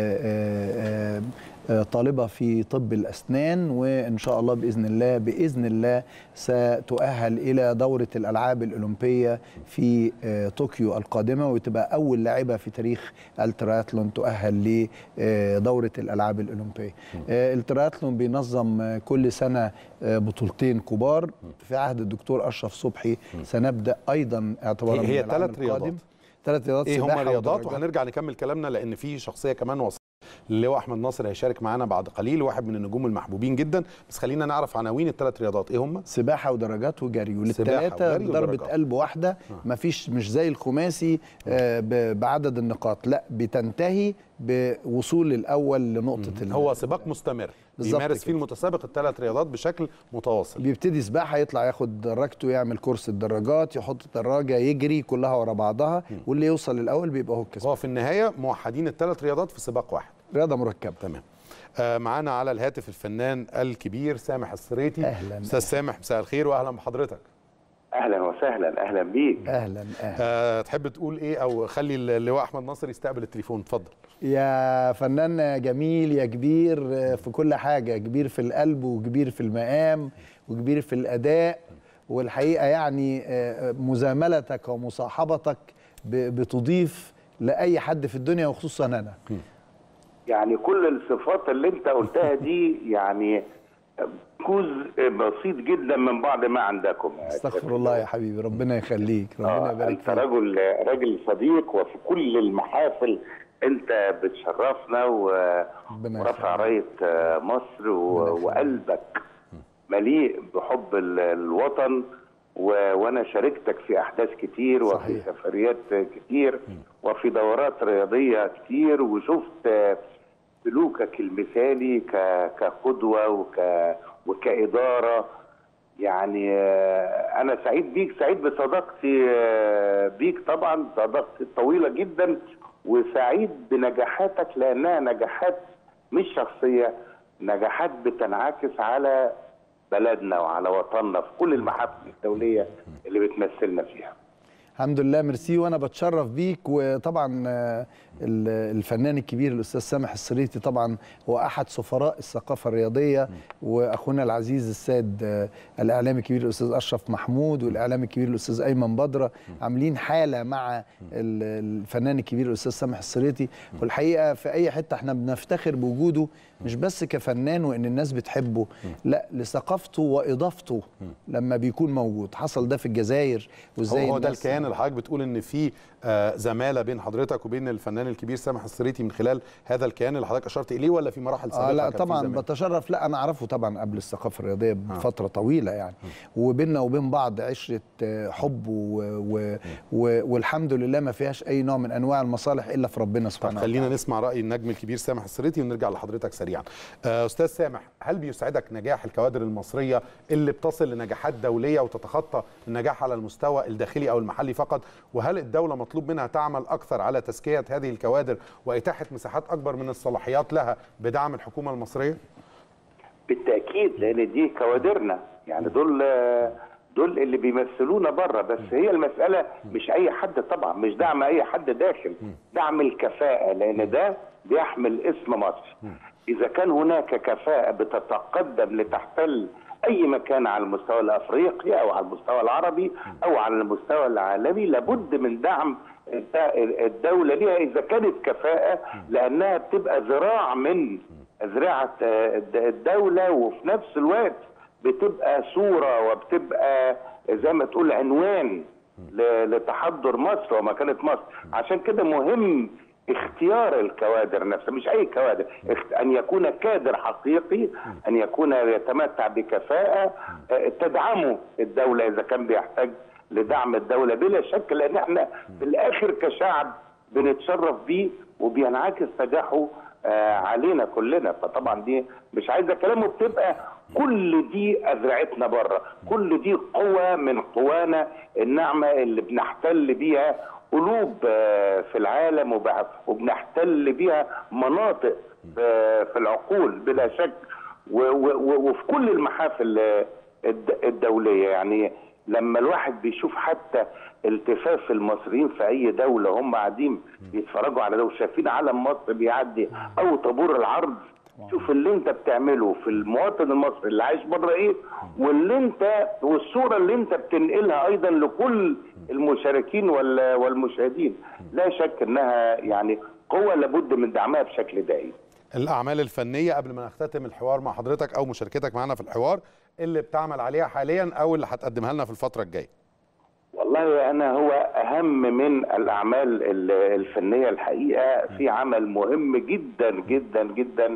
آه، آه، آه، طالبة في طب الأسنان وإن شاء الله بإذن الله بإذن الله ستؤهل إلى دورة الألعاب الأولمبية في آه، طوكيو القادمة وتبقى أول لاعبة في تاريخ الترايثلون تؤهل لدورة الألعاب الأولمبية آه، الترايثلون بينظم آه، كل سنة آه، بطولتين كبار في عهد الدكتور أشرف صبحي سنبدأ أيضا اعتبارا هي- من هي العام ثلاث رياضات. القادم. ثلاث رياضات ايه هم سباحة الرياضات ودراجات. وهنرجع نكمل كلامنا لان في شخصيه كمان وصل اللي هو احمد ناصر هيشارك معانا بعد قليل واحد من النجوم المحبوبين جدا بس خلينا نعرف عناوين الثلاث رياضات ايه هم سباحه ودرجات وجري سباحة وللثلاثه وجري ضربه ودرجات. قلب واحده مفيش مش زي الخماسي آه، ب- بعدد النقاط لا بتنتهي بوصول الاول لنقطه ال- هو سباق مستمر بالظبط بيمارس فيه كده. المتسابق الثلاث رياضات بشكل متواصل بيبتدي سباحه يطلع ياخد دراجته يعمل كورس الدراجات يحط الدراجه يجري كلها ورا بعضها واللي يوصل الاول بيبقى هو الكسبان هو في النهايه موحدين الثلاث رياضات في سباق واحد رياضه مركبه تمام آه معانا على الهاتف الفنان الكبير سامح السريتي أهلاً. استاذ سامح مساء الخير واهلا بحضرتك اهلا وسهلا اهلا بيك اهلا اهلا آه تحب تقول ايه او خلي اللواء احمد ناصر يستقبل التليفون اتفضل يا فنان جميل يا كبير في كل حاجة كبير في القلب وكبير في المقام وكبير في الأداء والحقيقة يعني آه، مزاملتك ومصاحبتك ب- بتضيف لأي حد في الدنيا وخصوصا أنا يعني كل الصفات اللي انت قلتها دي يعني جزء بسيط جدا من بعض ما عندكم استغفر الله يا حبيبي ربنا يخليك ربنا آه يبارك انت فيك رجل راجل صديق وفي كل المحافل انت بتشرفنا و- ربنا ورافع يخليك. رايه آه، مصر و- ربنا يخليك. وقلبك مليء بحب ال- الوطن و- وانا شاركتك في احداث كتير وفي صحيح. سفريات كتير وفي دورات رياضيه كتير وشفت آه، سلوكك المثالي ك- كقدوه وك وكاداره يعني آه، انا سعيد بيك سعيد بصداقتي آه، بيك طبعا صداقتي طويله جدا وسعيد بنجاحاتك لانها نجاحات مش شخصيه نجاحات بتنعكس على بلدنا وعلى وطننا في كل المحافل الدوليه اللي بتمثلنا فيها الحمد لله ميرسي وانا بتشرف بيك وطبعا آه، ال- الفنان الكبير الاستاذ سامح السريتي طبعا هو احد سفراء الثقافه الرياضيه واخونا العزيز السيد آه، الاعلامي الكبير الاستاذ اشرف محمود والاعلامي الكبير الاستاذ ايمن بدره عاملين حاله مع ال- الفنان الكبير الاستاذ سامح السريتي والحقيقه في اي حته احنا بنفتخر بوجوده مش بس كفنان وان الناس بتحبه لا لثقافته واضافته لما بيكون موجود حصل ده في الجزائر هو وازاي هو ده الناس- الكيان اللي حضرتك بتقول ان في آه زماله بين حضرتك وبين الفنان الكبير سامح السريتي من خلال هذا الكيان اللي حضرتك اشرت اليه ولا في مراحل سابقه اه لا كان في طبعا زمان؟ بتشرف لا انا اعرفه طبعا قبل الثقافه الرياضيه بفتره طويله يعني وبيننا وبين بعض عشره آه، حب و و و والحمد لله ما فيهاش اي نوع من انواع المصالح الا في ربنا طب سبحانه خلينا وتعالى نسمع راي النجم الكبير سامح السريتي ونرجع لحضرتك سريعا آه، استاذ سامح هل بيسعدك نجاح الكوادر المصريه اللي بتصل لنجاحات دوليه وتتخطى النجاح على المستوى الداخلي او المحلي فقط وهل الدوله مطلوب منها تعمل اكثر على تزكيه هذه الكوادر واتاحه مساحات اكبر من الصلاحيات لها بدعم الحكومه المصريه بالتاكيد لان دي كوادرنا يعني دول دول اللي بيمثلونا بره بس هي المساله مش اي حد طبعا مش دعم اي حد داخل دعم الكفاءه لان ده بيحمل اسم مصر اذا كان هناك كفاءه بتتقدم لتحتل اي مكان على المستوى الافريقي او على المستوى العربي او على المستوى العالمي لابد من دعم الدوله ليها اذا كانت كفاءه لانها بتبقى ذراع من ذراعة الدولة وفي نفس الوقت بتبقى صورة وبتبقى زي ما تقول عنوان لتحضر مصر ومكانة مصر عشان كده مهم اختيار الكوادر نفسها مش اي كوادر ان يكون كادر حقيقي ان يكون يتمتع بكفاءة تدعمه الدولة اذا كان بيحتاج لدعم الدولة بلا شك لان احنا في الاخر كشعب بنتشرف بيه وبينعكس نجاحه آه علينا كلنا فطبعا دي مش عايزه كلامه بتبقى كل دي اذرعتنا بره كل دي قوه من قوانا الناعمه اللي بنحتل بيها قلوب آه في العالم وبنحتل بيها مناطق آه في العقول بلا شك وفي كل المحافل الدوليه يعني لما الواحد بيشوف حتى التفاف المصريين في اي دوله هم قاعدين بيتفرجوا على ده وشايفين علم مصر بيعدي او طابور العرض شوف اللي انت بتعمله في المواطن المصري اللي عايش بره ايه واللي انت والصوره اللي انت بتنقلها ايضا لكل المشاركين والمشاهدين لا شك انها يعني قوه لابد من دعمها بشكل دائم الاعمال الفنيه قبل ما نختتم الحوار مع حضرتك او مشاركتك معنا في الحوار اللي بتعمل عليها حاليا او اللي هتقدمها لنا في الفتره الجايه والله انا هو اهم من الاعمال الفنيه الحقيقه في عمل مهم جدا جدا جدا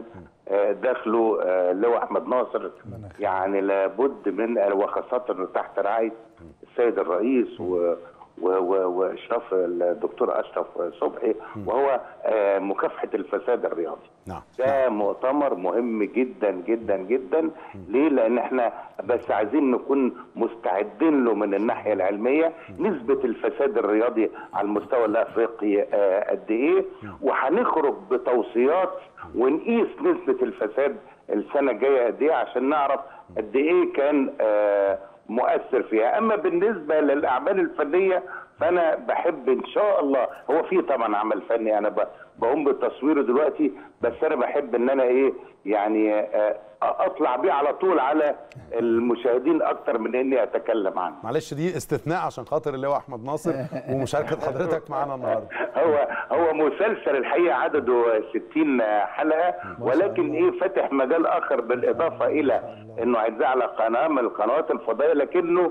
داخله لواء احمد ناصر يعني لابد من وخاصه تحت رعايه السيد الرئيس و- و- واشراف الدكتور اشرف صبحي وهو آه، مكافحه الفساد الرياضي نعم ده مؤتمر مهم جدا جدا جدا ليه؟ لان احنا بس عايزين نكون مستعدين له من الناحيه العلميه نسبه الفساد الرياضي على المستوى الافريقي آه، قد ايه وهنخرج بتوصيات ونقيس نسبه الفساد السنه الجايه قد ايه عشان نعرف قد ايه كان آه، مؤثر فيها اما بالنسبه للاعمال الفنيه فانا بحب ان شاء الله هو في طبعا عمل فني انا ب- بقوم بتصويره دلوقتي بس انا بحب ان انا ايه يعني آه، اطلع بيه على طول على المشاهدين اكتر من اني اتكلم عنه معلش دي استثناء عشان خاطر اللواء احمد ناصر ومشاركه حضرتك معانا النهارده هو هو مسلسل الحقيقه عدده 60 حلقه ولكن ايه فتح مجال اخر بالاضافه الى انه هيتذاع على قناه من القنوات الفضائيه لكنه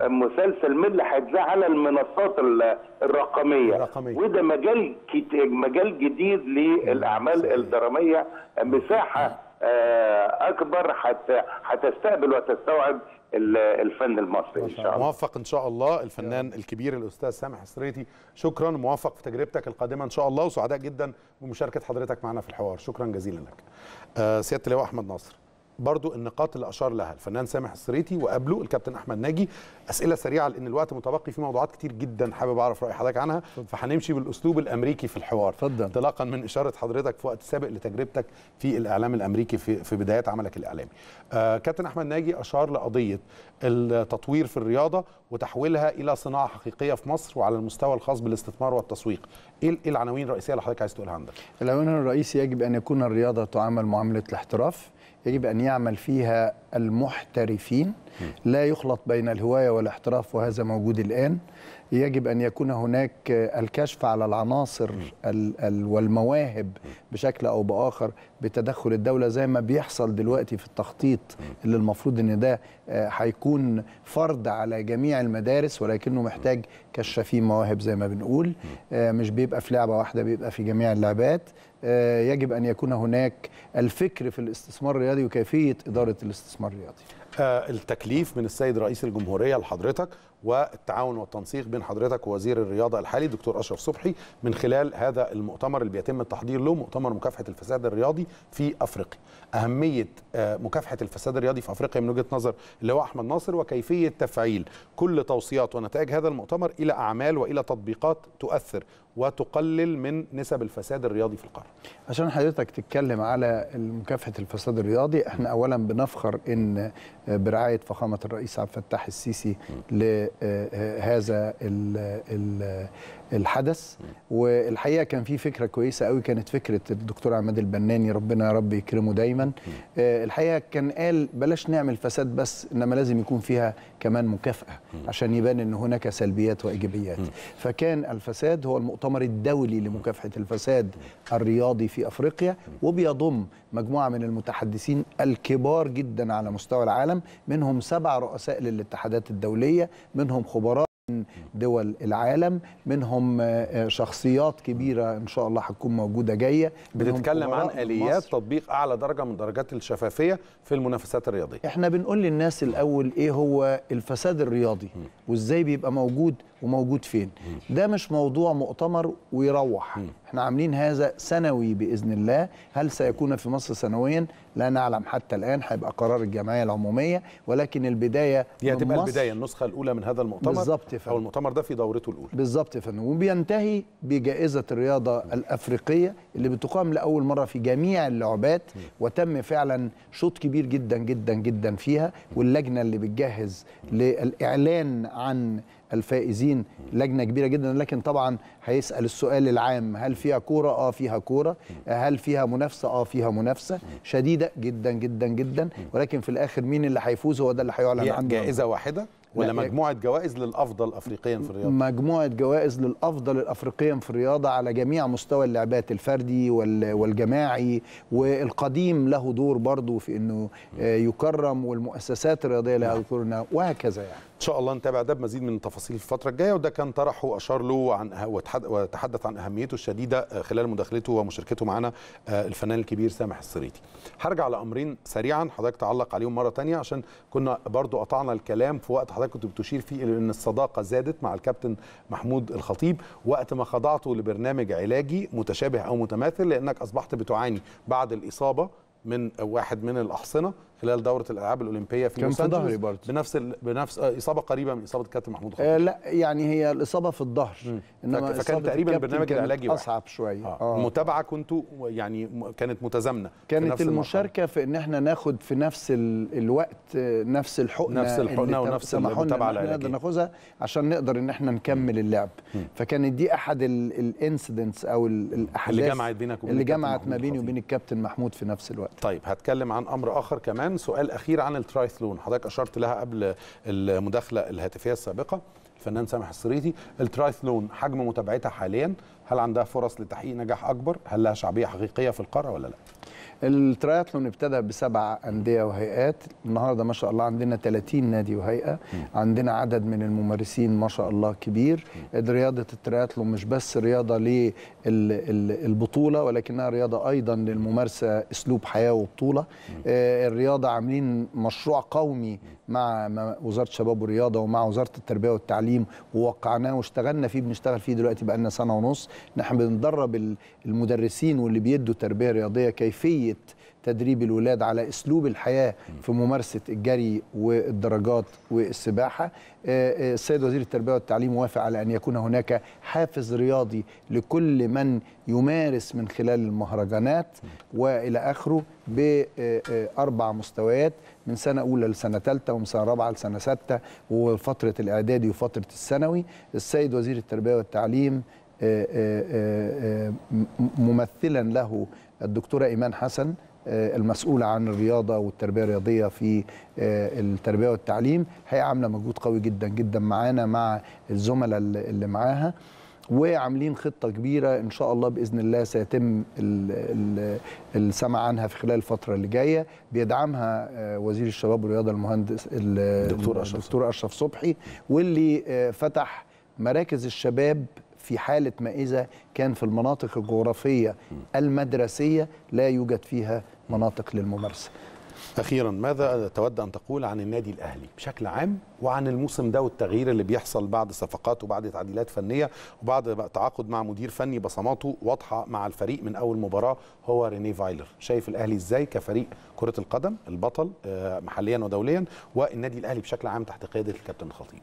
مسلسل من اللي هيتذاع على المنصات ال- الرقميه الرقمية. وده مجال كت- مجال جديد للاعمال الدراميه مساحه آه، اكبر حتى هتستقبل وتستوعب ال- الفن المصري ان شاء الله موفق ان شاء الله الفنان الكبير الاستاذ سامح السريتي شكرا موفق في تجربتك القادمه ان شاء الله وسعداء جدا بمشاركه حضرتك معنا في الحوار شكرا جزيلا لك آه سياده اللواء احمد ناصر برضو النقاط اللي اشار لها الفنان سامح السريتي وقبله الكابتن احمد ناجي اسئله سريعه لان الوقت متبقي في موضوعات كتير جدا حابب اعرف راي حضرتك عنها فهنمشي بالاسلوب الامريكي في الحوار اتفضل. انطلاقا من اشاره حضرتك في وقت سابق لتجربتك في الاعلام الامريكي في في بدايات عملك الاعلامي. آه كابتن احمد ناجي اشار لقضيه التطوير في الرياضه وتحويلها الى صناعه حقيقيه في مصر وعلى المستوى الخاص بالاستثمار والتسويق. ايه إيه العناوين الرئيسيه اللي حضرتك عايز تقولها عندك؟ العنوان الرئيسي يجب أن يكون الرياضة تعامل معاملة الاحتراف يجب أن يعمل فيها المحترفين لا يخلط بين الهواية والاحتراف وهذا موجود الآن يجب أن يكون هناك الكشف على العناصر ال- ال- والمواهب بشكل أو بآخر بتدخل الدولة زي ما بيحصل دلوقتي في التخطيط اللي المفروض أن ده آه، هيكون فرض على جميع المدارس ولكنه محتاج كشافين مواهب زي ما بنقول آه، مش بيبقى في لعبة واحدة بيبقى في جميع اللعبات آه، يجب أن يكون هناك الفكر في الاستثمار الرياضي وكيفية إدارة الاستثمار الرياضي آه، التكليف من السيد رئيس الجمهورية لحضرتك والتعاون والتنسيق بين حضرتك ووزير الرياضة الحالي دكتور أشرف صبحي من خلال هذا المؤتمر اللي بيتم التحضير له مؤتمر مكافحة الفساد الرياضي في أفريقيا أهمية آه، مكافحة الفساد الرياضي في أفريقيا من وجهة نظر اللي هو أحمد ناصر وكيفية تفعيل كل توصيات ونتائج هذا المؤتمر إلى أعمال وإلى تطبيقات تؤثر وتقلل من نسب الفساد الرياضي في القارة عشان حضرتك تتكلم على مكافحة الفساد الرياضي احنا اولا بنفخر ان برعاية فخامة الرئيس عبد الفتاح السيسي لهذا ال- ال- الحدث والحقيقة كان في فكرة كويسة قوي كانت فكرة الدكتور عماد البناني ربنا يا رب يكرمه دايما آه، الحقيقة كان قال بلاش نعمل فساد بس انما لازم يكون فيها كمان مكافأة عشان يبان ان هناك سلبيات وايجابيات فكان الفساد هو المؤتمر الدولي لمكافحة الفساد الرياضي في افريقيا وبيضم مجموعة من المتحدثين الكبار جدا على مستوى العالم منهم سبع رؤساء للاتحادات الدولية منهم خبراء من دول العالم منهم آه، آه، شخصيات كبيرة إن شاء الله هتكون موجودة جاية منهم بتتكلم عن خبراء من آليات مصر. تطبيق أعلى درجة من درجات الشفافية في المنافسات الرياضية احنا بنقول للناس الاول ايه هو الفساد الرياضي وازاي بيبقى موجود وموجود فين ده مش موضوع مؤتمر ويروح احنا عاملين هذا سنوي باذن الله هل سيكون في مصر سنويا لا نعلم حتى الان هيبقى قرار الجمعيه العموميه ولكن البدايه دي من هتبقى مصر البداية النسخة الأولى من هذا المؤتمر بالظبط يا فندم. أو المؤتمر ده في دورته الأولى بالظبط يا فندم وبينتهي بجائزة الرياضة الأفريقية اللي بتقام لأول مرة في جميع اللعبات وتم فعلا شوط كبير جدا جدا جدا فيها واللجنة اللي بتجهز للإعلان عن الفائزين لجنة كبيرة جدا لكن طبعا هيسأل السؤال العام هل فيها كورة؟ اه فيها كورة هل فيها منافسة؟ اه فيها منافسة شديدة جدا جدا جدا ولكن في الآخر مين اللي هيفوز هو ده اللي هيعلن هي عنه جائزة واحدة ولا لا، مجموعة جوائز للأفضل أفريقيا في الرياضة مجموعة جوائز للأفضل الأفريقيا في الرياضة على جميع مستوى اللعبات الفردي وال- والجماعي والقديم له دور برضه في أنه آه، يكرم والمؤسسات الرياضية لها دور وهكذا يعني شاء الله نتابع ده بمزيد من التفاصيل في الفترة الجاية وده كان طرحه وأشار له عن وتحد- وتحدث عن أهميته الشديدة آه، خلال مداخلته ومشاركته معنا آه، الفنان الكبير سامح السريتي هرجع لأمرين سريعا حضرتك تعلق عليهم مرة تانية عشان كنا برضو قطعنا الكلام في وقت حضرتك كنت بتشير فيه إلى أن الصداقة زادت مع الكابتن محمود الخطيب وقت ما خضعته لبرنامج علاجي متشابه أو متماثل لأنك أصبحت بتعاني بعد الإصابة من واحد من الأحصنة خلال دورة الألعاب الأولمبية في كان لوس في أنجلوس ظهري برضه. بنفس ال... بنفس آه، إصابة قريبة من إصابة الكابتن محمود الخطيب آه لا يعني هي الاصابه في الظهر فك- فكان إصابة تقريباً الكابتن البرنامج كانت العلاجي واحد. اصعب شويه آه. المتابعه كنتوا يعني م- كانت متزامنه في كانت نفس المرحلة. المشاركه في ان احنا ناخد في نفس ال... الوقت آه، نفس الحقنه نفس الحقنة اللي ونفس سمحوا لنا المتابعة إن إحنا العلاجية. نقدر ناخدها عشان نقدر ان احنا نكمل اللعب فكانت دي احد الانسيدنتس او ال- الاحداث اللي جمعت بينك وبين اللي الكابتن جمعت محمود ما بيني الخطيب. وبين الكابتن محمود في نفس الوقت طيب هتكلم عن امر اخر كمان سؤال اخير عن الترايثلون حضرتك اشرت لها قبل المداخله الهاتفيه السابقه الفنان سامح السريتي الترايثلون حجم متابعتها حاليا هل عندها فرص لتحقيق نجاح اكبر هل لها شعبيه حقيقيه في القاره ولا لا الترايثلون ابتدى بسبع أندية وهيئات النهاردة ما شاء الله عندنا 30 نادي وهيئة عندنا عدد من الممارسين ما شاء الله كبير رياضة الترايثلون مش بس رياضة للبطولة ولكنها رياضة أيضا للممارسة أسلوب حياة وبطولة آه، الرياضة عاملين مشروع قومي مع مع وزارة الشباب والرياضة ومع وزارة التربية والتعليم ووقعناه واشتغلنا فيه بنشتغل فيه دلوقتي بقالنا سنة ونص نحن بندرب ال- المدرسين واللي بيدوا تربية رياضية كيفية تدريب الولاد على اسلوب الحياه في ممارسه الجري والدراجات والسباحه آه، آه، السيد وزير التربيه والتعليم وافق على ان يكون هناك حافز رياضي لكل من يمارس من خلال المهرجانات والى اخره باربع مستويات من سنه اولى لسنه ثالثه ومن سنه رابعه لسنه سته وفتره الاعدادي وفتره الثانوي السيد وزير التربيه والتعليم آه، آه، آه، آه، م- ممثلا له الدكتوره ايمان حسن آه، المسؤولة عن الرياضة والتربية الرياضية في آه، التربية والتعليم هي عاملة مجهود قوي جدا جدا معانا مع الزملاء اللي اللي معاها وعاملين خطة كبيرة إن شاء الله بإذن الله سيتم ال- ال- السمع عنها في خلال الفترة اللي جاية بيدعمها آه، وزير الشباب والرياضة المهندس ال- الدكتور أشرف الدكتور أشرف صبحي واللي آه، فتح مراكز الشباب في حالة ما إذا كان في المناطق الجغرافية المدرسية لا يوجد فيها مناطق للممارسة اخيرا ماذا تود ان تقول عن النادي الاهلي بشكل عام وعن الموسم ده والتغيير اللي بيحصل بعد صفقات وبعد تعديلات فنيه وبعد بقى تعاقد مع مدير فني بصماته واضحه مع الفريق من اول مباراه هو ريني فايلر شايف الاهلي ازاي كفريق كره القدم البطل آه، محليا ودوليا والنادي الاهلي بشكل عام تحت قياده الكابتن الخطيب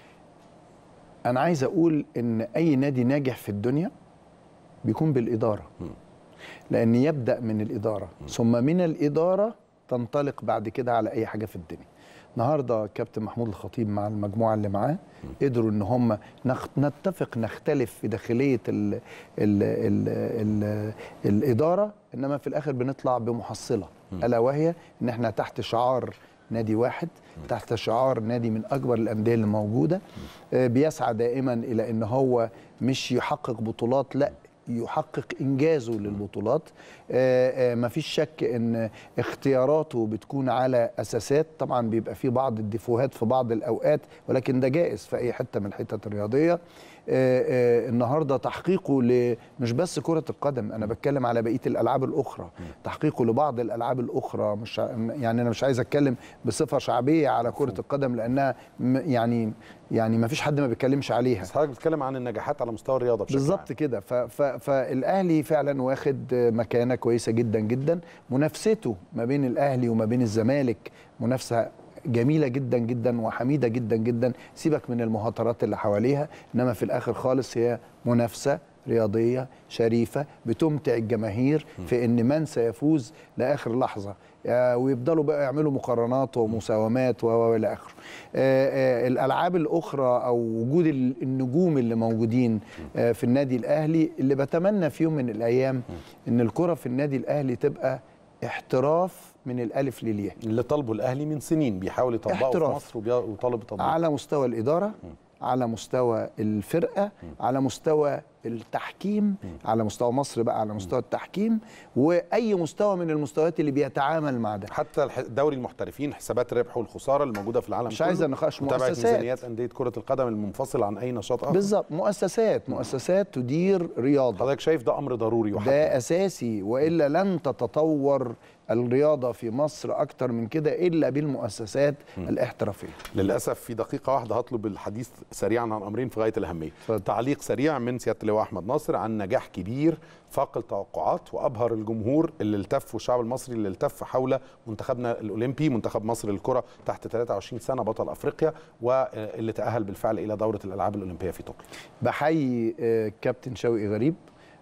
أنا عايز أقول إن أي نادي ناجح في الدنيا بيكون بالإدارة لأن يبدأ من الإدارة ثم من الإدارة تنطلق بعد كده على أي حاجة في الدنيا النهارده كابتن محمود الخطيب مع المجموعه اللي معاه قدروا ان هم نخ... نتفق نختلف في داخليه ال... ال... ال... ال... الاداره انما في الاخر بنطلع بمحصله الا وهي ان احنا تحت شعار نادي واحد تحت شعار نادي من اكبر الانديه اللي موجوده آه، بيسعى دائما الى ان هو مش يحقق بطولات لا يحقق انجازه للبطولات آه، آه، مفيش شك ان اختياراته بتكون على اساسات طبعا بيبقى في بعض الديفوهات في بعض الاوقات ولكن ده جائز في اي حته من الحتت الرياضيه آه، آه، النهارده تحقيقه ل- مش بس كره القدم انا بتكلم على بقيه الالعاب الاخرى تحقيقه لبعض الالعاب الاخرى مش ع- يعني انا مش عايز اتكلم بصفه شعبيه على كره القدم لانها م- يعني يعني ما فيش حد ما بيتكلمش عليها بس حضرتك بتتكلم عن النجاحات على مستوى الرياضه بشكل بالظبط عام. كده ف- ف- فالاهلي فعلا واخد مكانه كويسه جدا جدا منافسته ما بين الاهلي وما بين الزمالك منافسه جميله جدا جدا وحميده جدا جدا سيبك من المهاترات اللي حواليها انما في الاخر خالص هي منافسه رياضيه شريفه بتمتع الجماهير في ان من سيفوز لاخر لحظه آه، ويفضلوا بقى يعملوا مقارنات ومساومات و- و- والى اخره آه، آه، الالعاب الاخرى او وجود ال- النجوم اللي موجودين آه، في النادي الاهلي اللي بتمنى في يوم من الايام ان الكره في النادي الاهلي تبقى احتراف من الالف للياء اللي طالبه الاهلي من سنين بيحاول يطبقه في احتراف. مصر وبي- وطالب تطبيقه على مستوى الاداره على مستوى الفرقه على مستوى التحكيم على مستوى مصر بقى على مستوى التحكيم واي مستوى من المستويات اللي بيتعامل مع ده حتى الح- دوري المحترفين حسابات الربح والخساره الموجوده في العالم مش عايزة نقاش متابعه مؤسسات. ميزانيات انديه كره القدم المنفصله عن اي نشاط اخر بالظبط مؤسسات مؤسسات تدير رياضه حضرتك شايف ده امر ضروري وحتمي ده اساسي والا لن تتطور الرياضه في مصر اكتر من كده الا بالمؤسسات الاحترافيه للاسف في دقيقه واحده هطلب الحديث سريعا عن امرين في غايه الاهميه اتفضل. تعليق سريع من سياده اللواء احمد ناصر عن نجاح كبير فاق التوقعات وابهر الجمهور اللي التف والشعب المصري اللي التف حول منتخبنا الاولمبي منتخب مصر للكره تحت 23 سنه بطل افريقيا واللي تاهل بالفعل الى دوره الالعاب الاولمبيه في طوكيو بحيي آه، كابتن شوقي غريب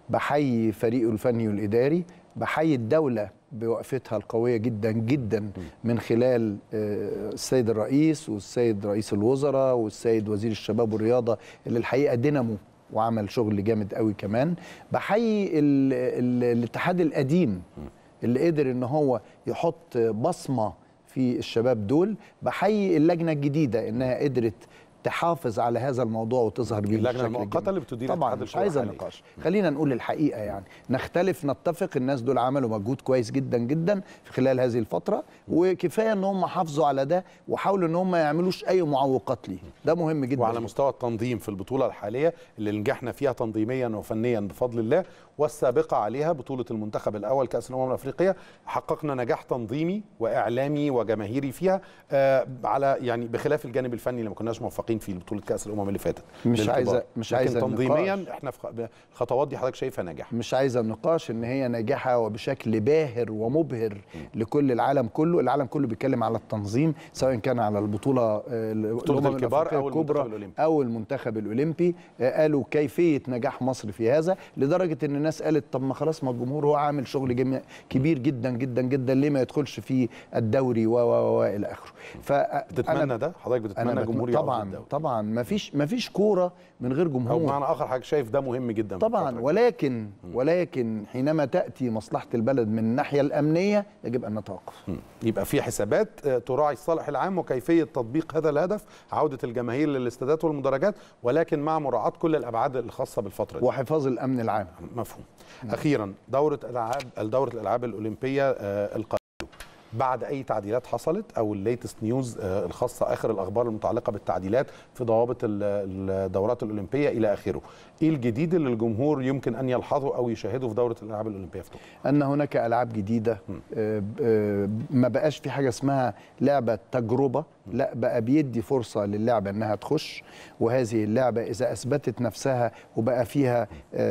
بحيي فريقه الفني والاداري بحيي الدوله بوقفتها القويه جدا جدا من خلال آه، السيد الرئيس والسيد رئيس الوزراء والسيد وزير الشباب والرياضه اللي الحقيقه دينامو وعمل شغل جامد قوي كمان بحيي ال ال الاتحاد القديم اللي قدر ان هو يحط بصمه في الشباب دول بحيي اللجنه الجديده انها قدرت تحافظ على هذا الموضوع وتظهر بيه اللجنة بالشكل المؤقتة الجميل. اللي بتدير طبعا اتحاد مش الكرة عايزه حاليا. نقاش خلينا نقول الحقيقه يعني نختلف نتفق الناس دول عملوا مجهود كويس جدا جدا في خلال هذه الفتره وكفايه ان هم حافظوا على ده وحاولوا ان هم ما يعملوش اي معوقات ليه ده مهم جدا وعلى مستوى التنظيم في البطوله الحاليه اللي نجحنا فيها تنظيميا وفنيا بفضل الله والسابقه عليها بطوله المنتخب الاول كاس الامم الافريقيه حققنا نجاح تنظيمي واعلامي وجماهيري فيها آه على يعني بخلاف الجانب الفني اللي ما كناش موفقين فيه بطوله كاس الامم اللي فاتت مش للكبار. عايزة- مش لكن عايزة تنظيميا نقاش. احنا في خ- الخطوات دي حضرتك شايفها نجاح مش عايزه نقاش ان هي ناجحه وبشكل باهر ومبهر لكل العالم كله العالم كله بيتكلم على التنظيم سواء كان على البطوله آه، بطولة الأمم الكبار الأفريقية أو المنتخب الكبرى الأولمبي. او المنتخب الاولمبي آه، قالوا كيفيه نجاح مصر في هذا لدرجه ان الناس قالت طب ما خلاص ما الجمهور هو عامل شغل جميع كبير جدا جدا جدا ليه ما يدخلش في الدوري و و و الى اخره بتتمنى ده حضرتك بتتمنى انا الجمهور بتم... يقعد طبعا الدوري. طبعا ما فيش ما فيش كوره من غير او جمهور بمعنى اخر حضرتك شايف ده مهم جدا في طبعا الفترة دي. ولكن ولكن حينما تاتي مصلحه البلد من الناحيه الامنيه يجب ان نتوقف مم. يبقى في حسابات آه، تراعي الصالح العام وكيفيه تطبيق هذا الهدف عوده الجماهير للاستادات والمدرجات ولكن مع مراعاه كل الابعاد الخاصه بالفتره دي وحفاظ الامن العام مفهوم اخيرا دوره العاب دوره الالعاب الاولمبيه آه، القادمه بعد اي تعديلات حصلت او الليتست نيوز آه، الخاصه اخر الاخبار المتعلقه بالتعديلات في ضوابط ال- الدورات الاولمبيه الى اخره ايه الجديد اللي الجمهور يمكن ان يلحظه او يشاهده في دوره الالعاب الاولمبيه في طوكيو ان هناك العاب جديده آه، آه، ما بقاش في حاجه اسمها لعبه تجربه لا بقى بيدي فرصه للعبه انها تخش وهذه اللعبه اذا اثبتت نفسها وبقى فيها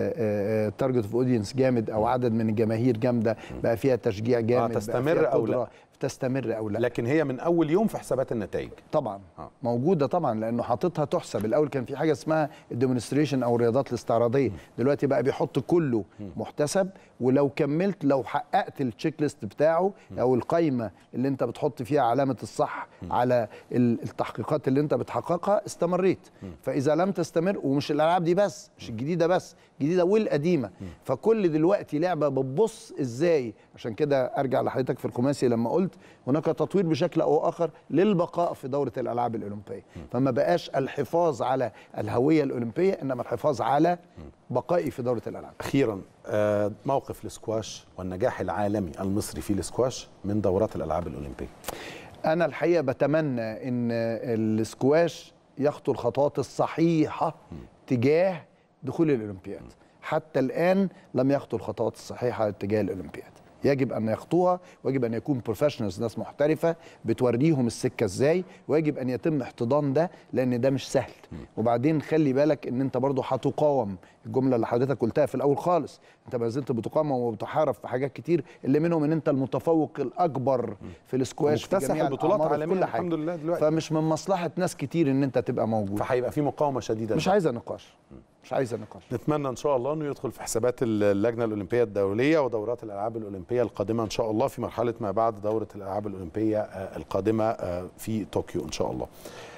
تارجت اوف اودينس جامد او عدد من الجماهير جامده بقى فيها تشجيع جامد بقى تستمر فيها أو لا؟ قدرة تستمر او لا لكن هي من اول يوم في حسابات النتائج طبعا آه. موجوده طبعا لانه حاططها تحسب الاول كان في حاجه اسمها الديمونستريشن او الرياضات الاستعراضيه دلوقتي بقى بيحط كله محتسب ولو كملت لو حققت التشيك ليست بتاعه او القايمه اللي انت بتحط فيها علامه الصح على ال- التحقيقات اللي انت بتحققها استمريت فاذا لم تستمر ومش الالعاب دي بس مش الجديده بس الجديده والقديمه فكل دلوقتي لعبه بتبص ازاي عشان كده ارجع لحضرتك في الخماسي لما قلت هناك تطوير بشكل او اخر للبقاء في دوره الالعاب الاولمبيه فما بقاش الحفاظ على الهويه الاولمبيه انما الحفاظ على بقائي في دوره الالعاب اخيرا آه، موقف الاسكواش والنجاح العالمي المصري في الاسكواش من دورات الالعاب الاولمبيه انا الحقيقه بتمنى ان السكواش يخطو الخطوات الصحيحه تجاه دخول الاولمبياد حتى الان لم يخطو الخطوات الصحيحه اتجاه الاولمبياد يجب ان يخطوها ويجب ان يكون بروفيشنالز ناس محترفه بتوريهم السكه ازاي ويجب ان يتم احتضان ده لان ده مش سهل وبعدين خلي بالك ان انت برضو هتقاوم الجمله اللي حضرتك قلتها في الاول خالص انت ما زلت بتقاوم وبتحارب في حاجات كتير اللي منهم ان انت المتفوق الاكبر في الاسكواش في مكتسح جميع البطولات الأعمار وفي عالميا كل حاجة. الحمد لله دلوقتي. فمش من مصلحه ناس كتير ان انت تبقى موجود فهيبقى في مقاومه شديده مش عايزه نقاش مش عايزه نقاش نتمنى ان شاء الله انه يدخل في حسابات اللجنه الاولمبيه الدوليه ودورات الالعاب الاولمبيه القادمه ان شاء الله في مرحله ما بعد دوره الالعاب الاولمبيه آه، القادمه آه، في طوكيو ان شاء الله.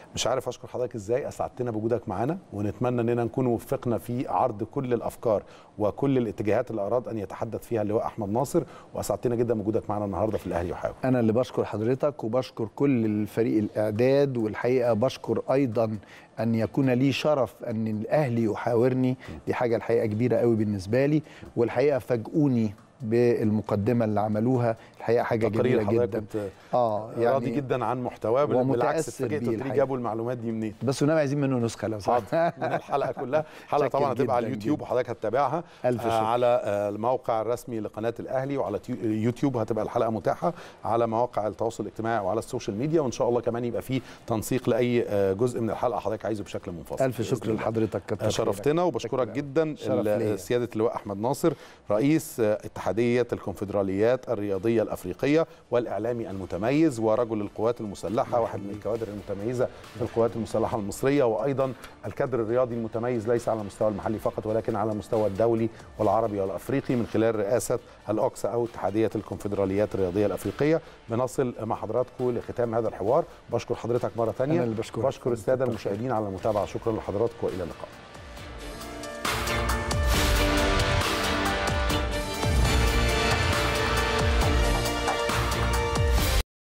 مش عارف اشكر حضرتك ازاي اسعدتنا بوجودك معانا ونتمنى اننا نكون وفقنا في عرض كل الافكار وكل الاتجاهات اللي اراد ان يتحدث فيها اللواء احمد ناصر واسعدتنا جدا بوجودك معانا النهارده في الاهلي يحاول انا اللي بشكر حضرتك وبشكر كل الفريق الاعداد والحقيقه بشكر ايضا ان يكون لي شرف ان الاهلي يحاورني دي حاجه الحقيقه كبيره قوي بالنسبه لي والحقيقه فاجئوني بالمقدمه اللي عملوها الحقيقه حاجه تقرير جميله حضرتك جدا كنت اه راضي يعني جدا عن محتواه بال- بالعكس ومتأثر اتفاجئت بيه قلت لي الحقيقة. جابوا المعلومات دي منين بس ونبقى عايزين منه نسخه لو حاضر سمحت من الحلقه كلها حلقه شاكر طبعا هتبقى على جداً اليوتيوب جداً. وحضرتك هتتابعها ألف آه، شكر. على آه، الموقع الرسمي لقناه الاهلي وعلى تيو- يوتيوب هتبقى الحلقه متاحه على مواقع التواصل الاجتماعي وعلى السوشيال ميديا وان شاء الله كمان يبقى في تنسيق لاي آه، جزء من الحلقه حضرتك عايزه بشكل منفصل الف بإذن شكر الله. لحضرتك كتر خيرك. شرفتنا وبشكرك شكراً. جدا شرف ال- ليا. سياده اللواء احمد ناصر رئيس آه، اتحاديه الكونفدراليات الرياضيه الافريقيه والاعلامي المتميز ورجل القوات المسلحه واحد من الكوادر المتميزه في القوات المسلحه المصريه وايضا الكادر الرياضي المتميز ليس على المستوى المحلي فقط ولكن على المستوى الدولي والعربي والافريقي من خلال رئاسه الاوكسا او اتحاديه الكونفدراليات الرياضيه الافريقيه بنصل مع حضراتكم لختام هذا الحوار بشكر حضرتك مره ثانيه أنا اللي بشكرك. بشكر الساده المشاهدين على المتابعه شكرا لحضراتكم والى اللقاء